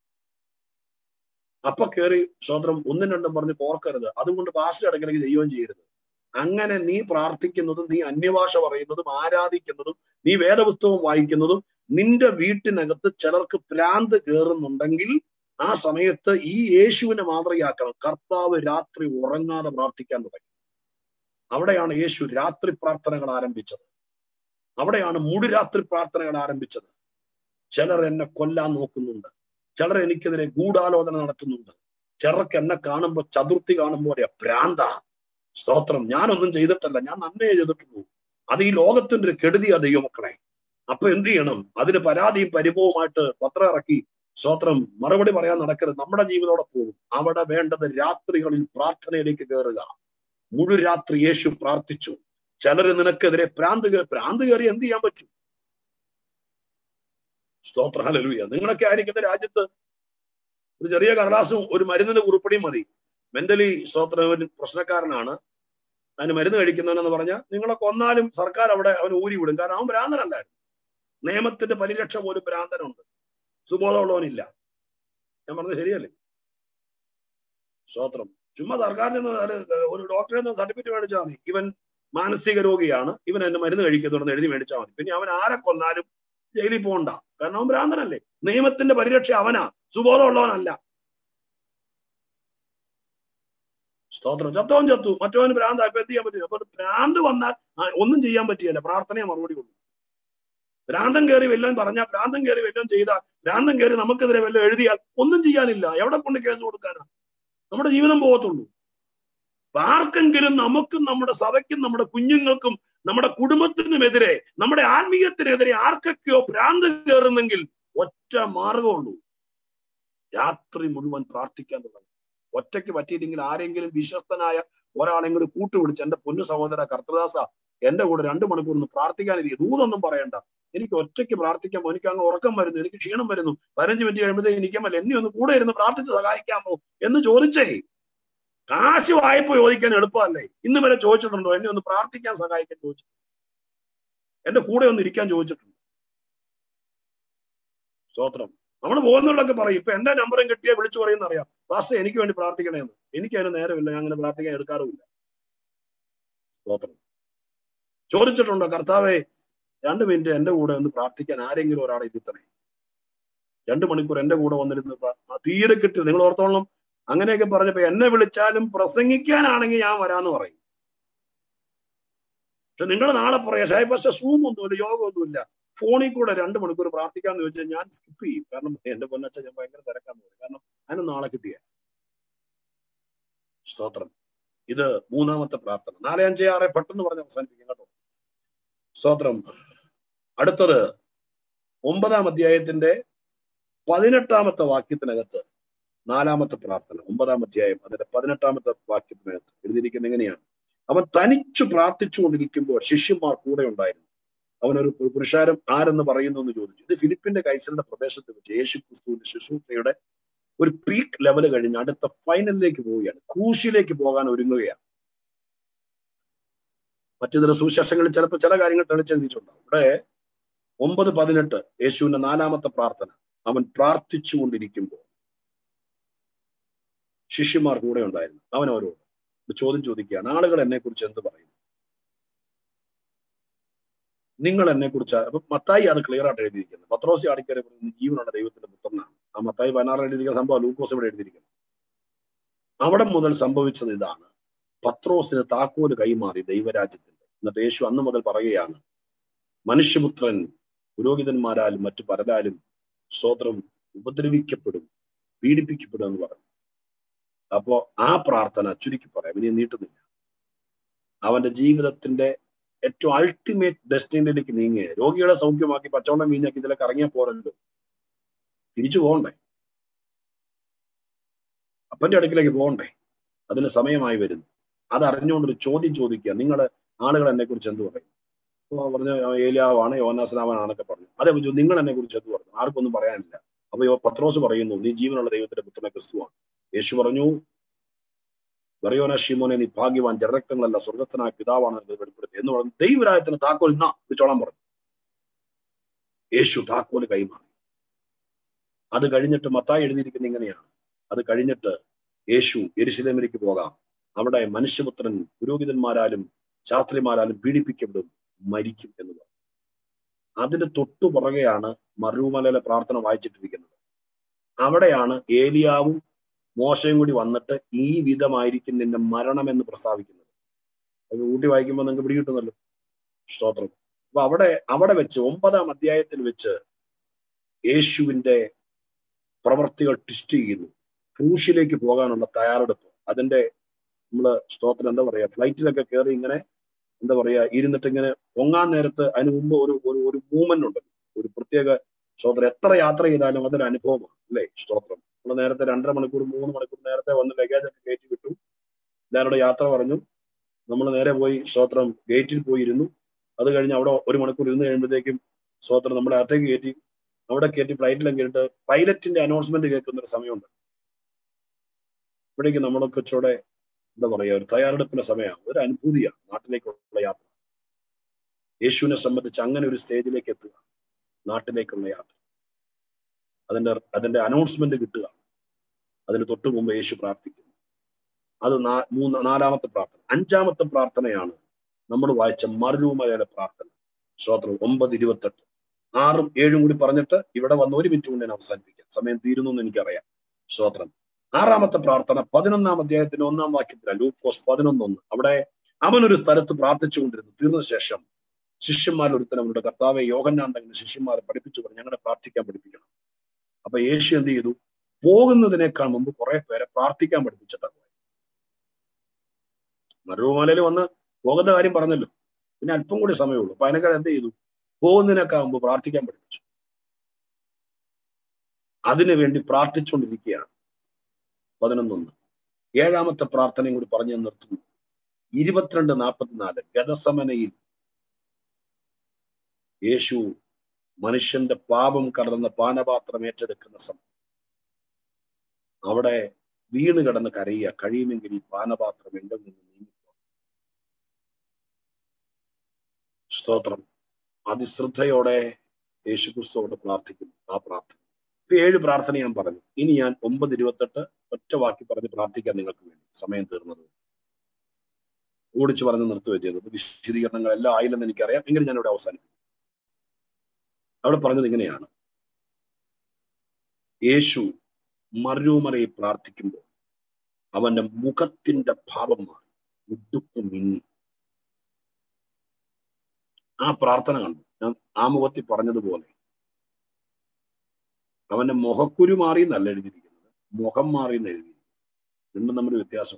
അപ്പൊ കയറി സ്വതന്ത്രം ഒന്നും രണ്ടും പറഞ്ഞ് പോർക്കരുത് അതുകൊണ്ട് ഭാഷ ഇടയ്ക്കിടയ്ക്ക് ചെയ്യുകയും ചെയ്യരുത് അങ്ങനെ നീ പ്രാർത്ഥിക്കുന്നതും നീ അന്യഭാഷ പറയുന്നതും ആരാധിക്കുന്നതും നീ വേദപുസ്തകം വായിക്കുന്നതും നിന്റെ വീട്ടിനകത്ത് ചിലർക്ക് ഭ്രാന്ത് കയറുന്നുണ്ടെങ്കിൽ ആ സമയത്ത് ഈ യേശുവിനെ മാതൃകയാക്കണം കർത്താവ് രാത്രി ഉറങ്ങാതെ പ്രാർത്ഥിക്കാൻ തുടങ്ങി അവിടെയാണ് യേശു രാത്രി പ്രാർത്ഥനകൾ ആരംഭിച്ചത് അവിടെയാണ് മുഴുരാത്രി പ്രാർത്ഥനകൾ ആരംഭിച്ചത് ചിലർ എന്നെ കൊല്ലാൻ നോക്കുന്നുണ്ട് ചിലർ എനിക്കെതിരെ ഗൂഢാലോചന നടത്തുന്നുണ്ട് ചിലർക്ക് എന്നെ കാണുമ്പോൾ ചതുർത്ഥി കാണുമ്പോൾ ഭ്രാന്ത സ്തോത്രം ഞാനൊന്നും ചെയ്തിട്ടല്ല ഞാൻ നന്മയെ ചെയ്തിട്ടുള്ളൂ അത് ഈ ലോകത്തിന്റെ ഒരു കെടുതിയാ ദൈവമക്കളെ അപ്പൊ എന്ത് ചെയ്യണം അതിന് പരാതിയും പരിഭവമായിട്ട് പത്രം ഇറക്കി സ്തോത്രം മറുപടി പറയാൻ നടക്കരുത് നമ്മുടെ ജീവിതത്തോടെ പോകും അവിടെ വേണ്ടത് രാത്രികളിൽ പ്രാർത്ഥനയിലേക്ക് കയറുക മുഴുരാത്രി യേശു പ്രാർത്ഥിച്ചു ചിലര് നിനക്കെതിരെ പ്രാന്ത് കേ- പ്രാന്ത് കയറി എന്ത് ചെയ്യാൻ പറ്റും സ്തോത്ര ഹല്ലേലൂയ നിങ്ങളൊക്കെ ആയിരിക്കുന്ന രാജ്യത്ത് ഒരു ചെറിയ കടലാസും ഒരു മരുന്നിന് കുറിപ്പടിയും മതി മെന്റലി സ്തോത്ര ഒരു പ്രശ്നക്കാരനാണ് അതിന് മരുന്ന് കഴിക്കുന്നവനെന്ന് പറഞ്ഞാൽ നിങ്ങളെ കൊന്നാലും സർക്കാർ അവിടെ അവൻ ഊരി വിടും കാരണം അവൻ ഭ്രാന്തനല്ലായിരുന്നു നിയമത്തിന്റെ പരിരക്ഷ പോലും ഭ്രാന്തനുണ്ട് സുബോധമുള്ളവനില്ല ഞാൻ പറഞ്ഞത് ശരിയല്ലേ സ്തോത്രം ചുമ്മാ സർക്കാരിൽ നിന്ന് ഒരു- ഒരു ഡോക്ടറെ നിന്ന് സർട്ടിഫിക്കറ്റ് മേടിച്ചാൽ മതി ഇവൻ മാനസിക രോഗിയാണ് ഇവൻ എന്നെ മരുന്ന് കഴിക്കുന്നുണ്ടെന്ന് എഴുതി മേടിച്ചാൽ മതി പിന്നെ അവൻ ആരെ കൊന്നാലും ജയിലിൽ പോകണ്ട കാരണം അവൻ ഭ്രാന്തനല്ലേ നിയമത്തിന്റെ പരിരക്ഷ അവനാ സുബോധമുള്ളവനല്ല സ്തോത്രം ചത്തവൻ ചത്തു മറ്റവന് ഭ്രാന്ത ഇപ്പൊ എന്ത് ചെയ്യാൻ പറ്റില്ല അപ്പൊ ഭ്രാന്ത് വന്നാൽ ആ, ഒന്നും ചെയ്യാൻ പറ്റിയല്ല പ്രാർത്ഥനയെ മറുപടി ഉള്ളൂ ഭ്രാന്തം കയറി വല്ലതും പറഞ്ഞാൽ ഭ്രാന്തം കയറി വല്ലതും ചെയ്താൽ ഭ്രാന്തം കയറി നമുക്കെതിരെ വല്ലതും എഴുതിയാൽ ഒന്നും ചെയ്യാനില്ല എവിടെ കൊണ്ട് കേസ് കൊടുക്കാനാ നമ്മുടെ ജീവിതം പോകത്തുള്ളൂ അപ്പൊ ആർക്കെങ്കിലും നമുക്കും നമ്മുടെ സഭയ്ക്കും നമ്മുടെ കുഞ്ഞുങ്ങൾക്കും നമ്മുടെ കുടുംബത്തിനുമെതിരെ നമ്മുടെ ആത്മീയത്തിനെതിരെ ആർക്കൊക്കെയോ ഭ്രാന്ത് കയറുന്നെങ്കിൽ ഒറ്റ മാർഗമുള്ളൂ രാത്രി മുഴുവൻ പ്രാർത്ഥിക്കാൻ തുടങ്ങും ഒറ്റയ്ക്ക് പറ്റിയില്ലെങ്കിൽ ആരെങ്കിലും വിശ്വസ്തനായ ഒരാളെങ്കിലും കൂട്ടുപിടിച്ച് എന്റെ പൊന്നു സഹോദര കർത്തദാസ എന്റെ കൂടെ രണ്ടു മണിക്കൂർ ഒന്ന് പ്രാർത്ഥിക്കാനിരിക്കും ദൂതൊന്നും പറയണ്ട എനിക്ക് ഒറ്റയ്ക്ക് പ്രാർത്ഥിക്കാമോ എനിക്ക് അങ്ങ് ഉറക്കം വരുന്നു എനിക്ക് ക്ഷീണം വരുന്നു പതിനഞ്ച് മിനിറ്റ് കഴിയുമ്പോഴത്തേക്ക് എനിക്കാമല്ലോ എന്നെ ഒന്ന് കൂടെ ഇരുന്ന് പ്രാർത്ഥിച്ച് സഹായിക്കാമോ എന്ന് ചോദിച്ചേ കാശ് വായ്പ ചോദിക്കാൻ എളുപ്പമല്ലേ ഇന്ന് വരെ ചോദിച്ചിട്ടുണ്ടോ എന്നെ ഒന്ന് പ്രാർത്ഥിക്കാൻ സഹായിക്കാൻ ചോദിച്ചു എന്റെ കൂടെ ഒന്ന് ഇരിക്കാൻ ചോദിച്ചിട്ടുണ്ട് സ്തോത്രം നമ്മൾ പോകുന്നവരൊക്കെ പറയും ഇപ്പൊ എന്റെ നമ്പറും കിട്ടിയാൽ വിളിച്ചു പറയുന്ന അറിയാം പാസ്റ്റർ എനിക്ക് വേണ്ടി പ്രാർത്ഥിക്കണേന്ന് എനിക്ക് അതിന് നേരമില്ല ഞാൻ അങ്ങനെ പ്രാർത്ഥിക്കാൻ എടുക്കാറുമില്ല സ്തോത്രം ചോദിച്ചിട്ടുണ്ടോ കർത്താവെ രണ്ട് മിനിറ്റ് എന്റെ കൂടെ ഒന്ന് പ്രാർത്ഥിക്കാൻ ആരെങ്കിലും ഒരാളെ ഇരുത്തണേ രണ്ട് മണിക്കൂർ എന്റെ കൂടെ വന്നിരുന്ന് പ്ര- ആ തീരെ കിട്ടി നിങ്ങൾ ഓർത്തോളണം അങ്ങനെയൊക്കെ പറഞ്ഞപ്പോ എന്നെ വിളിച്ചാലും പ്രസംഗിക്കാനാണെങ്കിൽ ഞാൻ വരാന്ന് പറയും പക്ഷെ നിങ്ങൾ നാളെ പറയാം ഷായ് പക്ഷെ സൂം ഒന്നുമില്ല യോഗം ഒന്നുമില്ല ഫോണിൽ കൂടെ രണ്ട് മണിക്കൂർ പ്രാർത്ഥിക്കാന്ന് ചോദിച്ചാൽ ഞാൻ സ്കിപ്പ് ചെയ്യും കാരണം എന്റെ പൊന്നച്ച ഞാൻ ഭയങ്കര തിരക്കാന്ന് പറയും കാരണം അതിന് നാളെ കിട്ടിയ സ്തോത്രം ഇത് മൂന്നാമത്തെ പ്രാർത്ഥന നാല് അഞ്ച് ആറ് പെട്ടെന്ന് പറഞ്ഞ് അവസാനിപ്പിക്കും കേട്ടോ സ്തോത്രം അടുത്തത് ഒമ്പതാം അധ്യായത്തിന്റെ പതിനെട്ടാമത്തെ വാക്യത്തിനകത്ത് നാലാമത്തെ പ്രാർത്ഥന ഒമ്പതാം അധ്യായം അതിന്റെ പതിനെട്ടാമത്തെ വാക്യത്തിനകത്ത് എഴുതിയിരിക്കുന്ന എങ്ങനെയാണ് അവൻ തനിച്ചു പ്രാർത്ഥിച്ചുകൊണ്ടിരിക്കുമ്പോൾ ശിഷ്യന്മാർ കൂടെ ഉണ്ടായിരുന്നു അവനൊരു പു- പുരുഷാരം ആരെന്ന് പറയുന്നു എന്ന് ചോദിച്ചു ഇത് ഫിലിപ്പിന്റെ കൈസലിന്റെ പ്രദേശത്ത് വെച്ച് യേശു ക്രിസ്തുവിന്റെ ശുശ്രൂഷയുടെ ഒരു പീക്ക് ലെവൽ കഴിഞ്ഞ് അടുത്ത ഫൈനലിലേക്ക് പോവുകയാണ് ക്രൂശിലേക്ക് പോകാൻ ഒരുങ്ങുകയാണ് മറ്റു ചില സുവിശേഷങ്ങളിൽ ചിലപ്പോൾ ചില കാര്യങ്ങൾ തെളിച്ചെഴുതിയിട്ടുണ്ടാവും ഇവിടെ ഒമ്പത് പതിനെട്ട് യേശുവിന്റെ നാലാമത്തെ പ്രാർത്ഥന അവൻ പ്രാർത്ഥിച്ചുകൊണ്ടിരിക്കുമ്പോൾ ശിഷ്യന്മാർ കൂടെ ഉണ്ടായിരുന്നു അവൻ അവരോട് ഒരു ചോദ്യം ചോദിക്കുകയാണ് ആളുകൾ എന്നെ കുറിച്ച് എന്ത് പറയുന്നു നിങ്ങൾ എന്നെ കുറിച്ച് അപ്പൊ മത്തായി അത് ക്ലിയർ ആയിട്ട് എഴുതിയിരിക്കുന്നത് പത്രോസി ആടിക്കരെ പറയുന്നത് ജീവനുള്ള ദൈവത്തിന്റെ പുത്രനാണ് ആ മത്തായി പതിനാറ് എഴുതിയിരിക്കുന്ന സംഭവം ലൂക്കോസ് ഇവിടെ എഴുതിയിരിക്കുന്നത് അവിടെ മുതൽ സംഭവിച്ചത് ഇതാണ് പത്രോസിന് താക്കോല് കൈമാറി ദൈവരാജ്യത്തിന്റെ എന്നിട്ട് യേശു അന്ന് മുതൽ പറയുകയാണ് മനുഷ്യപുത്രൻ പുരോഹിതന്മാരാലും മറ്റു പലരാലും സ്തോത്രം ഉപദ്രവിക്കപ്പെടും പീഡിപ്പിക്കപ്പെടും എന്ന് പറഞ്ഞു അപ്പോ ആ പ്രാർത്ഥന ചുരുക്കി പറയാം ഇനി നീട്ടുന്നില്ല അവന്റെ ജീവിതത്തിന്റെ ഏറ്റവും അൾട്ടിമേറ്റ് ഡെസ്റ്റിനിലേക്ക് നീങ്ങിയ രോഗികളെ സൗഖ്യമാക്കി പച്ചവെള്ളം വീഞ്ഞാക്കി ഇതിലൊക്കെ ഇറങ്ങിയ പോരല്ലോ തിരിച്ചു പോകണ്ടേ അപ്പന്റെ അടുക്കിലേക്ക് പോകണ്ടേ അതിന് സമയമായി വരുന്നു അത് അറിഞ്ഞുകൊണ്ടൊരു ചോദ്യം ചോദിക്കുക നിങ്ങളുടെ ആളുകൾ എന്നെ കുറിച്ച് എന്ത് പറയും അപ്പൊ പറഞ്ഞു ഏലിയാവാണ് യോനാസ്ലാമനാണെന്നൊക്കെ പറഞ്ഞു അതേ ചോദിച്ചു നിങ്ങൾ എന്നെ കുറിച്ച് എന്ത് പറഞ്ഞു ആർക്കൊന്നും പറയാനില്ല അപ്പൊ യോ- പത്രോസ് പറയുന്നു നീ ജീവനുള്ള ദൈവത്തിന്റെ പുത്രനെ ക്രിസ്തുവാണ് യേശു പറഞ്ഞു വെറിയോന ഷീമോനെ നീ ഭാഗ്യവാൻ ജനരക്തങ്ങളല്ല സ്വർഗത്തിനായ പിതാവാണ് എന്ന് വെളിപ്പെടുത്തി എന്ന് പറഞ്ഞു ദൈവരായത്തിന് താക്കോൽ ഇന്നാ വിളിച്ചോളാൻ പറഞ്ഞു യേശു താക്കോൽ കൈമാറി അത് കഴിഞ്ഞിട്ട് മത്തായി എഴുതിയിരിക്കുന്ന ഇങ്ങനെയാണ് അത് കഴിഞ്ഞിട്ട് യേശു എരിശിലേമിലേക്ക് പോകാം അവിടെ മനുഷ്യപുത്രൻ പുരോഹിതന്മാരാലും ശാസ്ത്രിമാരാലും പീഡിപ്പിക്കപ്പെടും മരിക്കും എന്ന് പറഞ്ഞു അതിന്റെ തൊട്ടു പുറകെയാണ് മറുമലയിലെ പ്രാർത്ഥന വായിച്ചിട്ടിരിക്കുന്നത് അവിടെയാണ് ഏലിയാവും മോശയും കൂടി വന്നിട്ട് ഈ വിധമായിരിക്കും നിന്റെ മരണം എന്ന് പ്രസ്താവിക്കുന്നത് അത് കൂട്ടി വായിക്കുമ്പോൾ നിങ്ങൾക്ക് പിടികിട്ടുന്നല്ലോ സ്തോത്രം അപ്പൊ അവിടെ അവിടെ വെച്ച് ഒമ്പതാം അധ്യായത്തിൽ വെച്ച് യേശുവിന്റെ പ്രവർത്തികൾ ട്വിസ്റ്റ് ചെയ്യുന്നു ക്രൂശിലേക്ക് പോകാനുള്ള തയ്യാറെടുപ്പ് അതിന്റെ നമ്മള് സ്തോത്രം എന്താ പറയാ ഫ്ലൈറ്റിലൊക്കെ കയറി ഇങ്ങനെ എന്താ പറയാ ഇരുന്നിട്ട് ഇങ്ങനെ പൊങ്ങാൻ നേരത്ത് അതിന് മുമ്പ് ഒരു ഒരു ഒരു മൂവ്മെന്റ് ഉണ്ട് ഒരു പ്രത്യേക സ്തോത്രം എത്ര യാത്ര ചെയ്താലും അതൊരു അനുഭവമാണ് അല്ലേ സ്തോത്രം നമ്മൾ നേരത്തെ രണ്ടര മണിക്കൂർ മൂന്ന് മണിക്കൂർ നേരത്തെ വന്ന് ലഗേജ് ഒക്കെ കയറ്റി വിട്ടു എല്ലാവരുടെ യാത്ര പറഞ്ഞു നമ്മൾ നേരെ പോയി സ്തോത്രം ഗേറ്റിൽ പോയി ഇരുന്നു അത് കഴിഞ്ഞ് അവിടെ ഒരു മണിക്കൂർ ഇരുന്ന് കഴിയുമ്പോഴത്തേക്കും സ്തോത്രം നമ്മളെ അകത്തേക്ക് കയറ്റി അവിടെ കയറ്റി ഫ്ലൈറ്റിലും കേട്ട് പൈലറ്റിന്റെ അനൗൺസ്മെന്റ് കേൾക്കുന്ന ഒരു സമയമുണ്ട് ഇവിടേക്ക് നമ്മളൊക്കെ ഇച്ചിടെ എന്താ പറയാ ഒരു തയ്യാറെടുപ്പിന്റെ സമയമാണ് ഒരു അനുഭൂതിയാണ് നാട്ടിലേക്കുള്ള യാത്ര യേശുവിനെ സംബന്ധിച്ച് അങ്ങനെ ഒരു സ്റ്റേജിലേക്ക് എത്തുക നാട്ടിലേക്കുള്ള യാത്ര അതിന്റെ അതിന്റെ അനൗൺസ്മെന്റ് കിട്ടുക അതിന് തൊട്ടു മുമ്പ് യേശു പ്രാർത്ഥിക്കുന്നു അത് നാ- മൂന്ന് നാലാമത്തെ പ്രാർത്ഥന അഞ്ചാമത്തെ പ്രാർത്ഥനയാണ് നമ്മൾ വായിച്ച മറുരൂമലയുടെ പ്രാർത്ഥന ശ്രോത്രം ഒമ്പത് ഇരുപത്തെട്ട് ആറും ഏഴും കൂടി പറഞ്ഞിട്ട് ഇവിടെ വന്ന് ഒരു മിനിറ്റ് കൊണ്ട് ഞാൻ അവസാനിപ്പിക്കാം സമയം തീരുന്നു എന്ന് എനിക്കറിയാം ശ്രോത്രം ആറാമത്തെ പ്രാർത്ഥന പതിനൊന്നാം അധ്യായത്തിന്റെ ഒന്നാം വാക്യത്തിലാണ് ലൂക്കോസ് പതിനൊന്നൊന്ന് അവിടെ അവൻ ഒരു സ്ഥലത്ത് പ്രാർത്ഥിച്ചുകൊണ്ടിരുന്നു തീർന്ന ശേഷം ശിഷ്യന്മാരിൽ ഒരുത്തൻ അവരുടെ കർത്താവെ യോഹന്നാൻ തങ്ങളുടെ ശിഷ്യന്മാരെ പഠിപ്പിച്ചു പറഞ്ഞു ഞങ്ങളെ പ്രാർത്ഥിക്കാൻ പഠിപ്പിക്കണം അപ്പൊ യേശു എന്ത് ചെയ്തു പോകുന്നതിനേക്കാൾ മുമ്പ് കുറെ പേരെ പ്രാർത്ഥിക്കാൻ പഠിപ്പിച്ചിട്ടാണ് പോയത് മരുമലയിൽ വന്ന് പോകുന്ന കാര്യം പറഞ്ഞല്ലോ പിന്നെ അല്പം കൂടി സമയമുള്ളൂ അപ്പൊ അതിനേക്കാൾ എന്ത് ചെയ്തു പോകുന്നതിനേക്കാൾ മുമ്പ് പ്രാർത്ഥിക്കാൻ പഠിപ്പിച്ചു അതിനു വേണ്ടി പ്രാർത്ഥിച്ചുകൊണ്ടിരിക്കുകയാണ് പതിനൊന്നൊന്ന് ഏഴാമത്തെ പ്രാർത്ഥനയും കൂടി പറഞ്ഞു നിർത്തുന്നു ഇരുപത്തിരണ്ട് നാൽപ്പത്തിനാല് ഗതസമനയിൽ യേശു മനുഷ്യന്റെ പാപം കടന്ന പാനപാത്രം ഏറ്റെടുക്കുന്ന സമയം അവിടെ വീണ് കിടന്ന് കരയുക കഴിയുമെങ്കിൽ ഈ പാനപാത്രം എങ്കിൽ നിന്ന് നീങ്ങി സ്തോത്രം അതിശ്രദ്ധയോടെ യേശുക്രിസ്തുവോട് പ്രാർത്ഥിക്കുന്നു ആ പ്രാർത്ഥന ഇപ്പൊ ഏഴ് പ്രാർത്ഥന ഞാൻ പറഞ്ഞു ഇനി ഞാൻ ഒമ്പത് ഇരുപത്തെട്ട് ഒറ്റ വാക്കി പറഞ്ഞ് പ്രാർത്ഥിക്കാൻ നിങ്ങൾക്ക് വേണ്ടി സമയം തീർന്നത് ഓടിച്ചു പറഞ്ഞ് നിർത്തുകയോ ചെയ്തത് വിശദീകരണങ്ങൾ എല്ലാം ആയില്ലെന്ന് എനിക്കറിയാം എങ്കിലും ഞാൻ ഇവിടെ അവസാനിപ്പിക്കും അവിടെ പറഞ്ഞത് ഇങ്ങനെയാണ് യേശു മറുമലയിൽ പ്രാർത്ഥിക്കുമ്പോൾ അവന്റെ മുഖത്തിന്റെ ഭാവം മാറി ഉടുപ്പ് മിന്നി ആ പ്രാർത്ഥന കണ്ടു ഞാൻ ആമുഖത്തിൽ പറഞ്ഞതുപോലെ അവന്റെ മുഖക്കുരു മാറി എന്നല്ല എഴുതിയിരിക്കുന്നത് മുഖം മാറി എന്ന് എഴുതിയിരിക്കുന്നത് രണ്ടും തമ്മിൽ വ്യത്യാസം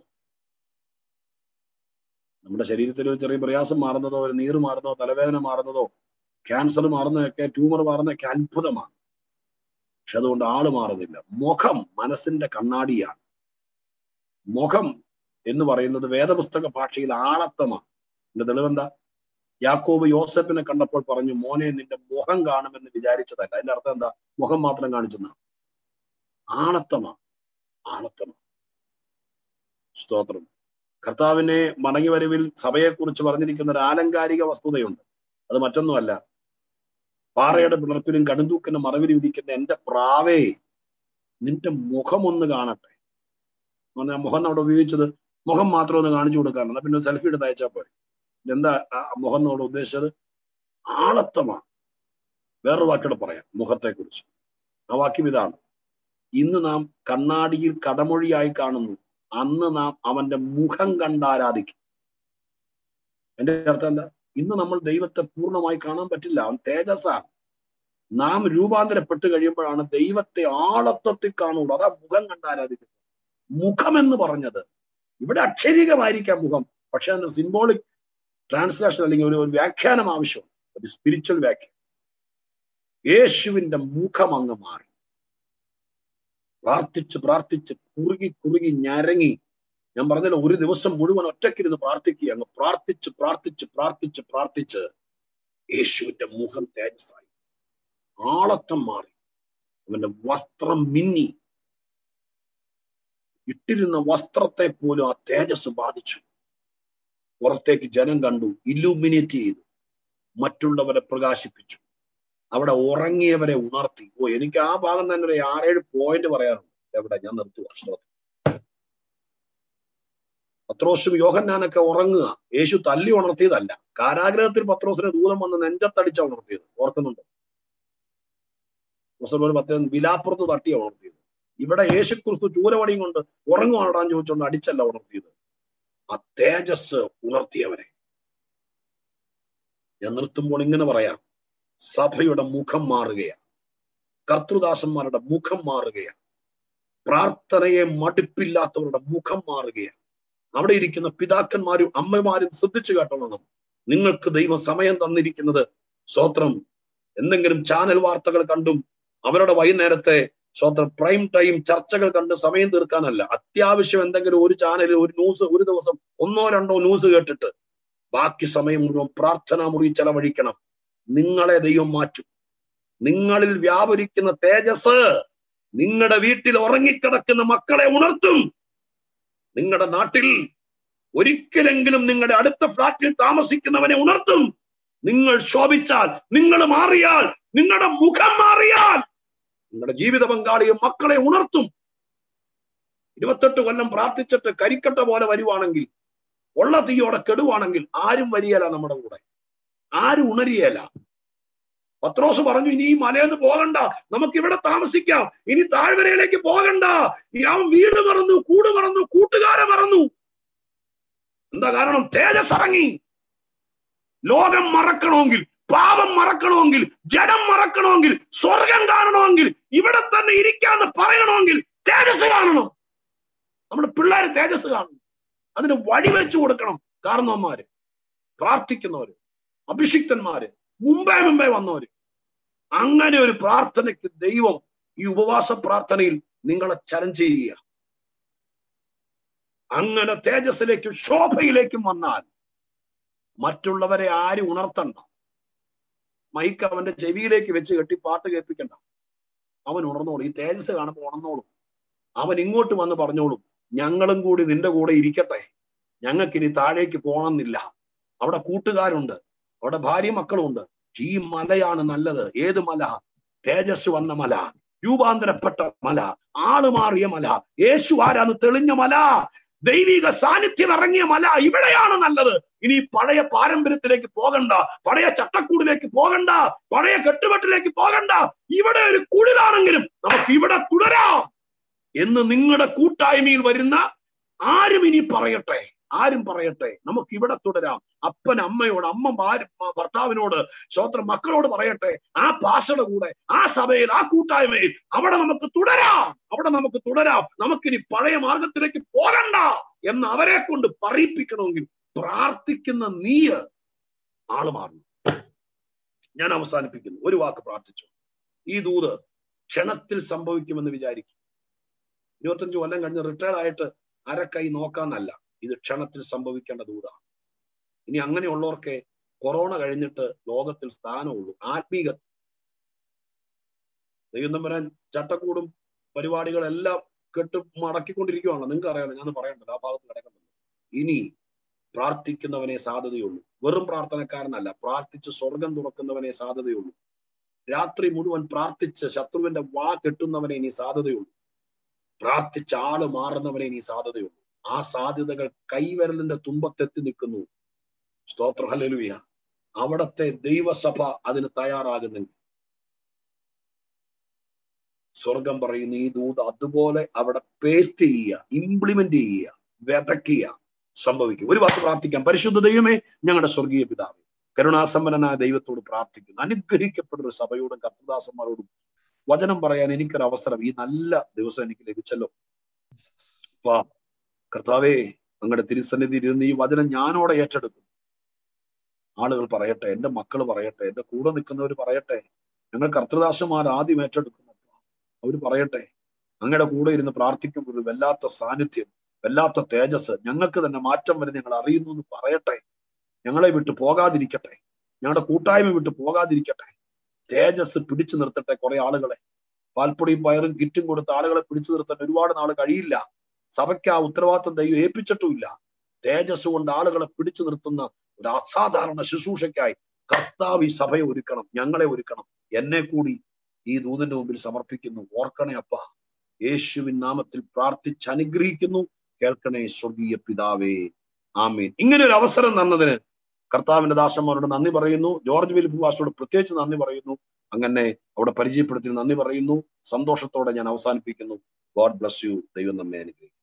നമ്മുടെ ശരീരത്തിൽ ഒരു ചെറിയ പ്രയാസം മാറുന്നതോ ഒരു നീര് മാറുന്നതോ തലവേദന മാറുന്നതോ ക്യാൻസർ മാറുന്നതൊക്കെ ട്യൂമർ മാറുന്നതൊക്കെ അത്ഭുതമാണ് പക്ഷെ അതുകൊണ്ട് ആള് മാറുന്നില്ല മുഖം മനസ്സിന്റെ കണ്ണാടിയാണ് മുഖം എന്ന് പറയുന്നത് വേദപുസ്തക ഭാഷയിൽ ആളത്തമാണ് എന്റെ തെളിവെന്താ യാക്കോബ് യോസഫിനെ കണ്ടപ്പോൾ പറഞ്ഞു മോനെ നിന്റെ മുഖം കാണുമെന്ന് വിചാരിച്ചതല്ല അതിന്റെ അർത്ഥം എന്താ മുഖം മാത്രം കാണിച്ചെന്നാണ് ആണത്തമാണ് ആണത്തമാണ് സ്തോത്രം കർത്താവിനെ മടങ്ങി വരവിൽ സഭയെക്കുറിച്ച് പറഞ്ഞിരിക്കുന്ന ഒരു ആലങ്കാരിക വസ്തുതയുണ്ട് അത് മറ്റൊന്നുമല്ല പാറയുടെ പിളർപ്പിലും കടുന്തൂക്കിന്റെ മറവിലും ഇരിക്കുന്ന എന്റെ പ്രാവേ നിന്റെ മുഖം ഒന്ന് കാണട്ടെ എന്ന് പറഞ്ഞാൽ മുഖം അവിടെ ഉപയോഗിച്ചത് മുഖം മാത്രം ഒന്ന് കാണിച്ചു കൊടുക്കാറുണ്ട് പിന്നെ സെൽഫി എടുത്ത് അയച്ചാൽ പോരെ എന്താ ആ മുഖം എന്നോട് ഉദ്ദേശിച്ചത് ആളത്തമാണ് വേറൊരു വാക്കോടെ പറയാം മുഖത്തെ കുറിച്ച് ആ വാക്യം ഇതാണ് ഇന്ന് നാം കണ്ണാടിയിൽ കടമൊഴിയായി കാണുന്നു അന്ന് നാം അവന്റെ മുഖം കണ്ട് ആരാധിക്കും എന്റെ അർത്ഥം എന്താ ഇന്ന് നമ്മൾ ദൈവത്തെ പൂർണ്ണമായി കാണാൻ പറ്റില്ല അവൻ തേജസ്സാണ് നാം രൂപാന്തരപ്പെട്ട് കഴിയുമ്പോഴാണ് ദൈവത്തെ ആളത്വത്തിൽ കാണുള്ളൂ അതാ മുഖം കണ്ട് ആരാധിക്കുന്നത് മുഖം എന്ന് പറഞ്ഞത് ഇവിടെ അക്ഷരീകമായിരിക്കാം മുഖം പക്ഷെ അതിന്റെ സിംബോളിക് ട്രാൻസ്ലേഷൻ അല്ലെങ്കിൽ ഒരു ഒരു വ്യാഖ്യാനം ആവശ്യമാണ് ഒരു സ്പിരിച്വൽ വ്യാഖ്യാനം യേശുവിന്റെ മുഖം അങ്ങ് മാറി പ്രാർത്ഥിച്ച് പ്രാർത്ഥിച്ച് കുറുകി കുറുകി ഞരങ്ങി ഞാൻ പറഞ്ഞല്ലോ ഒരു ദിവസം മുഴുവൻ ഒറ്റയ്ക്കിരുന്ന് പ്രാർത്ഥിക്കുക അങ്ങ് പ്രാർത്ഥിച്ച് പ്രാർത്ഥിച്ച് പ്രാർത്ഥിച്ച് പ്രാർത്ഥിച്ച് യേശുവിന്റെ മുഖം തേജസ്സായി ആളത്തം മാറി അവന്റെ വസ്ത്രം മിന്നി ഇട്ടിരുന്ന വസ്ത്രത്തെ പോലും ആ തേജസ് ബാധിച്ചു പുറത്തേക്ക് ജനം കണ്ടു ഇല്ലുമിനേറ്റ് ചെയ്തു മറ്റുള്ളവരെ പ്രകാശിപ്പിച്ചു അവിടെ ഉറങ്ങിയവരെ ഉണർത്തി ഓ എനിക്ക് ആ ഭാഗം തന്നെ ഒരു ആറേഴ് പോയിന്റ് പറയാറുണ്ട് എവിടെ ഞാൻ നിർത്തുക ശ്രോത്രം പത്രോസും യോഹന്നാനൊക്കെ ഉറങ്ങുക യേശു തല്ലി ഉണർത്തിയതല്ല കാരാഗ്രഹത്തിൽ പത്രോസിനെ ദൂരം വന്ന് നെഞ്ചത്തടിച്ച ഉണർത്തിയത് ഓർക്കുന്നുണ്ടോ ഒരു പത്ത് വിലാപ്പുറത്ത് തട്ടിയ ഉണർത്തിയത് ഇവിടെ യേശു ക്രിസ്തു ചൂരവടിയും കൊണ്ട് ഉറങ്ങുവാടാൻ ചോദിച്ചുകൊണ്ട് അടിച്ചല്ല ഉണർത്തിയത് ആ തേജസ് ഉണർത്തിയവരെ ഞാൻ നിർത്തുമ്പോൾ ഇങ്ങനെ പറയാം സഭയുടെ മുഖം മാറുകയാണ് കർത്തൃദാസന്മാരുടെ മുഖം മാറുകയാണ് പ്രാർത്ഥനയെ മടുപ്പില്ലാത്തവരുടെ മുഖം മാറുകയാണ് അവിടെ ഇരിക്കുന്ന പിതാക്കന്മാരും അമ്മമാരും ശ്രദ്ധിച്ചു കേട്ടോളണം നിങ്ങൾക്ക് ദൈവം സമയം തന്നിരിക്കുന്നത് സ്വത്രം എന്തെങ്കിലും ചാനൽ വാർത്തകൾ കണ്ടും അവരുടെ വൈകുന്നേരത്തെ സ്വത്രം പ്രൈം ടൈം ചർച്ചകൾ കണ്ട് സമയം തീർക്കാനല്ല അത്യാവശ്യം എന്തെങ്കിലും ഒരു ചാനലിൽ ഒരു ന്യൂസ് ഒരു ദിവസം ഒന്നോ രണ്ടോ ന്യൂസ് കേട്ടിട്ട് ബാക്കി സമയം മുഴുവൻ പ്രാർത്ഥനാ മുറി ചെലവഴിക്കണം നിങ്ങളെ ദൈവം മാറ്റും നിങ്ങളിൽ വ്യാപരിക്കുന്ന തേജസ് നിങ്ങളുടെ വീട്ടിൽ ഉറങ്ങിക്കിടക്കുന്ന മക്കളെ ഉണർത്തും നിങ്ങളുടെ നാട്ടിൽ ഒരിക്കലെങ്കിലും നിങ്ങളുടെ അടുത്ത ഫ്ലാറ്റിൽ താമസിക്കുന്നവനെ ഉണർത്തും നിങ്ങൾ ശോഭിച്ചാൽ നിങ്ങൾ മാറിയാൽ നിങ്ങളുടെ മുഖം മാറിയാൽ നിങ്ങളുടെ ജീവിത പങ്കാളിയും മക്കളെ ഉണർത്തും ഇരുപത്തെട്ട് കൊല്ലം പ്രാർത്ഥിച്ചിട്ട് കരിക്കട്ട പോലെ വരുവാണെങ്കിൽ ഉള്ള തീയോടെ കെടുവാണെങ്കിൽ ആരും വരികയല്ല നമ്മുടെ കൂടെ ആരും ഉണരിയല്ല പത്രോസ് പറഞ്ഞു ഇനി ഈ മലയെന്ന് പോകണ്ട നമുക്ക് ഇവിടെ താമസിക്കാം ഇനി താഴ്വരയിലേക്ക് പോകണ്ട അവൻ വീട് മറന്നു കൂട് മറന്നു കൂട്ടുകാരെ മറന്നു എന്താ കാരണം തേജസ് ഇറങ്ങി ലോകം മറക്കണമെങ്കിൽ പാപം മറക്കണമെങ്കിൽ ജഡം മറക്കണമെങ്കിൽ സ്വർഗം കാണണമെങ്കിൽ ഇവിടെ തന്നെ ഇരിക്കാന്ന് പറയണമെങ്കിൽ തേജസ് കാണണം നമ്മുടെ പിള്ളേര് തേജസ് കാണണം അതിന് വഴി വെച്ചു കൊടുക്കണം കാരണവന്മാര് പ്രാർത്ഥിക്കുന്നവര് അഭിഷിക്തന്മാര് മുമ്പേ മുമ്പേ വന്നവര് അങ്ങനെ ഒരു പ്രാർത്ഥനയ്ക്ക് ദൈവം ഈ ഉപവാസ പ്രാർത്ഥനയിൽ നിങ്ങളെ ചലഞ്ച് ചെയ്യുക അങ്ങനെ തേജസ്സിലേക്കും ശോഭയിലേക്കും വന്നാൽ മറ്റുള്ളവരെ ആരും ഉണർത്തണ്ട മൈക്ക് അവന്റെ ചെവിയിലേക്ക് വെച്ച് കെട്ടി പാട്ട് കേൾപ്പിക്കണ്ട അവൻ ഉണർന്നോളും ഈ തേജസ് കാണുമ്പോൾ ഉണർന്നോളും അവൻ ഇങ്ങോട്ട് വന്ന് പറഞ്ഞോളും ഞങ്ങളും കൂടി നിന്റെ കൂടെ ഇരിക്കട്ടെ ഞങ്ങൾക്കിനി താഴേക്ക് പോകണമെന്നില്ല അവിടെ കൂട്ടുകാരുണ്ട് അവിടെ ഭാര്യ മക്കളുണ്ട് ഈ മലയാണ് നല്ലത് ഏത് മല തേജസ് വന്ന മല രൂപാന്തരപ്പെട്ട മല ആള് മാറിയ മല യേശു ആരാന്ന് തെളിഞ്ഞ മല ദൈവിക സാന്നിധ്യം ഇറങ്ങിയ മല ഇവിടെയാണ് നല്ലത് ഇനി പഴയ പാരമ്പര്യത്തിലേക്ക് പോകണ്ട പഴയ ചട്ടക്കൂടിലേക്ക് പോകണ്ട പഴയ കെട്ടുപെട്ടിലേക്ക് പോകണ്ട ഇവിടെ ഒരു കുടിലാണെങ്കിലും നമുക്ക് ഇവിടെ തുടരാം എന്ന് നിങ്ങളുടെ കൂട്ടായ്മയിൽ വരുന്ന ആരും ഇനി പറയട്ടെ ആരും പറയട്ടെ നമുക്ക് ഇവിടെ തുടരാം അപ്പൻ അമ്മയോട് അമ്മ ഭാര്യ ഭർത്താവിനോട് സ്വന്തം മക്കളോട് പറയട്ടെ ആ പാഷയുടെ കൂടെ ആ സഭയിൽ ആ കൂട്ടായ്മയിൽ അവിടെ നമുക്ക് തുടരാം അവിടെ നമുക്ക് തുടരാം നമുക്കിനി പഴയ മാർഗത്തിലേക്ക് പോകണ്ട എന്ന് അവരെ കൊണ്ട് പറയിപ്പിക്കണമെങ്കിൽ പ്രാർത്ഥിക്കുന്ന നീ ആള് മാറണം ഞാൻ അവസാനിപ്പിക്കുന്നു ഒരു വാക്ക് പ്രാർത്ഥിച്ചു ഈ ദൂത് ക്ഷണത്തിൽ സംഭവിക്കുമെന്ന് വിചാരിക്കും ഇരുപത്തഞ്ച് കൊല്ലം കഴിഞ്ഞ് റിട്ടയർഡ് ആയിട്ട് അരക്കൈ നോക്കാന്നല്ല ഇത് ക്ഷണത്തിൽ സംഭവിക്കേണ്ട ദൂതാണ് ഇനി അങ്ങനെയുള്ളവർക്ക് കൊറോണ കഴിഞ്ഞിട്ട് ലോകത്തിൽ സ്ഥാനമുള്ളൂ ആത്മീക ദൈവം തമ്പുരാൻ ചട്ടക്കൂടും പരിപാടികളെല്ലാം കെട്ട് മടക്കിക്കൊണ്ടിരിക്കുകയാണ് നിങ്ങൾക്ക് അറിയാലോ ഞാൻ പറയണ്ടല്ലോ ആ ഭാഗത്ത് കിടക്കുന്നുണ്ട് ഇനി പ്രാർത്ഥിക്കുന്നവനെ സാധ്യതയുള്ളൂ വെറും പ്രാർത്ഥനക്കാരനല്ല പ്രാർത്ഥിച്ച് സ്വർഗം തുറക്കുന്നവനെ സാധ്യതയുള്ളൂ രാത്രി മുഴുവൻ പ്രാർത്ഥിച്ച് ശത്രുവിന്റെ വാ കെട്ടുന്നവനെ ഇനി സാധ്യതയുള്ളൂ പ്രാർത്ഥിച്ച ആള് മാറുന്നവനെ ഇനി സാധ്യതയുള്ളൂ ആ സാധ്യതകൾ കൈവിരലിന്റെ തുമ്പത്തെത്തി നിൽക്കുന്നു സ്തോത്ര ഹല്ലേലൂയ അവിടത്തെ ദൈവസഭ അതിന് തയ്യാറാകുന്നെങ്കിൽ സ്വർഗം പറയുന്ന ഈ ദൂത് അതുപോലെ അവിടെ പേസ്റ്റ് ചെയ്യുക ഇംപ്ലിമെന്റ് ചെയ്യുക വിതയ്ക്കുക സംഭവിക്കും ഒരു വാക്ക് പ്രാർത്ഥിക്കാം പരിശുദ്ധ ദൈവമേ ഞങ്ങളുടെ സ്വർഗീയ പിതാവേ കരുണാസമ്പന്നനായ ദൈവത്തോട് പ്രാർത്ഥിക്കുന്നു അനുഗ്രഹിക്കപ്പെടുന്ന ഒരു സഭയോടും കർത്തദാസന്മാരോടും വചനം പറയാൻ എനിക്കൊരു അവസരം ഈ നല്ല ദിവസം എനിക്ക് ലഭിച്ചല്ലോ വാ കർത്താവേ അങ്ങയുടെ തിരുസന്നിധി ഇരുന്ന് ഈ വചനം ഞാനോടെ ഏറ്റെടുക്കും ആളുകൾ പറയട്ടെ എന്റെ മക്കൾ പറയട്ടെ എന്റെ കൂടെ നിൽക്കുന്നവർ പറയട്ടെ ഞങ്ങൾ കർത്തദാസന്മാർ ആദ്യം ഏറ്റെടുക്കുന്നു അവർ പറയട്ടെ അങ്ങയുടെ കൂടെ ഇരുന്ന് പ്രാർത്ഥിക്കുമ്പോൾ ഒരു വല്ലാത്ത സാന്നിധ്യം വല്ലാത്ത തേജസ് ഞങ്ങൾക്ക് തന്നെ മാറ്റം വരെ ഞങ്ങൾ അറിയുന്നു എന്ന് പറയട്ടെ ഞങ്ങളെ വിട്ട് പോകാതിരിക്കട്ടെ ഞങ്ങളുടെ കൂട്ടായ്മ വിട്ട് പോകാതിരിക്കട്ടെ തേജസ് പിടിച്ചു നിർത്തട്ടെ കുറെ ആളുകളെ പാൽപ്പൊടിയും പയറും കിറ്റും കൊടുത്ത ആളുകളെ പിടിച്ചു നിർത്താൻ ഒരുപാട് നാൾ കഴിയില്ല സഭയ്ക്ക് ആ ഉത്തരവാദിത്വം ദൈവം ഏൽപ്പിച്ചിട്ടുമില്ല തേജസ് കൊണ്ട് ആളുകളെ പിടിച്ചു നിർത്തുന്ന ഒരു അസാധാരണ ശുശ്രൂഷയ്ക്കായി കർത്താവ് ഈ സഭയെ ഒരുക്കണം ഞങ്ങളെ ഒരുക്കണം എന്നെ കൂടി ഈ ദൂതന്റെ മുമ്പിൽ സമർപ്പിക്കുന്നു ഓർക്കണേ അപ്പ യേശുവിൻ നാമത്തിൽ പ്രാർത്ഥിച്ച് അനുഗ്രഹിക്കുന്നു കേൾക്കണേ സ്വർഗീയ പിതാവേ ആമീൻ ഇങ്ങനെ ഒരു അവസരം തന്നതിന് കർത്താവിന്റെ ദാസന്മാരോട് നന്ദി പറയുന്നു ജോർജ് വിലിപ്പ് വാസോട് പ്രത്യേകിച്ച് നന്ദി പറയുന്നു അങ്ങനെ അവിടെ പരിചയപ്പെടുത്തി നന്ദി പറയുന്നു സന്തോഷത്തോടെ ഞാൻ അവസാനിപ്പിക്കുന്നു ഗോഡ് ബ്ലസ് യു ദൈവം നമ്മെ അനുഗ്രഹിക്കും